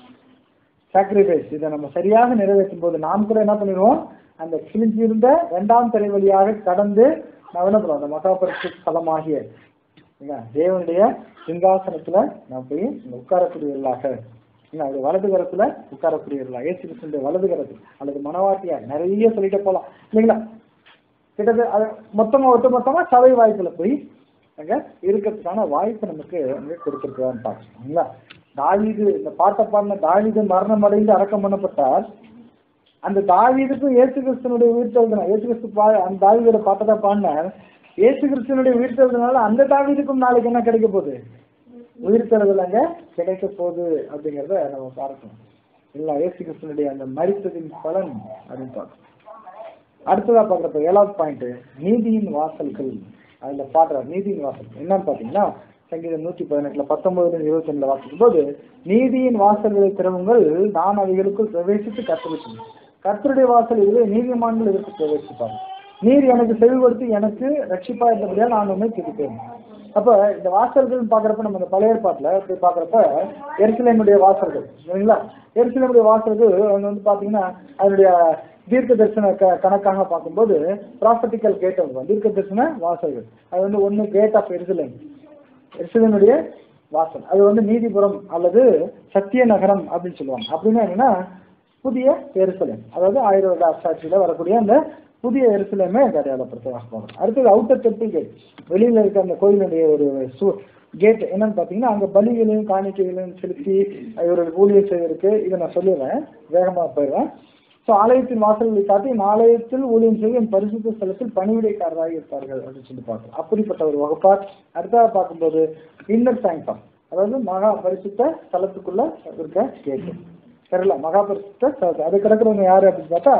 சாக்ரிஃபைஸ் இதை நம்ம சரியாக நிறைவேற்றும் போது நாம் கூட என்ன பண்ணிடுவோம் அந்த கிழிஞ்சிருந்த இரண்டாம் திரை வழியாக கடந்து நாம் என்ன பண்ணுவோம் அந்த மகாபரிசு ஸ்தலமாகிய இல்ல, தேவனுடைய சிங்காசனத்துல நான் போய் இங்க உட்காரக்கூடியவர்களாக இல்ல அது வலது கரத்துல உட்காரக்கூடியவர்களா ஏசு கிறிஸ்துடைய வலது கரத்தில் அல்லது மனவாட்டியா நிறைய சொல்லிட்டு போலாம் இல்லைங்களா கிட்டத்தட்ட அது மொத்தமா ஒட்டு மொத்தமா சபை வாய்ப்புல போய் அங்க இருக்கிறதுக்கான வாய்ப்பு நமக்கு அங்க கொடுத்துருக்கான்னு பாக்கீங்களா தாவீது இந்த பாட்டை பாடின தாவீது மரணம் அடைந்து அடக்கம் பண்ணப்பட்டார் அந்த தாவீதுக்கும் இயேசு கிறிஸ்தனுடைய உயிர்த்தெழுதுனா இயேசு கிறிஸ்து பா அந்த தாவீதோட பாட்டை தான் பாடினார் இயேசு கிறிஸ்தனுடைய உயிர்த்தெழுதுனால அந்த தாவீதுக்கும் நாளைக்கு என்ன கிடைக்க போகுது உயிர்த்தெழுதல் அங்க கிடைக்க போகுது அப்படிங்கிறத நம்ம பார்க்கணும் இல்ல இயேசு கிறிஸ்தனுடைய அந்த மரித்ததின் பலன் அப்படின்னு பார்க்கணும் அடுத்ததா பார்க்குறப்ப ஏழாவது பாயிண்ட் நீதியின் வாசல்கள் அதுல பாடுறார் நீதியின் வாசல் என்னன்னு பாத்தீங்கன்னா சங்கீதம் நூத்தி பதினெட்டுல பத்தொன்பதுல இருபத்தி ரெண்டுல வாசிக்கும் போது நீதியின் வாசல்களை திறவுங்கள் நான் அவைகளுக்குள் பிரவேசித்து கற்றுவிட்டேன் கர்த்தருடைய வாசல் இதுவே நீதிமான்கள் இதற்கு பிரவேசிப்பார் நீர் எனக்கு செவிப்படுத்தி எனக்கு ரட்சிப்பா இருந்தபடியா நான் உண்மை துதிப்பேன் அப்ப இந்த வாசல்கள் பாக்குறப்ப நம்ம இந்த பழைய ஏற்பாட்டுல போய் பாக்குறப்ப எருசலேமுடைய வாசல்கள் சரிங்களா எருசலேமுடைய வாசல்கள் அவங்க வந்து பாத்தீங்கன்னா அதனுடைய தீர்க்க தரிசன க கணக்காக பார்க்கும்போது ப்ராஃபட்டிக்கல் கேட் இருக்கும் தீர்க்க தரிசன வாசல்கள் அது வந்து ஒன்று கேட் ஆஃப் எருசலேம் எருசலேமுடைய வாசல் அது வந்து நீதிபுரம் அல்லது சத்திய நகரம் அப்படின்னு சொல்லுவாங்க அப்படின்னா என்னன்னா புதிய எருசலேம் அதாவது ஆயிரம் வருட அரசாட்சியில வரக்கூடிய அந்த புதிய எருசலேமே இந்த அடையாளப்படுத்துவாங்க போகிறோம் அடுத்தது அவுட்டர் டெம்பிள் கேட் வெளியில இருக்க அந்த கோயிலுடைய ஒரு சு கேட் என்னன்னு பார்த்தீங்கன்னா அங்கே பலிகளையும் காணிக்கைகளையும் செலுத்தி இவர்கள் ஊழியர் செய்வதற்கு இதை நான் சொல்லிடுறேன் வேகமாக போயிடுவேன் ஸோ ஆலயத்தின் வாசல்களை காட்டி இந்த ஆலயத்தில் ஊழியம் செய்து என் பரிசுத்த ஸ்தலத்தில் பணிவிடைக்காரராக இருப்பார்கள் அப்படின்னு சொல்லி பார்க்கிறோம் அப்படிப்பட்ட ஒரு வகுப்பார் அடுத்ததாக பார்க்கும்போது இன்னர் சாங்கம் அதாவது மகா பரிசுத்த ஸ்தலத்துக்குள்ள இருக்க கேட்டு சரிங்களா மகா பரிசுத்த ஸ்தலத்து அது கிடக்கிறவங்க யாரு அப்படின்னு பார்த்தா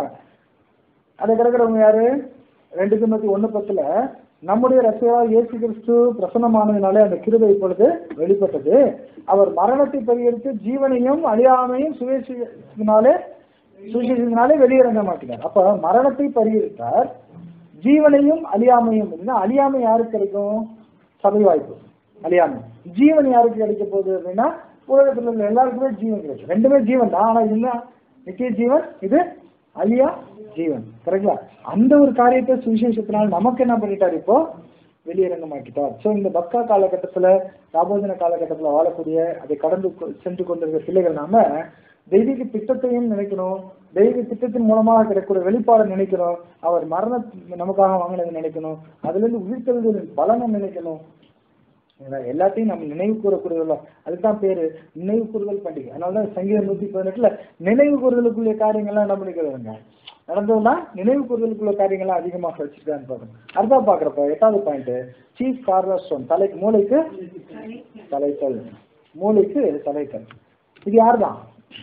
அது கிடக்கிறவங்க யாரு ரெண்டு தொண்ணூத்தி ஒண்ணு பத்துல நம்முடைய ரசிகராக இயேசு கிறிஸ்து பிரசன்னமானதினாலே அந்த கிருபை இப்பொழுது வெளிப்பட்டது அவர் மரணத்தை பரிகரித்து ஜீவனையும் அழியாமையும் சுவேசினாலே சுவிசேஷத்தினாலே வெளியிறங்க மாட்டினார் அப்ப மரணத்தை பரிகரித்தார் ஜீவனையும் அழியாமையும் அப்படின்னா அழியாமை யாருக்கு கிடைக்கும் சபை வாய்ப்பு அழியாமை ஜீவன் யாருக்கு கிடைக்க போகுது அப்படின்னா உலகத்துல உள்ள எல்லாருக்குமே ஜீவன் கிடைக்கும் ரெண்டுமே ஜீவன் தான் ஆனா இது என்ன நித்திய ஜீவன் இது அழியா ஜீவன் கரெக்டா அந்த ஒரு காரியத்தை சுவிசேஷத்தினால் நமக்கு என்ன பண்ணிட்டார் இப்போ வெளியிறங்கமாக்கிட்டார் ஸோ இந்த பக்கா காலகட்டத்துல ராபோஜன காலகட்டத்துல வாழக்கூடிய அதை கடந்து கொ- சென்று கொண்டிருக்கிற பிள்ளைகள் நாம தெய்வீக திட்டத்தையும் நினைக்கணும் தெய்வீக திட்டத்தின் மூலமாக கிடைக்கக்கூடிய வெளிப்பாடை நினைக்கணும் அவர் மரண நமக்காக வாங்கினதை நினைக்கணும் அதுல இருந்து உயிர்த்தெழுதலின் பலனை நினைக்கணும் சரிங்களா? எல்லாத்தையும் நம்ம நினைவு கூறக்கூடியவர்கள அதுதான் பேரு நினைவு கூறுதல் பண்டிகை அதனாலதான் சங்கீதம் நூத்தி பதினெட்டுல நினைவு கூறுதலுக்குரிய காரியங்கள்லாம் என்ன பண்ணிக்கிறதுங்க நடந்ததுன்னா நினைவு கூறுதலுக்குள்ள காரியங்கள்லாம் அதிகமாக வச்சுருக்கான்னு பார்க்கணும் அடுத்தா பாக்குறப்ப எட்டாவது பாயிண்ட் சீஃப் கார்னர் ஸ்டோன் தலைக்கு மூளைக்கு தலைக்கல் மூளைக்கு தலைக்கல் இது யார் தான்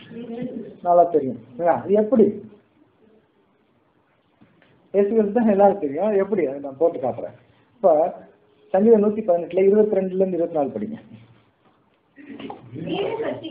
நல்லா தெரியும் இல்லையா? இது எப்படி இயேசுகிறது தான் எல்லாரும் தெரியும் எப்படி அதை நான் போட்டு காட்டுறேன் அப்ப சங்கீதம் நூத்தி பதினெட்டுல இருபத்தி ரெண்டுல இருந்து இருபத்தி நாலு படிங்க வீடு கட்டி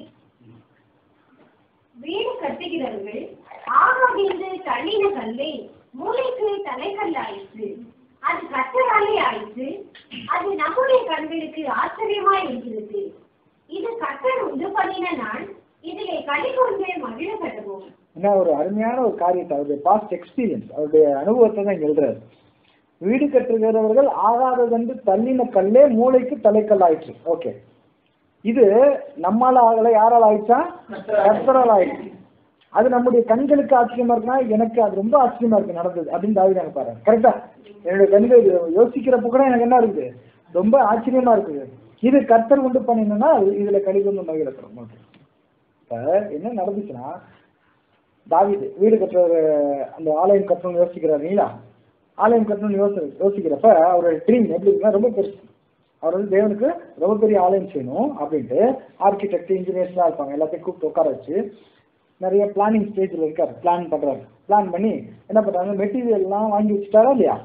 வீடு கட்டுகிறவர்கள் ஆகாதென்று தள்ளின கல்லை மூளைக்கு தலைக்கல் ஆயிற்று அது கட்டராலே ஆயிற்று அது நம்முடைய கண்களுக்கு ஆச்சரியமாய் இருக்கிறது இது கட்டர் உண்டு பண்ணின நான் இதிலே களி கொண்டு மகிழ கட்டுவோம் என்ன ஒரு அருமையான ஒரு காரியத்தை அவருடைய பாஸ்ட் எக்ஸ்பீரியன்ஸ் அவருடைய அனுபவத்தை தான் இங்க எழுதுறாரு வீடு கட்டுகிறவர்கள் ஆகாததென்று தள்ளின கல்லே மூளைக்கு தலைக்கல் ஆயிற்று ஓகே இது நம்மால ஆகல யாரால் ஆயிடுச்சா கர்த்தரால் ஆயிடுச்சு அது நம்முடைய கண்களுக்கு ஆச்சரியமா இருக்குன்னா எனக்கு அது ரொம்ப ஆச்சரியமா இருக்கு நடந்தது அப்படின்னு தாவி நாங்க பாருங்க கரெக்டா என்னுடைய கண்கள் இது யோசிக்கிறப்ப கூட எனக்கு என்ன இருக்குது ரொம்ப ஆச்சரியமா இருக்குது இது கர்த்தர் உண்டு பண்ணினா இதுல கழிவு மகிழக்கிறோம் ஓகே இப்ப என்ன நடந்துச்சுன்னா தாவீது வீடு கட்டுற அந்த ஆலயம் கட்டணும்னு யோசிக்கிறார் இல்லைங்களா ஆலயம் கட்டணும்னு யோசி யோசிக்கிறப்ப அவரோட ட்ரீம் எப்படி இருக்குன்னா ரொம்ப பெருசு அவர் வந்து தேவனுக்கு ரொம்ப பெரிய ஆலயம் செய்யணும் அப்படின்ட்டு ஆர்கிடெக்ட் இன்ஜினியர்ஸ்லாம் இருப்பாங்க எல்லாத்தையும் கூப்பிட்டு உட்கார வச்சு நிறைய பிளானிங் ஸ்டேஜில் இருக்கார் பிளான் பண்றாரு பிளான் பண்ணி என்ன பண்றாங்க மெட்டீரியல்லாம் வாங்கி வச்சுட்டாரா இல்லையா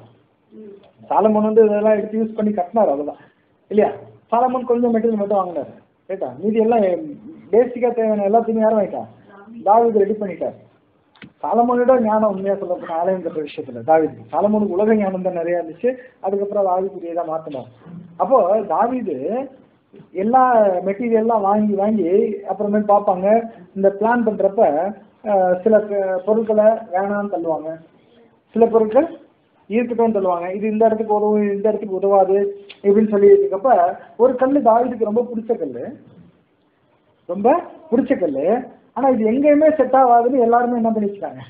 சாலமன் வந்து இதெல்லாம் எடுத்து யூஸ் பண்ணி கட்டினார் அவ்வளவுதான் இல்லையா சாலமன் கொஞ்சம் மெட்டீரியல் மட்டும் வாங்கினார் ரைட்டா மீதி எல்லாம் பேசிக்காக தேவையான எல்லாத்தையுமே யாரும் வாங்கிட்டா தாவீது ரெடி பண்ணிட்டார் சாலமோனோட ஞானம் உண்மையா சொல்ல போனா ஆலயம் கட்டுற விஷயத்துல தாவீது சாலமோனுக்கு உலக ஞானம் தான் நிறைய இருந்துச்சு அதுக்கப்புறம் அது ஆவிக்குரிய தான் மாத்தினார் அப்போ தாவீது எல்லா மெட்டீரியல்லாம் வாங்கி வாங்கி அப்புறமே பார்ப்பாங்க இந்த பிளான் பண்றப்ப அஹ், சில பொ- பொருட்களை வேணாம்னு தள்ளுவாங்க சில பொருட்கள் இருக்கட்டும் சொல்லுவாங்க இது இந்த இடத்துக்கு உதவும் இது இந்த இடத்துக்கு உதவாது இப்படின்னு சொல்லி இருக்கப்ப ஒரு கல் தாவீதுக்கு ரொம்ப பிடிச்ச கல் ரொம்ப பிடிச்ச கல் ஆனா இது எங்கேயுமே செட் ஆகாதுன்னு எல்லாருமே என்ன பண்ணி வச்சுட்டாங்க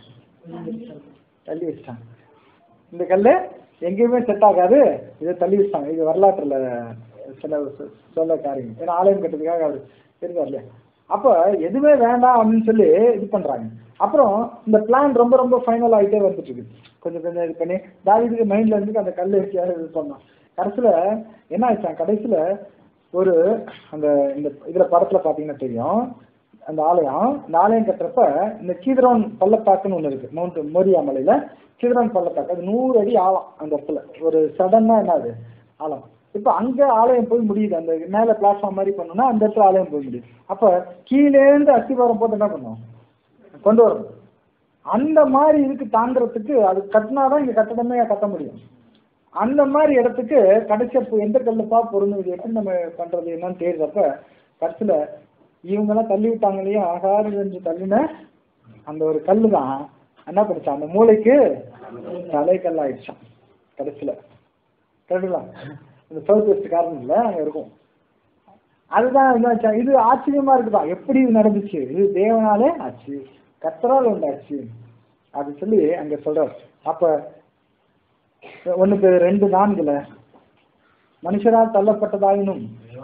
தள்ளி வச்சிட்டாங்க இந்த கல் எங்கேயுமே செட் ஆகாது இதை தள்ளி வச்சிட்டாங்க இது வரலாற்றுல சில சொ- சொல்ல காரியம் ஏன்னா ஆலயம் கட்டுறதுக்காக அவர் இருக்கார் இல்லையா அப்போ எதுவுமே வேண்டாம் அப்படின்னு சொல்லி இது பண்றாங்க அப்புறம் இந்த பிளான் ரொம்ப ரொம்ப ஃபைனல் ஆகிட்டே வந்துட்டு இருக்கு கொஞ்சம் கொஞ்சம் இது பண்ணி தாவீதுக்கு மைண்ட்ல இருந்து அந்த கல் வச்சு இது பண்ணோம் கடைசியில என்ன ஆயிடுச்சான் கடைசியில ஒரு அந்த இந்த இதுல படத்துல பாத்தீங்கன்னா தெரியும் அந்த ஆலயம் இந்த ஆலயம் கட்டுறப்ப இந்த கீதரோன் பள்ளத்தாக்குன்னு ஒண்ணு இருக்கு மவுண்ட் மோரியா மலையில கீதரோன் பள்ளத்தாக்கு அது நூறு அடி ஆழம் அந்த இடத்துல ஒரு சடனா என்னது ஆழம் இப்ப அங்க ஆலயம் போய் முடியுது அந்த மேல பிளாட்ஃபார்ம் மாதிரி பண்ணோம்னா அந்த இடத்துல ஆலயம் போய் முடியுது அப்ப கீழே இருந்து அஸ்திவாரம் போட்டு என்ன பண்ணும் கொண்டு வரணும் அந்த மாதிரி இதுக்கு தாண்டறதுக்கு அது கட்டினாதான் இங்க கட்டடமே கட்ட முடியும் அந்த மாதிரி இடத்துக்கு கடைசி அப்போ எந்த கல்லுப்பா பொருந்தும் இது எப்படி நம்ம பண்றது என்னன்னு தேடுறப்ப கடைசியில இவங்கெல்லாம் தள்ளி விட்டாங்க இல்லையா ஆகாது என்று தள்ளின அந்த ஒரு கல்லு தான் என்ன பண்ணுச்சான் அந்த மூளைக்கு தலைக்கல் ஆயிடுச்சான் கடைசியில கரெக்டுங்களா இந்த சவுத் வெஸ்ட் காரணம் இல்லை அங்க இருக்கும் அதுதான் என்னாச்சா இது ஆச்சரியமா இருக்குதா எப்படி இது நடந்துச்சு இது தேவனாலே ஆச்சு கத்தரால் உண்டாச்சு அது சொல்லி அங்க சொல்றார் அப்ப ஒண்ணுக்கு ரெண்டு நான்குல மனுஷரால் தள்ளப்பட்டதாயினும்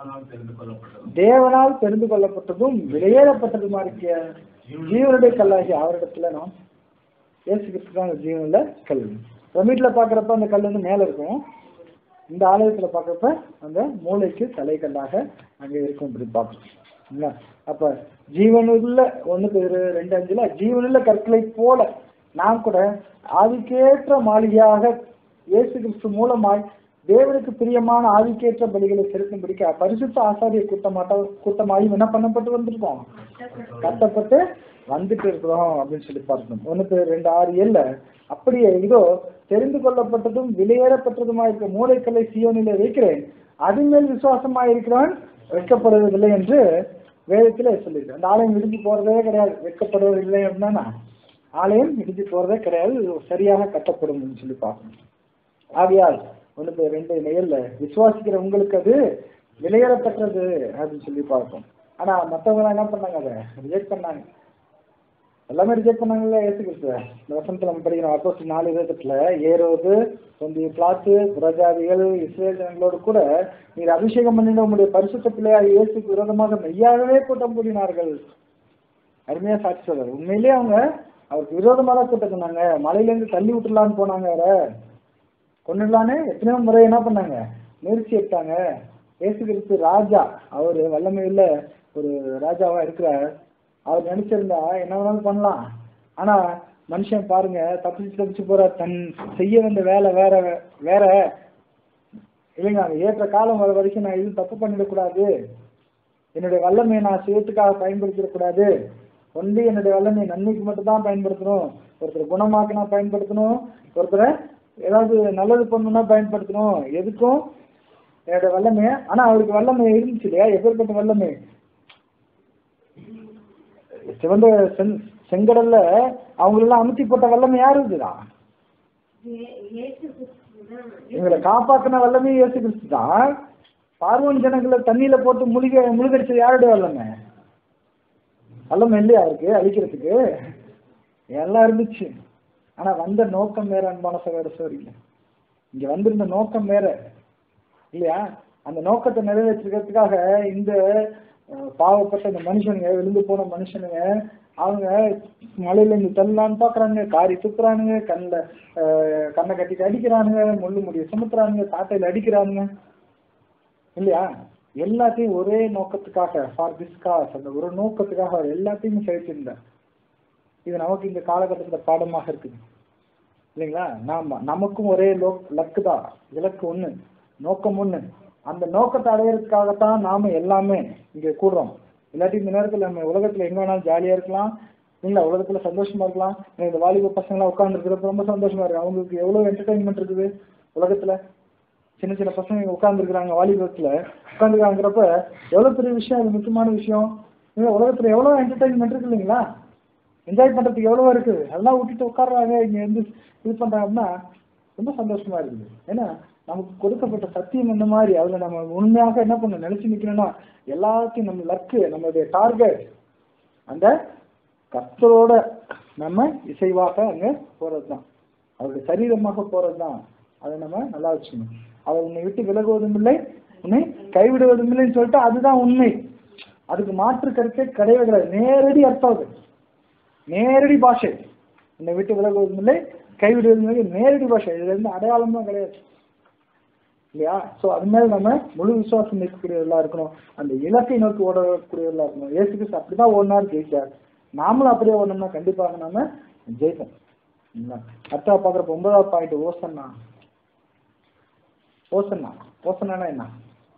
தேவனால் தெரிந்து கொள்ளப்பட்டதும் விலையேறப்பட்டதுமா இருக்கிய ஜீவனுடைய கல்லாகி அவரிடத்துல நாம் இயேசு கிறிஸ்து தான் அந்த ஜீவனுள்ள கல் வீட்டுல பாக்குறப்ப அந்த கல் வந்து மேல இருக்கும் இந்த ஆலயத்துல பாக்குறப்ப அந்த மூளைக்கு தலைக்கல்லாக அங்க இருக்கும் இப்படி பார்க்கணும் என்ன? அப்ப ஜீவனுள்ள ஒண்ணுக்கு இரு- ரெண்டு அஞ்சுல ஜீவனுள்ள கற்களை போல நாம் கூட ஆதிக்கேற்ற மாளிகையாக இயேசு கிறிஸ்து மூலமாய் தேவனுக்கு பிரியமான ஆதிக்கேற்ற பலிகளை செலுத்தும்படிக்க பரிசுத்த ஆசாரிய கூட்டமாட்ட கூட்டமாயும் என்ன பண்ணப்பட்டு வந்திருக்கோம் கட்டப்பட்டு வந்துட்டு இருக்கிறோம் அப்படின்னு சொல்லி பார்க்கணும் ஒண்ணுக்கு ரெண்டு ஆறு ஏழுல அப்படியே இதோ தெரிந்து கொள்ளப்பட்டதும் வெளியேறப்பட்டதுமா இருக்க மூளைக்கல்லை சியோனிலே வைக்கிறேன் அது மேல் விசுவாசமா இருக்கிறவன் வெட்கப்படுவதில்லை என்று வேதத்திலே சொல்லியிருக்கு அந்த ஆலயம் இடிஞ்சு போறதே கிடையாது வெட்கப்படுவதில்லை அப்படின்னா ஆலயம் இடிஞ்சு போறதே கிடையாது இது சரியாக கட்டப்படும் சொல்லி பார்க்கணும் ஆகையால் ஒண்ணுக்கு ரெண்டு நிகழ்ல விசுவாசிக்கிற உங்களுக்கு அது விலையேறப்பட்டது அப்படின்னு சொல்லி பார்ப்போம் ஆனா மத்தவங்க என்ன பண்ணாங்க அதை ரிஜெக்ட் பண்ணாங்க எல்லாமே ரிஜெக்ட் பண்ணாங்கல்ல ஏசு கிறிஸ்து இந்த வசனத்துல நம்ம படிக்கிறோம் அப்போஸ் நாலு விதத்துல ஏரோது தொந்திய பிளாத்து பிரஜாதிகள் இஸ்ரேல் ஜனங்களோடு கூட நீர் அபிஷேகம் பண்ணின உங்களுடைய பரிசுத்த பிள்ளையாக இயேசுக்கு விரோதமாக மெய்யாகவே கூட்டம் கூடினார்கள் அருமையா சாட்சி சொல்றாரு உண்மையிலேயே அவங்க அவருக்கு விரோதமா தான் கூட்டம் சொன்னாங்க மலையில இருந்து தள்ளி விட்டுலான்னு போனாங்க வேற கொண்டுடலான்னு எத்தனையோ முறை என்ன பண்ணாங்க முயற்சி எடுத்தாங்க இயேசு கிறிஸ்து ராஜா அவரு வல்லமையுள்ள ஒரு ராஜாவா இருக்கிறார் அவர் நினைச்சிருந்தா என்ன வேணாலும் பண்ணலாம் ஆனா மனுஷன் பாருங்க தப்பிச்சு தப்பிச்சு போற தன் செய்ய வந்த வேலை வேற வேற இல்லைங்க அந்த ஏற்ற காலம் வர வரைக்கும் நான் எதுவும் தப்பு பண்ணிடக்கூடாது என்னுடைய வல்லமையை நான் சுயத்துக்காக பயன்படுத்திடக்கூடாது ஒன்லி என்னுடைய வல்லமையை நன்மைக்கு மட்டும் தான் பயன்படுத்தணும் ஒருத்தர் குணமாக்கினா பயன்படுத்தணும் ஒருத்தரை ஏதாவது நல்லது பண்ணணும்னா பயன்படுத்தணும் எதுக்கும் என்னோட வல்லமை ஆனா அவருக்கு வல்லமை இருந்துச்சு இல்லையா எப்பேற்பட்ட வல்லமை சிவந்த செங் செங்கடல்ல அவங்களெல்லாம் அமுத்தி போட்ட வல்லமை யாரு இருக்குதா இயே- இயேசு கிறிஸ்து தான். இவங்களை காப்பாத்தின வல்லமே இயேசு கிறிஸ்து தான் பார்வன் ஜனங்களை தண்ணியில போட்டு முழுக முழுகடிச்சது யாருடைய வல்லமை வல்லமை இல்லையா அவருக்கு அழிக்கிறதுக்கு எல்லாம் இருந்துச்சு ஆனா வந்த நோக்கம் வேற அன்பான சகோதர சோரிங்க இங்க வந்திருந்த நோக்கம் வேற இல்லையா அந்த நோக்கத்தை நிறைவேற்றிக்கிறதுக்காக இந்த அஹ், பாவப்பட்ட இந்த மனுஷனுங்க விழுந்து போன மனுஷனுங்க அவங்க மலையில இருந்து தள்ளலான்னு பாக்குறானுங்க காரி துப்புறானுங்க கண்ணில் கண்ணை கட்டிட்டு அடிக்கிறானுங்க முள்ளு முடிய சுமத்துறானுங்க சாட்டையில அடிக்கிறானுங்க இல்லையா எல்லாத்தையும் ஒரே நோக்கத்துக்காக ஃபார் திஸ் காஸ் அந்த ஒரு நோக்கத்துக்காக அவர் எல்லாத்தையும் சேர்த்திருந்தார் இது நமக்கு இந்த காலகட்டத்துல பாடமாக இருக்குது இல்லைங்களா நாம நமக்கும் ஒரே லோ லக்கு தான் இலக்கு ஒண்ணு நோக்கம் ஒண்ணு அந்த நோக்கத்தை அடையிறதுக்காகத்தான் நாம எல்லாமே இங்க கூடுறோம் இல்லாட்டி இந்த நேரத்துல நம்ம உலகத்துல எங்க வேணாலும் ஜாலியா இருக்கலாம் இல்ல உலகத்துல சந்தோஷமா இருக்கலாம் எனக்கு இந்த வாலிப பசங்க உட்கார்ந்து இருக்கிறப்ப ரொம்ப சந்தோஷமா இருக்கு அவங்களுக்கு எவ்வளவு என்டர்டைன்மெண்ட் இருக்குது உலகத்துல சின்ன சின்ன பசங்க உட்கார்ந்து இருக்கிறாங்க வாலிபத்துல உட்காந்துருக்காங்கிறப்ப எவ்வளவு பெரிய விஷயம் அது முக்கியமான விஷயம் இல்ல உலகத்துல எவ்வளவு என்டர்டைன்மெண்ட் இருக்கு இல்லைங்களா என்ஜாய் பண்றதுக்கு எவ்வளவோ இருக்குது அதெல்லாம் விட்டுட்டு உட்கார்றாங்க இங்க வந்து இது பண்றாங்கன்னா ரொம்ப சந்தோஷமா இருக்குது ஏன்னா நமக்கு கொடுக்கப்பட்ட சத்தியம் இந்த மாதிரி அதுல நம்ம உண்மையாக என்ன பண்ண நினைச்சு நிக்கணும்னா எல்லாத்தையும் நம்ம லக்கு நம்மளுடைய டார்கெட் அந்த கர்த்தரோட நம்ம இசைவாக அங்க போறதுதான் அவருடைய சரீரமாக போறதுதான் அதை நம்ம நல்லா வச்சுக்கணும் அவர் உன்னை விட்டு விலகுவதும் இல்லை உன்னை கைவிடுவதும் இல்லைன்னு சொல்லிட்டு அதுதான் உண்மை அதுக்கு மாற்று கருத்தே கிடையவே கிடையாது நேரடி அர்த்தம் அது நேரடி பாஷை உன்னை விட்டு விலகுவதும் இல்லை கைவிடுவதும் இல்லை நேரடி பாஷை இதுல இருந்து அடையாளம் தான் கிடையாது இல்லையா ஸோ அது மேல நம்ம முழு விசுவாசம் இருக்கக்கூடியவர்களா இருக்கணும் அந்த இலக்கை நோக்கி ஓடக்கூடியவர்களா இருக்கணும் இயேசு கிறிஸ்து அப்படிதான் ஓடினார் ஜெயிச்சார் நாமளும் அப்படியே ஓடணும்னா கண்டிப்பாக நாம ஜெயிப்போம் சரிங்களா? அடுத்தா பாக்குறப்ப ஒன்பதாவது பாயிண்ட் ஓசன்னா ஓசன்னா ஓசன்னா என்ன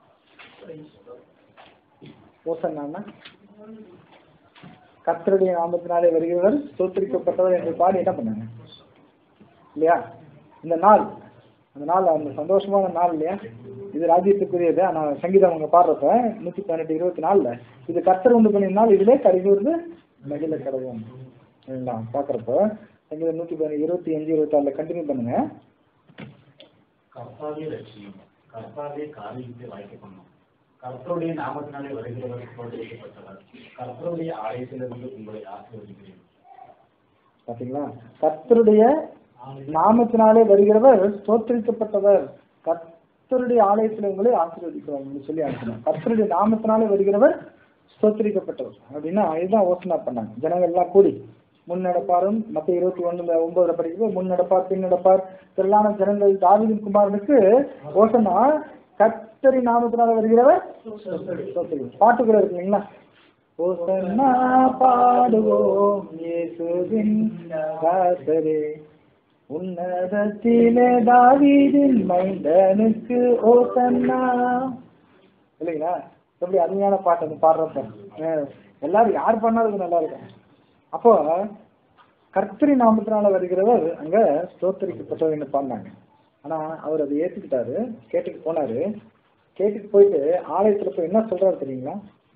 ஓசன்னா கர்த்தருடைய நாமத்தினாலே வருகிறவர் தோற்றுவிக்கப்பட்டவர் என்று பாடி என்ன பண்ணாங்க இல்லையா இந்த நாள் அந்த நாள் அந்த சந்தோஷமான நாள் இல்லையா இது ராஜ்யத்துக்குரியது ஆனா சங்கீதம் அவங்க பாடுறப்ப நூத்தி பதினெட்டு இருபத்தி நாலுல இது கர்த்தர் உண்டு பண்ணிய நாள் இதுல கடைகூர்ந்து மகிழ கடவும் சரிங்களா பாக்குறப்ப சங்கீதம் நூத்தி பதினெட்டு இருபத்தி அஞ்சு இருபத்தி ஆறுல கண்டினியூ பண்ணுங்க கர்த்தாவே லட்சியம் கர்த்தாவே காரியத்தை வாய்க்க பண்ணும் கர்த்தருடைய நாமத்தினாலே வருகிறவர் தோற்றுவிக்கப்பட்டவர் கர்த்தருடைய ஆலயத்திலிருந்து உங்களை ஆசீர்வதிக்கிறேன் பாத்தீங்களா கர்த்தருடைய நாமத்தினாலே வருகிறவர் ஸ்தோத்திரிக்கப்பட்டவர் கர்த்தருடைய ஆலயத்தில் உங்களை ஆசீர்வதிக்கிறோம் என்று சொல்லி அனுப்பினார் கர்த்தருடைய நாமத்தினாலே வருகிறவர் ஸ்தோத்திரிக்கப்பட்டவர் அப்படின்னா இதுதான் யோசனை பண்ணாங்க ஜனங்கள் எல்லாம் கூடி முன்னடப்பாரும் மத்த இருபத்தி ஒண்ணுல ஒன்பதுல படிக்கிறது முன்னடப்பார் பின்னடப்பார் திரளான ஜனங்கள் தாவீதின் குமாரனுக்கு ஓசனா கர்த்தரி நாமத்தினால வருகிறவர் ஸ்தோத்திரி. பாட்டு கூட இருக்கு இல்லைங்களா ஓசன்னா பாடுவோம் இயேசுவின் கர்த்தரே உன்னதத்திலே தாவீதின் மைந்தனுக்கு ஓசன்னா இல்லைங்களா எப்படி அருமையான பாட்டு அந்த பாடுறப்ப அஹ் எல்லாரும் யார் பண்ணாலும் நல்லா இருக்கும் அப்போ கர்த்தரி நாமத்தினால வருகிறவர் அங்க ஸ்தோத்தரிக்கப்பட்டவர் என்று பாடினாங்க ஆனா அவர் அதை ஏத்துக்கிட்டாரு கேட்டுட்டு போனாரு கேட்டுட்டு போயிட்டு ஆலயத்துல போய் என்ன சொல்றாரு தெரியுங்களா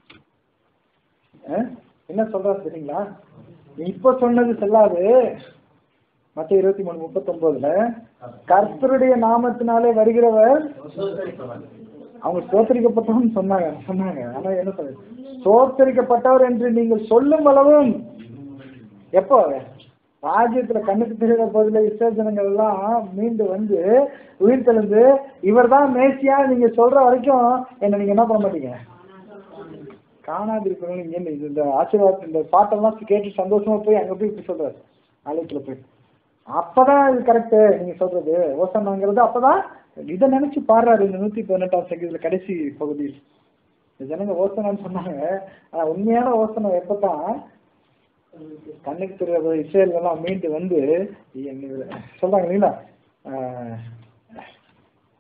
அஹ்? என்ன சொல்றாரு தெரியுங்களா நீ இப்ப சொன்னது செல்லாது மத்த இருபத்தி மூணு முப்பத்தொன்பதுல கர்த்தருடைய நாமத்தினாலே வருகிறவர் அவங்க சோத்தரிக்கப்பட்டவன் சொன்னாங்க சொன்னாங்க ஆனா என்ன சொல்றது சோத்தரிக்கப்பட்டவர் என்று நீங்கள் சொல்லும் அளவும் எப்போ ராஜ்யத்துல கண்ணுக்கு தெரியாத போதில விசர்ஜனங்கள் எல்லாம் மீண்டு வந்து உயிர் தெளிந்து இவர் தான் மேசியா நீங்க சொல்ற வரைக்கும் என்ன நீங்க என்ன பண்ண மாட்டீங்க காணாது இருக்கணும் நீங்க என்ன இது இந்த ஆசீர்வாதம் இந்த பாட்டெல்லாம் கேட்டு சந்தோஷமா போய் அங்க போய் இப்படி சொல்றாரு ஆலயத்துல போய் அப்பதான் இது கரெக்ட் நீங்க சொல்றது ஓசனாங்கிறது அப்பதான் இதை நினைச்சு பாடுறாரு இந்த நூத்தி பதினெட்டாம் சங்கீதத்துல கடைசி பகுதியில் இந்த ஜனங்க ஓசனான்னு சொன்னாங்க ஆனா உண்மையான ஓசனம் எப்பதான் கண்ணுக்கு தெரியாத இஸ்ரேல் எல்லாம் மீண்டு வந்து என்ன சொல்றாங்க இல்லைங்களா ஆஹ்,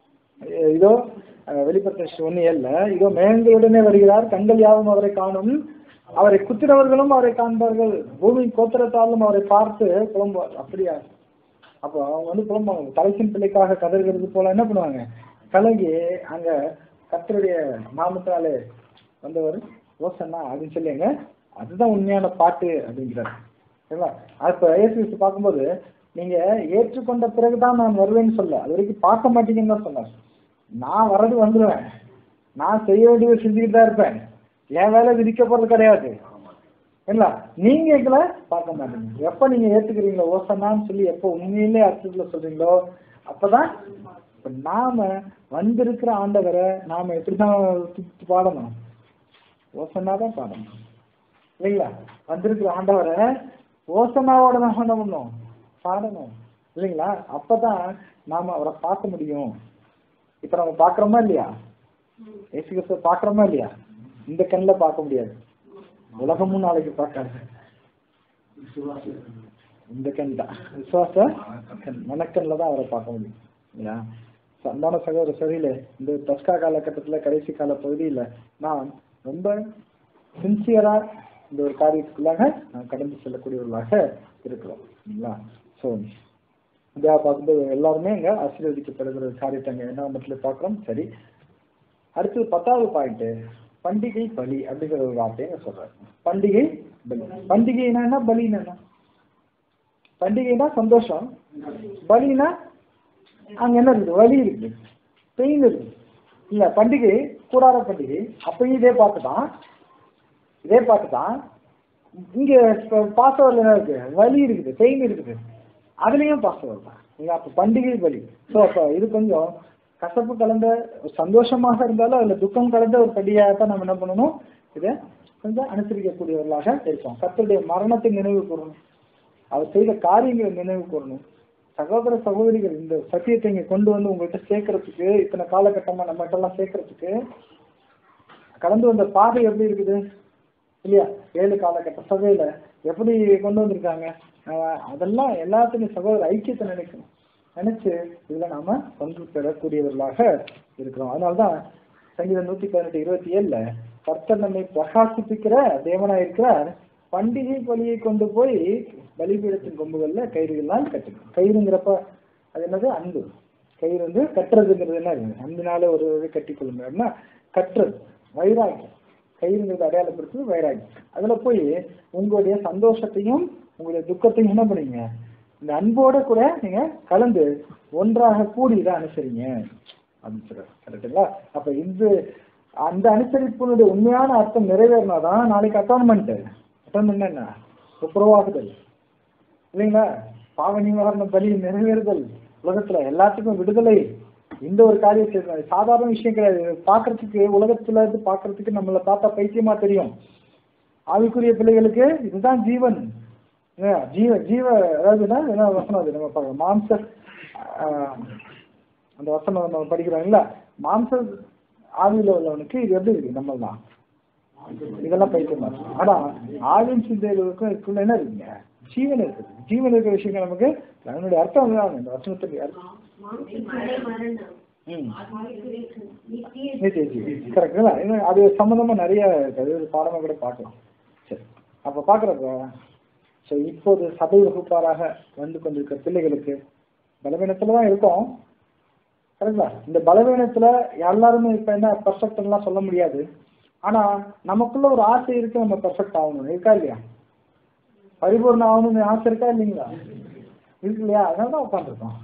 அஹ் இதோ அஹ் வெளிப்படுத்த ஒண்ணு ஏழுல இதோ மேகங்களுடனே வருகிறார் கண்கள் யாவும் அவரை காணும் அவரை குத்தினவர்களும் அவரை காண்பார்கள் பூமி கோத்திரத்தாலும் அவரை பார்த்து புலம்புவார் அப்படியா அப்போ அவங்க வந்து புலம்புவாங்க தலைச்சின் பிள்ளைக்காக கதறுகிறது போல என்ன பண்ணுவாங்க கலங்கி அங்க கர்த்தருடைய நாமத்தாலே வந்தவர் ஓசன்னா அப்படின்னு சொல்லிங்க அதுதான் உண்மையான பாட்டு அப்படிங்கிறார் சரிங்களா அப்ப இயேசு கிறிஸ்து பார்க்கும்போது நீங்க ஏற்றுக்கொண்ட பிறகுதான் நான் வருவேன்னு சொல்ல அது வரைக்கும் பார்க்க மாட்டீங்கன்னு தான் சொன்னார் நான் வர்றது வந்துடுவேன் நான் செய்ய வேண்டியதை செஞ்சுக்கிட்டு தான் இருப்பேன் என் வேலை விதிக்க போறது கிடையாது இல்ல நீங்க எங்களை பார்க்க மாட்டீங்க எப்ப நீங்க ஏத்துக்கிறீங்களோ ஓசனான்னு சொல்லி எப்ப உண்மையிலே அர்த்தத்துல சொல்றீங்களோ அப்பதான் இப்ப நாம வந்திருக்கிற ஆண்டவரை நாம எப்படிதான் துதித்து பாடணும் ஓசனா தான் பாடணும் இல்லைங்களா வந்திருக்கிற ஆண்டவரை ஓசனாவோட தான் என்ன பண்ணணும் பாடணும் இல்லைங்களா அப்பதான் நாம அவரை பார்க்க முடியும் இப்ப நம்ம பாக்குறோமா இல்லையா ஏசு கிறிஸ்துவ பாக்குறோமா இல்லையா இந்த கண்ணில் பார்க்க முடியாது உலகமும் நாளைக்கு பார்க்காது இந்த கண் தான் விசுவாச கண் மனக்கண்ணில் தான் அவரை பார்க்க முடியும் இல்லையா So, அன்பான சகோதர சரியில்ல இந்த பஸ்கா காலகட்டத்துல கடைசி கால பகுதியில நான் ரொம்ப சின்சியரா இந்த ஒரு காரியத்துக்குள்ளாக நான் கடந்து செல்லக்கூடியவர்களாக இருக்கிறோம் இல்லைங்களா ஸோ இந்தியா பார்க்கும்போது எல்லாருமே இங்க ஆசீர்வதிக்கப்படுகிற ஒரு காரியத்தை அங்க என்ன மட்டும் பார்க்குறோம் சரி அடுத்தது பத்தாவது பாயிண்ட் பண்டிகை பலி அப்படிங்கிற ஒரு வார்த்தையை இங்க சொல்றாரு பண்டிகை பலி பண்டிகைனா என்ன பலினா என்ன பண்டிகைனா சந்தோஷம் பலினா அங்க என்ன இருக்குது வலி இருக்குது பெயின் இருக்குது இல்ல பண்டிகை கூடார பண்டிகை அப்பயும் இதே பாட்டு தான் இதே பாட்டு தான் இங்க பாசவரில் என்ன இருக்கு வலி இருக்குது பெயின் இருக்குது அதுலயும் பாசவர் தான் இங்க அப்ப பண்டிகை பலி ஸோ அப்ப இது கொஞ்சம் கசப்பு கலந்த ஒரு சந்தோஷமாக இருந்தாலும் அதுல துக்கம் கலந்த ஒரு படியாக தான் நம்ம என்ன பண்ணணும் இதை கொஞ்சம் அனுசரிக்கக்கூடியவர்களாக இருப்போம் கர்த்தருடைய மரணத்தை நினைவு கூறணும் அவர் செய்த காரியங்களை நினைவு கூறணும் சகோதர சகோதரிகள் இந்த சத்தியத்தை இங்க கொண்டு வந்து உங்கள்கிட்ட சேர்க்கறதுக்கு இத்தனை காலகட்டமா நம்ம எல்லாம் சேர்க்கறதுக்கு கடந்து வந்த பாதை எப்படி இருக்குது இல்லையா ஏழு காலகட்ட சபையில எப்படி கொண்டு வந்திருக்காங்க அஹ் அதெல்லாம் எல்லாத்துலையும் சகோதர ஐக்கியத்தை நினைக்கணும் நினைச்சு இதுல நாம பங்கு பெறக்கூடியவர்களாக இருக்கிறோம் அதனாலதான் சங்கீதம் நூத்தி பதினெட்டு இருபத்தி ஏழுல கர்த்தர் நம்மை பிரகாசிப்பிக்கிற தேவனா இருக்கிறார் பண்டிகை பலியை கொண்டு போய் பலிபீடத்தின் கொம்புகள்ல கயிறுகள்லாம் கட்டணும் கயிறுங்கிறப்ப அது என்னது அன்பு கயிறு வந்து கட்டுறதுங்கிறது என்ன இருக்கு அன்பினால ஒரு இதை கட்டி கொள்ளுங்க கட்டுறது வைராக்கியம் கயிறுங்கிறது அடையாளப்படுத்துறது வைராக்கியம் அதுல போய் உங்களுடைய சந்தோஷத்தையும் உங்களுடைய துக்கத்தையும் என்ன பண்ணீங்க இந்த அன்போட கூட நீங்க கலந்து ஒன்றாக கூடி இதை அனுசரிங்க அப்படின்னு சொல்றாரு கரெக்டுங்களா அப்ப இந்த அந்த அனுசரிப்பினுடைய உண்மையான அர்த்தம் நிறைவேறினாதான் நாளைக்கு அட்டான்மெண்ட் அட்டான்மெண்ட் என்ன ஒப்புரவாகுதல் இல்லைங்களா பாவ நிவாரண பலி நிறைவேறுதல் உலகத்துல எல்லாத்துக்கும் விடுதலை இந்த ஒரு காரியத்தை அது சாதாரண விஷயம் கிடையாது இது பார்க்கறதுக்கு உலகத்துல இருந்து பார்க்கறதுக்கு நம்மளை பார்த்தா பைத்தியமா தெரியும் ஆவிக்குரிய பிள்ளைகளுக்கு இதுதான் ஜீவன் ஏன், ஜீவ ஜீவ அதாவது என்ன என்ன வசனம் அது நம்ம பார்க்கலாம் மாம்ச ஆஹ், அந்த வசனம் நம்ம படிக்கிறோம் இல்ல மாம்ச ஆவியில உள்ளவனுக்கு இது எப்படி இருக்கு நம்ம தான் இதெல்லாம் பைத்தியமா இருக்கு ஆனா ஆவின் சிந்தைகளுக்கும் இதுக்குள்ள என்ன இருக்குங்க ஜீவன் இருக்குது ஜீவன் இருக்கிற விஷயங்கள் நமக்கு அதனுடைய அர்த்தம் அதுதான் இந்த வசனத்துக்கு அர்த்தம் மலை மரணம் ம் நித்திய நித்திய ஜீவன் கரெக்டுங்களா இன்னும் அது சம்மந்தமா நிறைய இருக்கு. அது ஒரு பாடமா கூட பார்க்கலாம் சரி அப்ப பாக்குறப்ப ஸோ இப்போது சபை வகுப்பாராக வந்து கொண்டிருக்கிற பிள்ளைகளுக்கு பலவீனத்துல தான் இருக்கோம் கரெக்டா இந்த பலவீனத்துல எல்லாருமே இப்ப என்ன பெர்ஃபெக்ட் எல்லாம் சொல்ல முடியாது ஆனா நமக்குள்ள ஒரு ஆசை இருக்கு நம்ம பெர்ஃபெக்ட் ஆகணும் இருக்கா இல்லையா பரிபூர்ணம் ஆகணும்னு ஆசை இருக்கா இல்லைங்களா இருக்கு இல்லையா அதனால தான் உட்காந்துருக்கோம்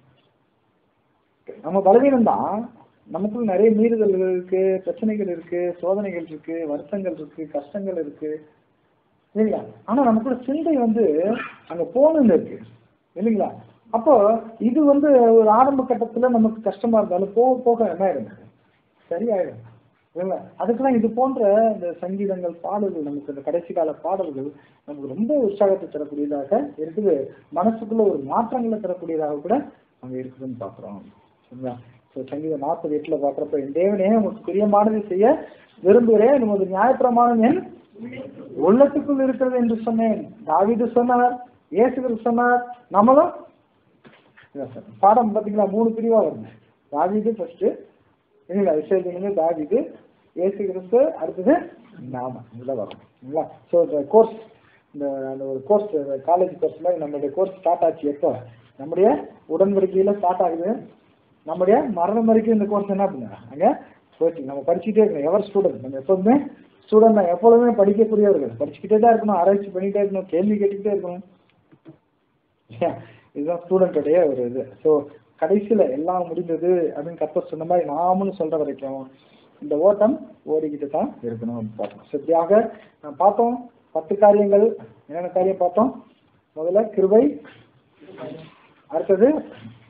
நம்ம பலவீனம் தான் நமக்குள்ள நிறைய மீறுதல்கள் இருக்கு பிரச்சனைகள் இருக்கு சோதனைகள் இருக்கு வருத்தங்கள் இருக்கு கஷ்டங்கள் இருக்கு இல்லைங்களா ஆனா நமக்குள்ள சிந்தை வந்து அங்க போகணும்னு இருக்கு இல்லைங்களா அப்போ இது வந்து ஒரு ஆரம்ப கட்டத்துல நமக்கு கஷ்டமா இருந்தாலும் போக போக என்ன ஆயிடும் சரியாயிடும் இல்லைங்களா அதுக்கெல்லாம் இது போன்ற இந்த சங்கீதங்கள் பாடல்கள் நமக்கு இந்த கடைசி கால பாடல்கள் நமக்கு ரொம்ப உற்சாகத்தை தரக்கூடியதாக இருக்குது மனசுக்குள்ள ஒரு மாற்றங்களை தரக்கூடியதாக கூட அங்க இருக்குதுன்னு பாக்குறோம் சரிங்களா ஸோ சங்கீதம் நாற்பது எட்டுல பாக்குறப்ப என் தேவனே உங்களுக்கு பிரியமானதை செய்ய விரும்புகிறேன் நமது நியாயப்பிரமாணம் என் உள்ளத்துக்குள் இருக்கிறது என்று சொன்னேன் தாவீது சொன்னார் இயேசுகள் சொன்னார் நம்மளும் இதான் சார். பாடம் பாத்தீங்களா மூணு பிரிவா வருது தாவீது ஃபர்ஸ்ட் இல்லைங்களா விஷயத்துலேருந்து தாவீது ஏசு கிறிஸ்து அடுத்தது நாம உள்ள வரும் இல்லைங்களா ஸோ இந்த கோர்ஸ் இந்த அந்த ஒரு கோர்ஸ் காலேஜ் கோர்ஸ் மாதிரி நம்மளுடைய கோர்ஸ் ஸ்டார்ட் ஆச்சு எப்போ நம்முடைய உடன்படிக்கையில் ஸ்டார்ட் ஆகுது நம்முடைய மரணம் வரைக்கும் இந்த கோர்ஸ் என்ன பண்ணுங்க அங்கே போயிட்டு நம்ம படிச்சுட்டே இருக்கணும் எவர் ஸ்டூடெண்ட் நம்ம எப்போதுமே ஸ்டூடெண்ட் தான் எப்பொழுதுமே படிக்கக்கூடியவர்கள் படிச்சுக்கிட்டே தான் இருக்கணும் ஆராய்ச்சி பண்ணிக்கிட்டே இருக்கணும் கேள்வி கேட்டுக்கிட்டே இருக்கணும் Yeah, இதுதான் ஸ்டூடெண்ட்டுடைய ஒரு இது ஸோ கடைசியில் எல்லாம் முடிந்தது அப்படின்னு கத்தர் சொன்ன மாதிரி நாமளும் சொல்ற வரைக்கும் இந்த ஓட்டம் ஓடிக்கிட்டு தான் இருக்கணும் அப்படின்னு பார்த்தோம் ஸோ இப்படியாக நான் பார்த்தோம் பத்து காரியங்கள் என்னென்ன காரியம் பார்த்தோம் முதல்ல கிருபை அடுத்தது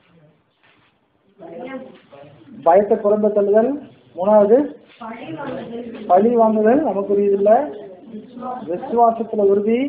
பயத்தை புறந்த தள்ளுதல் மூணாவது பழி வாங்குதல் பழி வாங்குதல் நமக்குரியதில்லை விசுவாசத்துல உறுதி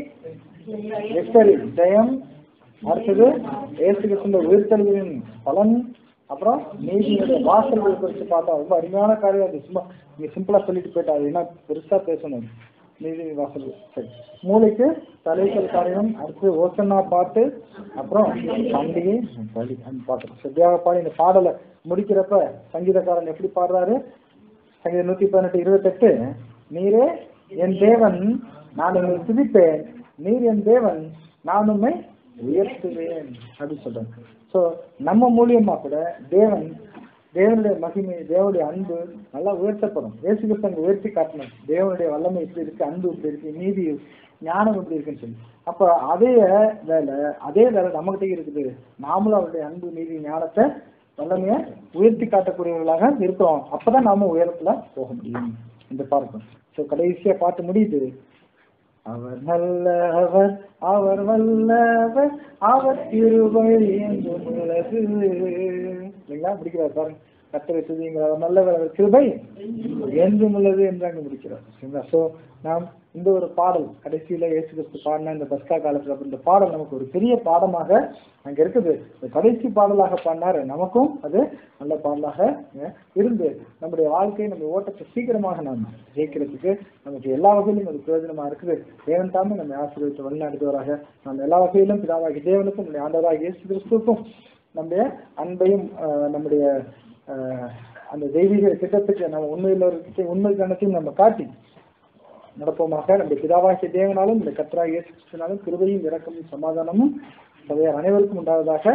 விக்டரி ஜெயம் அடுத்தது ஏசு கிறிஸ்துவின் உயிர்த்தெழுதலின் பலன் அப்புறம் நீதியுடைய வாசல்கள் குறித்து பார்த்தா ரொம்ப அருமையான காரியம் அது சும்மா நீங்க சிம்பிளா சொல்லிட்டு போயிட்டா அது என்ன பெருசா பேசணும் நீதி வாசல் சரி மூளைக்கு தலைக்கல் காரியம் அடுத்து ஓசன்னா பாட்டு அப்புறம் பண்டிகை பலி அந்த பாட்டு சரியாக பாடி இந்த பாடலை முடிக்கிறப்ப சங்கீதக்காரன் எப்படி பாடுறாரு சங்கீதம் நூத்தி பதினெட்டு இருபத்தெட்டு நீரே என் தேவன் நான் உங்களை துதிப்பேன் நீர் என் தேவன் நான் உண்மை உயர்த்துவேன் அப்படின்னு சொல்றேன் ஸோ நம்ம மூலியமா கூட தேவன் தேவனுடைய மகிமை தேவனுடைய அன்பு நல்லா உயர்த்தப்படும் இயேசு கிறிஸ்து அங்க உயர்த்தி காட்டணும் தேவனுடைய வல்லமை இப்படி இருக்கு அன்பு இப்படி இருக்கு நீதி ஞானம் இப்படி இருக்குன்னு சொல்லி அப்ப அதே வேலை அதே வேலை நம்மகிட்ட இருக்குது நாமளும் அவருடைய அன்பு நீதி ஞானத்தை வல்லமையை உயர்த்தி காட்டக்கூடியவர்களாக இருக்கிறோம் அப்பதான் நாம உயரத்துல போக முடியும் இந்த பார்க்கும் ஸோ கடைசியா பாட்டு முடியுது அவர் நல்லவர் அவர் வல்லவர் அவர் திருவை என்றும் உள்ளது இல்லைங்களா முடிக்கிறார் பாருங்க கத்தரை துதிங்கிற அவர் நல்லவர் அவர் கிருபை என்றும் உள்ளது என்று அங்க முடிக்கிறார் சரிங்களா ஸோ நாம் இந்த ஒரு பாடல் கடைசியில இயேசு கிறிஸ்து பாடின இந்த பஸ்கா காலத்துல அப்ப இந்த பாடல் நமக்கு ஒரு பெரிய பாடமாக அங்க இருக்குது இந்த கடைசி பாடலாக பாடினாரு நமக்கும் அது நல்ல பாடலாக அஹ், இருந்து நம்முடைய வாழ்க்கை நம்ம ஓட்டத்தை சீக்கிரமாக நாம் ஜெயிக்கிறதுக்கு நமக்கு எல்லா வகையிலும் அது பிரயோஜனமா இருக்குது தேவன் தாமே நம்ம ஆசீர்வதித்து வழிநடத்துவராக நம்ம எல்லா வகையிலும் பிதாவாகி தேவனுக்கும் நம்முடைய ஆண்டவராக இயேசு கிறிஸ்துவுக்கும் நம்முடைய அன்பையும் அஹ், நம்முடைய அஹ், அந்த தெய்வீக திட்டத்துக்கு நம்ம உண்மையில் உண்மை கணத்தையும் நம்ம காட்டி நடப்போமாக நம்முடைய பிதாவாகிய தேவனாலும் இந்த கத்ரா இயேசு கிறிஸ்துவினாலும் கிருபையும் இரக்கமும் சமாதானமும் சபையார் அனைவருக்கும் உண்டாவதாக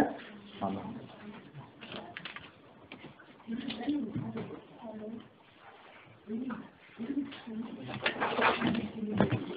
ஆமாம்